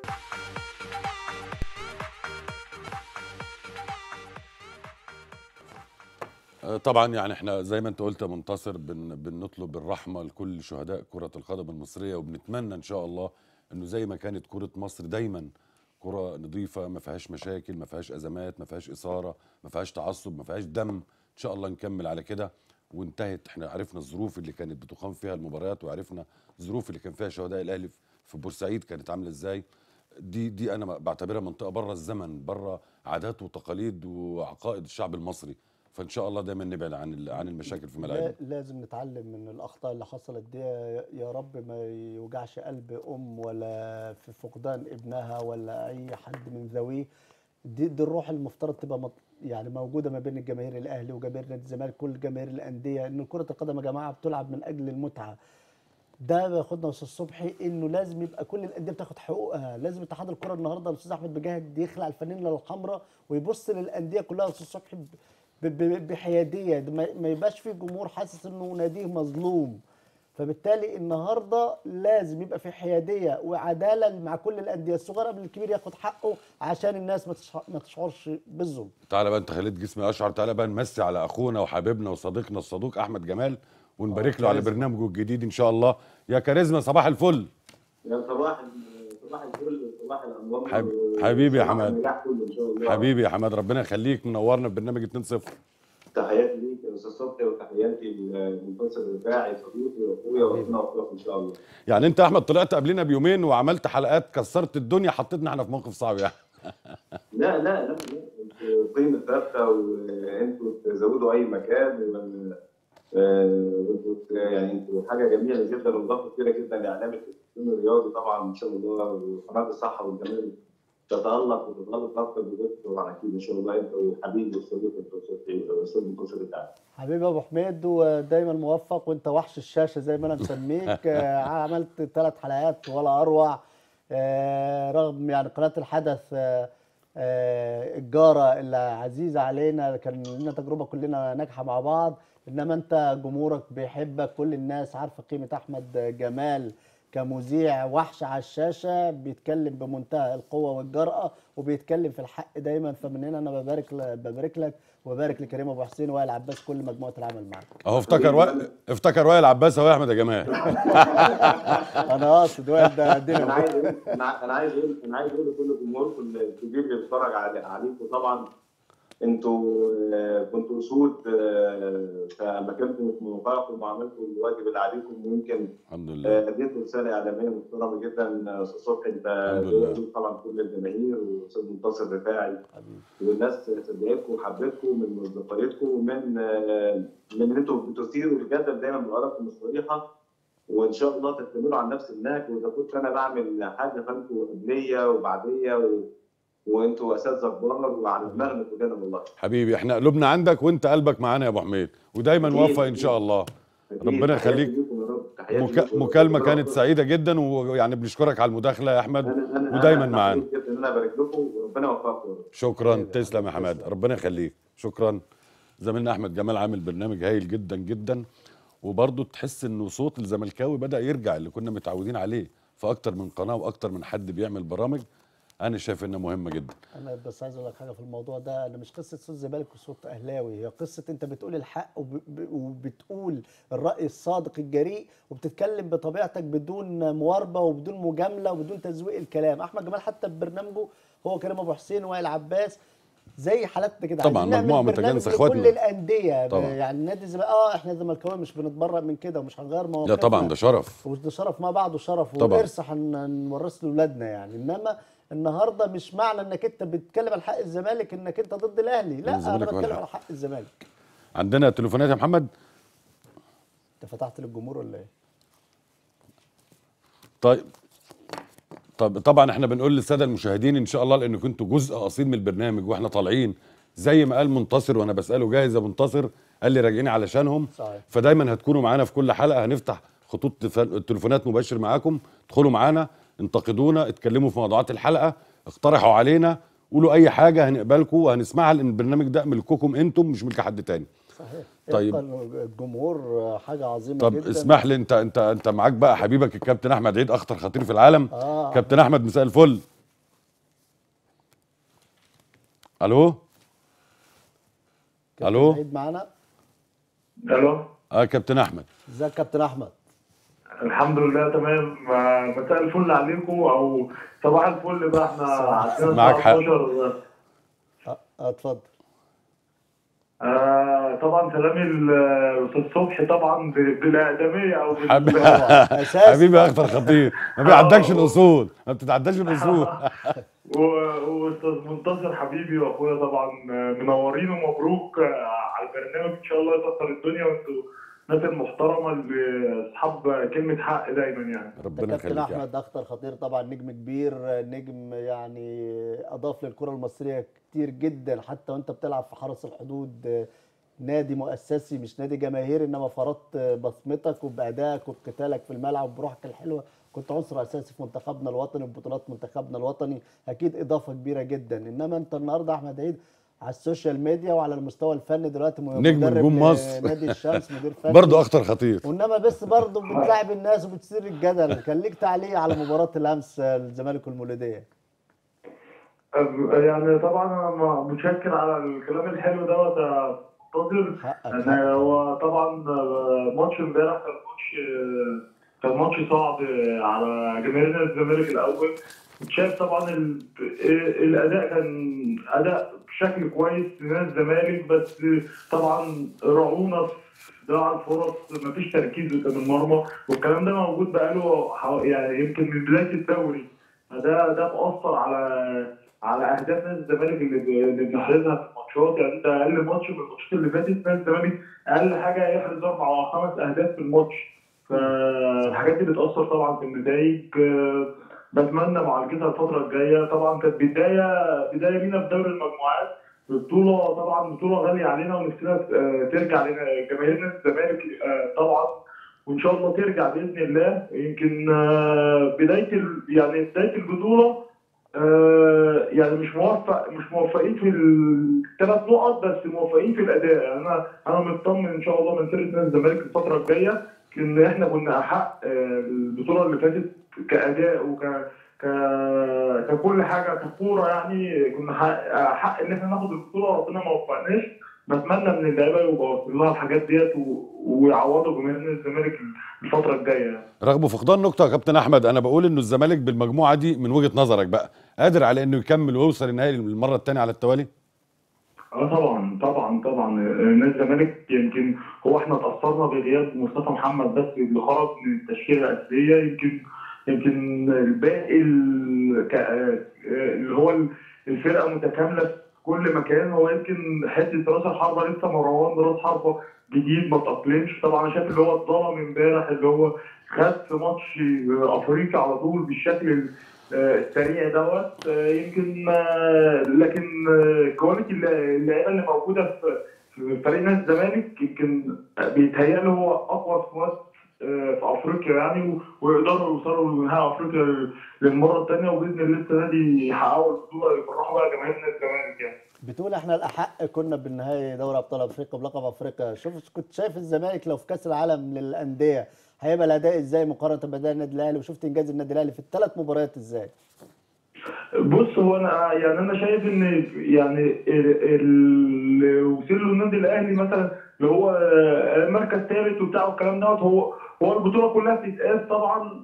آه، طبعا يعني احنا زي ما انت قلت يا منتصر بن بنطلب الرحمه لكل شهداء كره القدم المصريه وبنتمنى ان شاء الله انه زي ما كانت كره مصر دايما كره نظيفه ما فيهاش مشاكل ما فيهاش ازمات ما فيهاش اثاره ما فيهاش تعصب ما فيهاش دم ان شاء الله نكمل على كده وانتهت احنا عرفنا الظروف اللي كانت بتقام فيها المباريات وعرفنا الظروف اللي كان فيها شهداء الاهلي في بورسعيد كانت عامله ازاي دي دي انا بعتبرها منطقه بره الزمن بره عادات وتقاليد وعقائد الشعب المصري فان شاء الله دايما نبعد عن ال- عن المشاكل في ملاعبنا لا- لازم نتعلم من الاخطاء اللي حصلت دي يا- يا رب ما يوجعش قلب ام ولا في فقدان ابنها ولا اي حد من ذويه دي, دي الروح المفترض تبقى مط- يعني موجوده ما بين الجماهير الاهلي وجماهير نادي الزمالك كل جماهير الانديه ان كره القدم يا جماعه بتلعب من اجل المتعه ده بياخدنا استاذ صبحي انه لازم يبقى كل الانديه بتاخد حقوقها لازم اتحاد الكره النهارده الاستاذ احمد بجاهد يخلع الفانيلا الحمراء ويبص للانديه كلها يا استاذ صبحي ب- ب- ب- بحياديه ده ما ما يبقاش في جمهور حاسس انه ناديه مظلوم فبالتالي النهارده لازم يبقى في حياديه وعداله مع كل الانديه الصغيره قبل الكبير ياخد حقه عشان الناس ما تشع- ما تشعرش بالظلم تعالى بقى انت خليت جسمي اشعر تعالى بقى نمسي على اخونا وحبيبنا وصديقنا الصدوق احمد جمال ونبارك له على كاريزما. برنامجه الجديد ان شاء الله يا كاريزما صباح الفل يا صباح صباح الفل وصباح الانوار حب... حبيبي يا وصباح حماد النجاح كله ان شاء الله حبيبي يا حماد ربنا يخليك منورنا في برنامج 2-0 تحياتي ليك يا استاذ صبحي وتحياتي لمنتصر الرفاعي صديقي واخويا وربنا يوفقك ان شاء الله يعني انت يا احمد طلعت قبلنا بيومين وعملت حلقات كسرت الدنيا حطيتنا احنا في موقف صعب يعني لا لا لا لا انتوا قيمة ثابتة وانتوا تزودوا اي مكان و- آه، وانتوا ت- يعني انتوا حاجة جميلة جدا واضافة كبيرة جدا لاعلام التلفزيون الرياضي طبعا ان شاء الله وقناة الصحة والجمال تتألق وتتألق اكتر بجد اكيد ان شاء الله انت وحبيبي والصديق الاستاذ منتصر بتاعك حبيبي ابو حميد ودايما موفق وانت وحش الشاشه زي ما انا مسميك آه، عملت ثلاث حلقات ولا اروع آه، رغم يعني قناه الحدث آه، آه، الجاره اللي عزيزه علينا كان لنا تجربه كلنا ناجحه مع بعض انما انت جمهورك بيحبك كل الناس عارفه قيمه احمد جمال كمذيع وحش على الشاشه بيتكلم بمنتهى القوه والجرأه وبيتكلم في الحق دايما فمن هنا انا ببارك ل- ببارك لك وبارك لكريم ابو حسين وائل عباس كل مجموعه العمل معاك اهو افتكر و... افتكر وائل عباس اهو يا احمد يا جمال انا قاصد وائل ده انا دينامو عايز أقول- انا أنا عايز اقول انا عايز اقول لكل جمهوركم الكبير اللي بيتفرج علي- عليكم طبعا انتوا آه، كنتوا اسود آه، فمكانكم في موقعكم وعملتوا الواجب اللي عليكم ويمكن الحمد لله آه، اديتوا رساله اعلاميه محترمه جدا آه، استاذ صبحي انت دول طبعا كل الجماهير واستاذ منتصر الرفاعي والناس صدقتكم وحبتكم من مصداقيتكم ومن آه، من ان انتوا بتثيروا الجدل دايما بارائكم الصريحه وان شاء الله تكملوا على نفس النهج واذا كنت انا بعمل حاجه فانتوا قبليه وبعديه و... وانتوا اساتذه كبار وعلى دماغنا كلنا والله حبيبي احنا قلوبنا عندك وانت قلبك معانا يا ابو حميد ودايما أكيد، موفق ان أكيد. شاء الله أكيد. ربنا تحياتي يخليك ليكم يا رب. تحياتي مك... ليكم. مكالمه ربنا كانت يوفقكم. سعيده جدا ويعني بنشكرك على المداخله يا احمد أنا- أنا- ودايما أنا معانا سعيد جدا ان انا ابارك لكم وربنا يوفقكم يا رب. شكرا تسلم يا حماد ربنا يخليك شكرا زميلنا احمد جمال عامل برنامج هايل جدا جدا وبرضه تحس انه صوت الزملكاوي بدا يرجع اللي كنا متعودين عليه في اكتر من قناه واكتر من حد بيعمل برامج انا شايف انها مهمه جدا انا بس عايز اقول لك حاجه في الموضوع ده انا مش قصه صوت زمالك وصوت اهلاوي هي قصه انت بتقول الحق وب- ب- وبتقول الراي الصادق الجريء وبتتكلم بطبيعتك بدون مواربه وبدون مجامله وبدون تزويق الكلام احمد جمال حتى ببرنامجه هو كريم ابو حسين وائل عباس زي حالاتنا كده طبعاً، عايزين نعمل مجموعة برنامج متجانسة، لكل إخواتنا. الانديه طبعاً. يعني نادي الزمالك اه احنا زملكاويه مش بنتبرأ من كده ومش هنغير مواقفنا لا طبعا ده شرف وده شرف ما بعده شرف طبعاً. وارث هنورثه لاولادنا يعني انما النهارده مش معنى انك انت بتتكلم على حق الزمالك انك انت ضد الاهلي لا الزمالك انا هو بتكلم الحق. على حق الزمالك عندنا تليفونات يا محمد انت فتحت للجمهور ولا ايه؟ طيب طب طبعا احنا بنقول للساده المشاهدين ان شاء الله لان كنتوا جزء اصيل من البرنامج واحنا طالعين زي ما قال منتصر وانا بساله جاهز يا منتصر قال لي راجعين علشانهم صحيح. فدايما هتكونوا معانا في كل حلقه هنفتح خطوط تف- التليفونات مباشر معاكم ادخلوا معانا انتقدونا اتكلموا في موضوعات الحلقه اقترحوا علينا قولوا اي حاجه هنقبلكم وهنسمعها لان البرنامج ده ملككم انتم مش ملك حد تاني صحيح طيب. يبقى الجمهور حاجه عظيمه طب جدا اسمح لي انت انت انت معاك بقى حبيبك الكابتن احمد عيد اخطر خطير في العالم آه. كابتن احمد مساء الفل الو كابتن الو عيد معانا الو اه كابتن احمد ازيك يا كابتن احمد الحمد لله تمام آه، مساء الفل عليكم او صباح الفل بقى احنا عندنا معاك حق. 19 اه آه، اتفضل آه طبعا سلامي الاستاذ صبحي طبعا ب- بالاقدميه او بال- حبيبي أساسي. حبيبي يا اخطر خطير ما بيعدكش الاصول ما بتتعداش الاصول و- واستاذ منتصر حبيبي واخويا طبعا آه، منورين ومبروك آه، على البرنامج ان شاء الله يكسر الدنيا وانتوا الناس المحترمه اللي اصحاب كلمه حق دايما يعني ربنا كابتن يخليك يا احمد اخطر خطير طبعا نجم كبير نجم يعني اضاف للكره المصريه كتير جدا حتى وانت بتلعب في حرس الحدود نادي مؤسسي مش نادي جماهيري انما فرضت بصمتك وبادائك وبقتالك في الملعب وبروحك الحلوه كنت عنصر اساسي في منتخبنا الوطني وبطولات منتخبنا الوطني اكيد اضافه كبيره جدا انما انت النهارده احمد عيد على السوشيال ميديا وعلى المستوى الفني دلوقتي م- نجم مدرب نجوم مصر. نادي الشمس مدير فني برضه اخطر خطير وانما بس برضه بتلاعب الناس وبتثير الجدل كان ليك تعليق على مباراه الامس آه، الزمالك والمولوديه يعني طبعا انا م- متشكر على الكلام الحلو دوت يا منتظر انا هو طبعا ماتش امبارح كان ماتش كان ماتش صعب على جماهير نادي الزمالك الاول شايف طبعا ال- الاداء كان اداء بشكل كويس لنادي الزمالك بس طبعا رعونا في ضياع الفرص مفيش تركيز قدام المرمى والكلام ده موجود بقاله حو- يعني يمكن من بدايه الدوري ده ده مؤثر على على اهداف نادي الزمالك اللي ب- اللي بنحرزها في الماتشات يعني انت اقل ماتش من الماتشات اللي فاتت نادي الزمالك اقل حاجه يحرز اربع او خمس اهداف في الماتش فالحاجات دي بتاثر طبعا في النتائج آه، بتمنى معالجتها الفتره الجايه طبعا كانت بدايه بدايه لينا في دوري المجموعات البطوله طبعا بطوله غاليه علينا ونفسنا آه، ترجع لنا جماهير نادي الزمالك آه، طبعا وان شاء الله ترجع باذن الله يمكن آه، بدايه ال... يعني بدايه البطوله آه، يعني مش موفق مش موفقين في الثلاث نقط بس موفقين في الاداء يعني انا انا مطمن ان شاء الله من فرقه نادي الزمالك الفتره الجايه ان احنا كنا احق آه، البطوله اللي فاتت كاداء وك ك... ككل حاجه ككوره يعني كنا حق, حق ان احنا ناخد البطوله ربنا ما وفقناش بتمنى من اللعيبه يبقى واصل لها الحاجات ديت و... ويعوضوا جماهير نادي الزمالك الفتره الجايه يعني. رغم فقدان نقطة يا كابتن أحمد أنا بقول إنه الزمالك بالمجموعة دي من وجهة نظرك بقى قادر على إنه يكمل ويوصل النهائي المرة الثانية على التوالي؟ اه طبعا طبعا طبعا آه، نادي الزمالك يمكن هو احنا تاثرنا بغياب مصطفى محمد بس اللي خرج من التشكيله الاساسيه يمكن يمكن الباقي ال- ك- آه، اللي هو ال- الفرقه متكامله في كل مكان هو يمكن حته راس الحربه لسه مروان راس حربه جديد ما تاقلمش طبعا انا شايف اللي هو اتظلم امبارح اللي هو خد في ماتش افريقيا على طول بالشكل ال- آه، السريع دوت آه، يمكن آه، لكن آه، كواليتي الل- اللعيبه اللي موجوده في في فريق نادي الزمالك يمكن بيتهيألي هو اقوى سكواد آه، في افريقيا يعني و- ويقدروا يوصلوا لنهائي افريقيا للمره الثانيه وباذن الله السنه دي يحققوا البطوله يفرحوا بقى جماهير نادي الزمالك يعني. بتقول احنا الاحق كنا بالنهائي دوري ابطال افريقيا بلقب افريقيا شوف كنت شايف الزمالك لو في كاس العالم للانديه هيبقى الاداء ازاي مقارنه باداء النادي الاهلي وشفت انجاز النادي الاهلي في الثلاث مباريات ازاي بص هو انا يعني انا شايف ان يعني ال- اللي وصل له النادي الاهلي مثلا اللي هو مركز ثالث وبتاع والكلام دوت هو هو البطوله كلها بتتقاس طبعا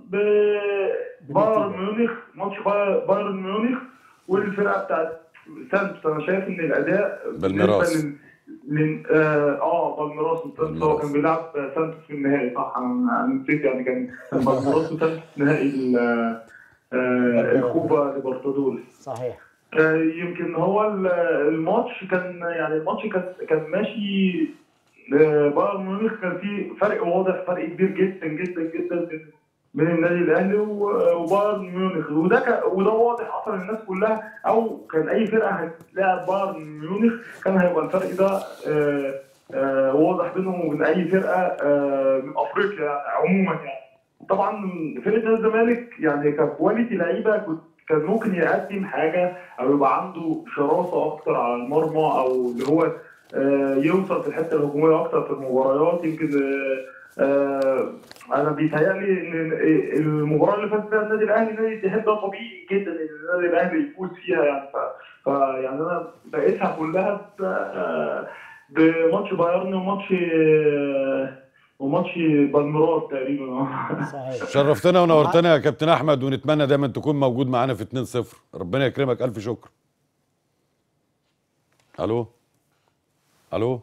ببايرن ميونخ ماتش باي- بايرن ميونخ والفرقه بتاعت سانتوس انا شايف ان الاداء بالميراس. بالنسبة لل- لل- اه اه بالميراس سانتوس هو كان بيلعب سانتوس في النهائي صح انا أنا نسيت يعني كان كان بالميراس وسانتوس نهائي ال- آه، الكوبا ليبرتادوريس صحيح آه، يمكن هو ال- الماتش كان يعني الماتش كان كان ماشي آه، بايرن ميونخ كان في فرق واضح فرق كبير جدا جدا جدا بين بين النادي الاهلي و- وبايرن ميونخ وده كان وده واضح اصلا للناس كلها او كان اي فرقه هتلاعب بايرن ميونخ كان هيبقى الفرق ده آه، آه، واضح بينهم وبين اي فرقه آه، من افريقيا يعني عموما يعني طبعا فرقه نادي الزمالك يعني ككواليتي لعيبه كنت كان ممكن يقدم حاجه او يبقى عنده شراسه اكتر على المرمى او اللي هو آه، يوصل في الحته الهجوميه اكتر في المباريات يمكن آه، آه، انا بيتهيألي ان المباراه اللي فاتت فيها النادي الاهلي نادي الاتحاد ده طبيعي جدا ان النادي الاهلي يفوز فيها يعني ف- فيعني انا بقيتها كلها ب- آه، بماتش بايرن وماتش آه، وماتش بالميراس تقريبا صحيح شرفتنا ونورتنا يا كابتن أحمد ونتمنى دايما تكون موجود معانا في 2-0 ربنا يكرمك ألف شكر ألو ألو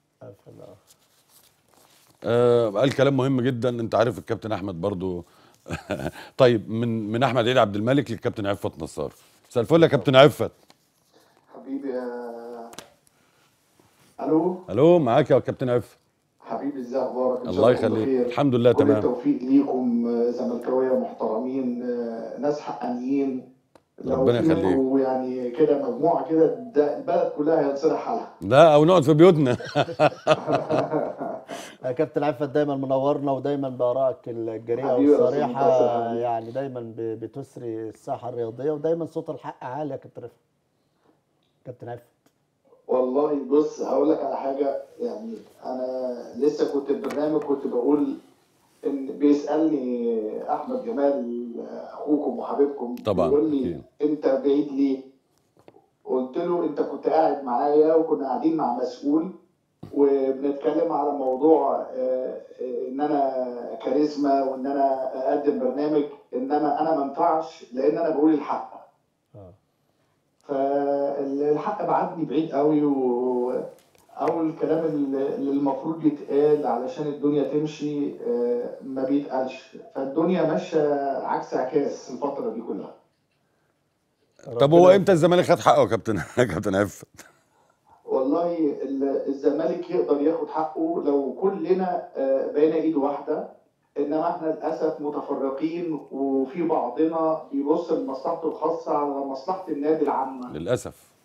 آه قال كلام مهم جدا انت عارف الكابتن احمد برضو طيب من من احمد عيد عبد الملك للكابتن عفت نصار مساء الفل يا كابتن عفت حبيبي يا الو الو معاك يا كابتن عفت حبيبي ازي اخبارك إن شاء الله تكون يخليك بخير. الحمد لله كل تمام التوفيق ليكم آه، زملكاويه محترمين آه، ناس حقانيين لو ربنا في يخليك. منكم يعني كده مجموعه كده ده البلد كلها هينصلح حالها لا او نقعد في بيوتنا يا كابتن عفت دايما منورنا ودايما بارائك الجريئه حبيبي يا أستاذ والصريحه منتصر، حبيبي. يعني دايما ب- بتسري الساحه الرياضيه ودايما صوت الحق عالي يا كابتن عفت كابتن عفت والله بص هقول لك على حاجه يعني انا لسه كنت في برنامج كنت بقول ان بيسالني احمد جمال اخوكم وحبيبكم طبعا بيقول لي أكيد. انت بعيد ليه؟ قلت له انت كنت قاعد معايا وكنا قاعدين مع مسؤول وبنتكلم على موضوع آه، آه، ان انا كاريزما وان انا اقدم برنامج انما انا ما ينفعش لان انا بقول الحق فالحق بعدني بعيد قوي و او الكلام اللي اللي المفروض يتقال علشان الدنيا تمشي آه، ما بيتقالش فالدنيا ماشيه عكس عكاس الفتره دي كلها طب هو امتى الزمالك خد حقه يا كابتن يا كابتن عفت والله ال- الزمالك يقدر ياخد حقه لو كلنا آه، بقينا ايد واحده انما احنا للاسف متفرقين وفي بعضنا بيبص لمصلحته الخاصه على مصلحه النادي العامه للاسف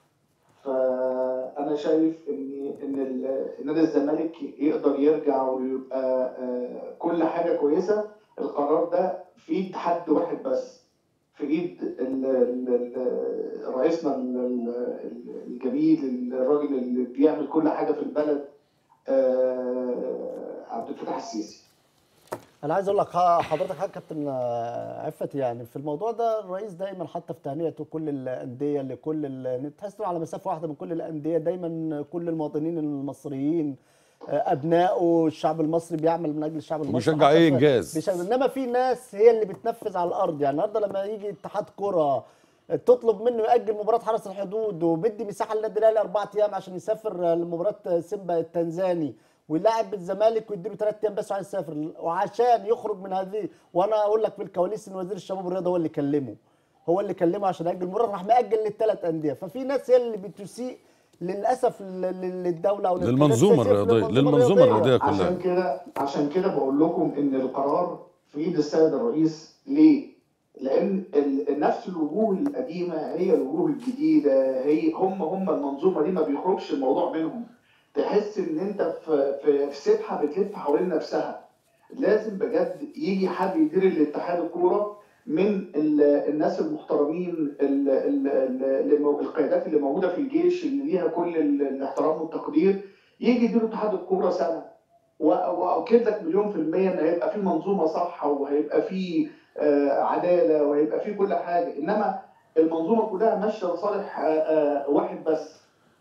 فانا شايف ان ان ال- نادي الزمالك يقدر يرجع ويبقى آه، كل حاجه كويسه القرار ده في ايد حد واحد بس في ايد ال- ال- ال- رئيسنا ال- ال- الجميل الراجل اللي بيعمل كل حاجه في البلد آه، عبد الفتاح السيسي انا عايز اقول لك ح- حضرتك حاجه كابتن آه، عفت يعني في الموضوع ده الرئيس دايما حتى في تهنئته كل الانديه لكل ال- تحس إنه على مسافه واحده من كل الانديه دايما كل المواطنين المصريين آه، ابنائه الشعب المصري بيعمل من اجل الشعب المصري وبيشجع حتى أي في- إنجاز. بيشجع- انما في ناس هي اللي بتنفذ على الارض يعني النهارده لما يجي اتحاد كره تطلب منه يأجل مباراة حرس الحدود وبدي مساحة للنادي الأهلي أربع أيام عشان يسافر لمباراة سيمبا التنزاني ويلاعب بالزمالك ويديله ثلاث أيام بس عشان يسافر وعشان يخرج من هذه وأنا أقول لك في الكواليس إن وزير الشباب والرياضة هو اللي كلمه هو اللي كلمه عشان يأجل المباراة راح مأجل للثلاث أندية ففي ناس هي اللي بتسيء للأسف لل- لل- للدولة أو للمنظومة الرياضية للمنظومة الرياضية كلها عشان كده عشان كده بقول لكم ان القرار في ايد السيد الرئيس ليه؟ لان ال- نفس الوجوه القديمه هي الوجوه الجديده هي هم هم المنظومه دي ما بيخرجش الموضوع منهم تحس ان انت في في, في سبحه بتلف حوالين نفسها لازم بجد يجي حد يدير الاتحاد الكوره من ال- الناس المحترمين ال- ال- ال- اللي مو- القيادات اللي موجوده في الجيش اللي ليها كل ال- الاحترام والتقدير يجي يدير اتحاد الكوره سنه و- واؤكد لك مليون في الميه ان هيبقى في منظومه صح وهيبقى في آه، عداله وهيبقى في كل حاجه انما المنظومه كلها ماشيه لصالح آه، آه، واحد بس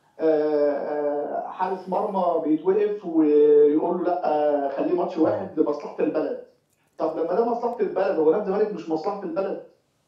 آه، آه، حارس مرمى بيتوقف ويقول له لا آه، خليه ماتش واحد لمصلحه البلد طب لما ده مصلحه البلد هو نادي الزمالك مش مصلحه البلد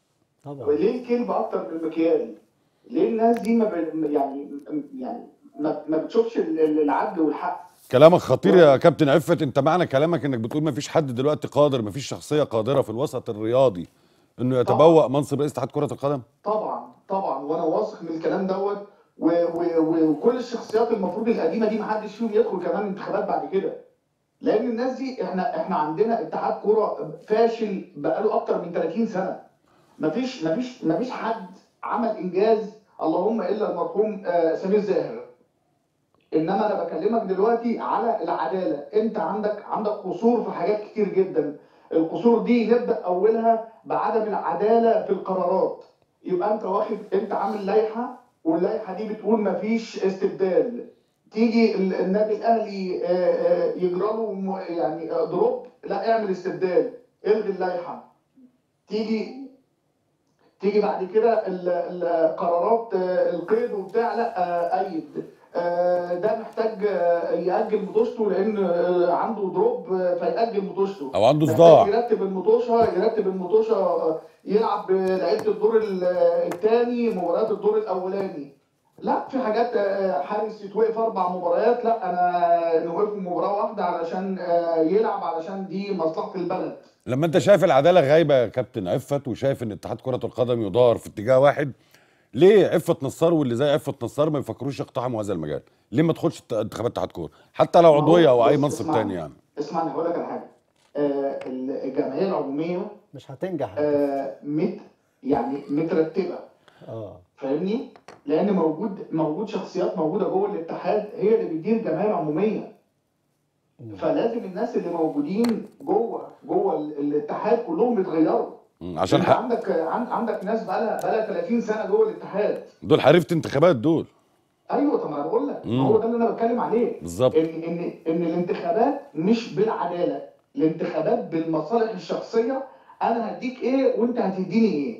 طبعا ليه الكلمه اكتر من المكيال؟ ليه الناس دي ما ب... يعني يعني ما, ما بتشوفش ال- ال- العدل والحق كلامك خطير يا كابتن عفت انت معنى كلامك انك بتقول ما فيش حد دلوقتي قادر ما فيش شخصيه قادره في الوسط الرياضي انه يتبوأ منصب رئيس اتحاد كره القدم طبعا طبعا وانا واثق من الكلام دوت و... و... و... وكل الشخصيات المفروض القديمه دي ما حدش فيهم يدخل كمان انتخابات بعد كده لان الناس دي احنا احنا عندنا اتحاد كوره فاشل بقاله اكتر من 30 سنه مفيش مفيش مفيش حد عمل انجاز اللهم الا المرحوم آه، سمير زاهر انما انا بكلمك دلوقتي على العداله انت عندك عندك قصور في حاجات كتير جدا القصور دي نبدا اولها بعدم العداله في القرارات يبقى انت واخد انت عامل لائحه واللائحه دي بتقول مفيش استبدال تيجي ال- النادي الاهلي آه، آه، يجرى له م- يعني آه، دروب لا اعمل استبدال الغي اللائحه تيجي تيجي بعد كده ال- القرارات آه، القيد وبتاع لا آه، ايد آه، ده محتاج آه، يأجل مطوشته لأن آه، عنده دروب آه، فيأجل مطوشته أو عنده محتاج صداع. يرتب المطوشة يرتب المطوشة آه، يلعب لعيبة الدور الثاني مباريات الدور الأولاني لا في حاجات آه، حارس يتوقف أربع مباريات لا أنا نوقفه مباراة واحدة علشان آه، يلعب علشان دي مصلحة البلد لما انت شايف العداله غايبه يا كابتن عفت وشايف ان اتحاد كره القدم يدار في اتجاه واحد ليه عفت نصار واللي زي عفت نصار ما يفكروش يقتحموا هذا المجال ليه ما تدخلش ات- انتخابات اتحاد كوره حتى لو ما هو- عضويه او اي بص، منصب اسمعني. تاني يعني اسمعني هقول لك على حاجة آه، الجمعية العمومية مش هتنجح آه، مت يعني مترتبة اه فاهمني؟ لان موجود موجود شخصيات موجوده جوه الاتحاد هي اللي بتدير الجمعيه العموميه. فلازم الناس اللي موجودين جوه جوه ال- الاتحاد كلهم يتغيروا. مم، عشان انت ح... عندك عن- عندك ناس بقى لها بقى لها 30 سنه جوه الاتحاد. دول حريفه انتخابات دول ايوه طب ما انا بقول لك مم. هو ده اللي انا بتكلم عليه بالظبط. ان ان ان الانتخابات مش بالعداله الانتخابات بالمصالح الشخصيه انا هديك ايه وانت هتديني ايه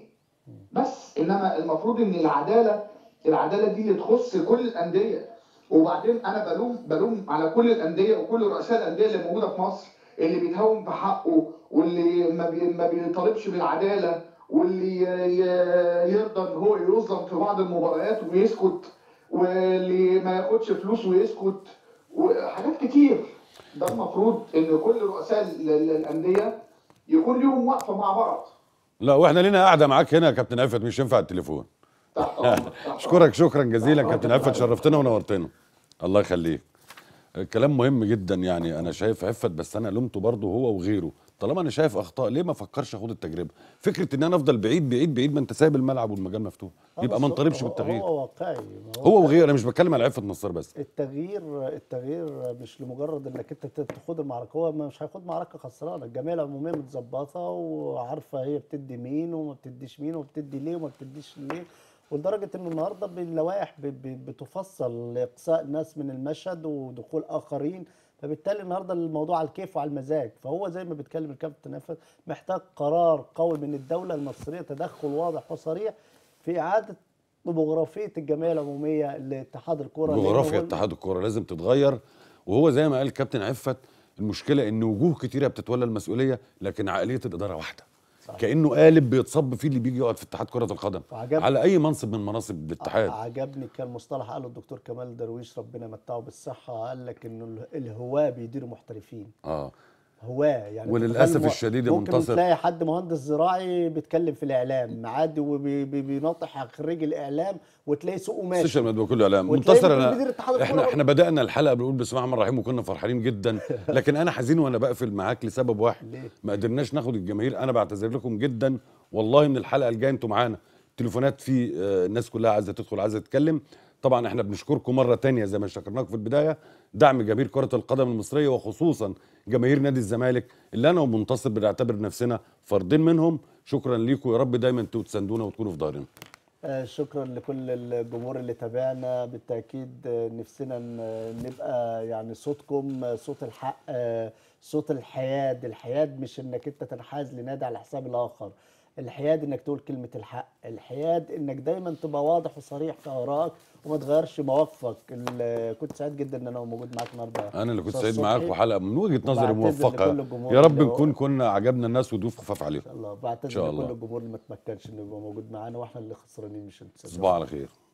بس انما المفروض ان العداله العداله دي اللي تخص كل الانديه وبعدين انا بلوم بلوم على كل الانديه وكل رؤساء الانديه اللي موجوده في مصر اللي بيتهاون في حقه واللي ما, بي ما بيطالبش بالعداله واللي ي- ي- يرضى ان هو يظلم في بعض المباريات ويسكت واللي ما ياخدش فلوس ويسكت وحاجات كتير ده المفروض ان كل رؤساء ال- ال- الانديه يكون ليهم وقفه مع بعض لا واحنا لينا قاعده معاك هنا يا كابتن عفت مش ينفع التليفون اشكرك شكرا جزيلا كابتن عفت شرفتنا ونورتنا الله يخليك كلام مهم جدا يعني انا شايف عفت بس انا لومته برضه هو وغيره طالما انا شايف اخطاء ليه ما فكرش اخد التجربه فكره ان انا افضل بعيد بعيد بعيد ما انت سايب الملعب والمجال مفتوح يبقى ما بس نطالبش هو- بالتغيير هو واقعي ما هو وغيره انا مش بتكلم على عفت نصار بس التغيير التغيير مش لمجرد انك انت ت- تخوض المعركه هو مش هيخوض معركه خسرانه الجمعيه العموميه متظبطه وعارفه هي بتدي مين وما بتديش مين وبتدي ليه وما بتديش ليه ولدرجه انه النهارده باللوائح ب- ب- بتفصل لاقصاء ناس من المشهد ودخول اخرين فبالتالي النهارده الموضوع على الكيف وعلى المزاج فهو زي ما بيتكلم الكابتن نفس محتاج قرار قوي من الدوله المصريه تدخل واضح وصريح في اعاده ديموغرافيه الجمعيه العموميه لاتحاد الكره لأنه جغرافيا هو- اتحاد الكوره لازم تتغير وهو زي ما قال كابتن عفت المشكله ان وجوه كتيره بتتولى المسؤوليه لكن عقليه الاداره واحده صحيح. كانه قالب بيتصب فيه اللي بيجي يقعد في اتحاد كره القدم وعجب- على اي منصب من مناصب الاتحاد عجبني كان مصطلح قاله الدكتور كمال درويش ربنا يمتعه بالصحه قال لك انه ال- الهواه بيديروا محترفين اه هواه يعني وللأسف تخيل مو- الشديد يا ممكن منتصر- تلاقي حد مهندس زراعي بيتكلم في الاعلام عادي وبيناطح خريج الاعلام وتلاقي سوقه ماشي السوشيال ميديا كله اعلام وتلاقي منتصر ممكن انا بيدير اتحاد الكورة احنا برضه. احنا بدانا الحلقه بنقول بسم الله الرحمن الرحيم وكنا فرحانين جدا لكن انا حزين وانا بقفل معاك لسبب واحد ليه؟ ما قدرناش ناخد الجماهير انا بعتذر لكم جدا والله من الحلقه الجايه انتوا معانا تليفونات في آه، الناس كلها عايزه تدخل عايزه تتكلم طبعا احنا بنشكركم مره تانية زي ما شكرناكم في البدايه دعم جماهير كره القدم المصريه وخصوصا جماهير نادي الزمالك اللي انا ومنتصر بنعتبر نفسنا فردين منهم شكرا ليكم يا رب دايما انتوا تساندونا وتكونوا في ظهرنا آه، شكرا لكل الجمهور اللي تابعنا بالتاكيد آه، نفسنا ن- نبقى يعني صوتكم آه، صوت الحق آه، صوت الحياد الحياد مش انك انت تنحاز لنادي على حساب الاخر الحياد انك تقول كلمه الحق الحياد انك دايما تبقى واضح وصريح في ارائك وما تغيرش مواقفك ال- كنت سعيد جدا ان انا موجود معاك النهارده انا اللي كنت أستاذ سعيد معاك صبحي. وحلقه من وجهه نظري وبعتذر موفقه لكل الجمهور يا رب اللي هو- نكون كنا عجبنا الناس وضيوف خفاف عليهم الله ان بعتذر شاء لكل الله الجمهور اللي ما تمكنش انه يبقى موجود معانا واحنا اللي خسرانين مش انت تصبحوا على خير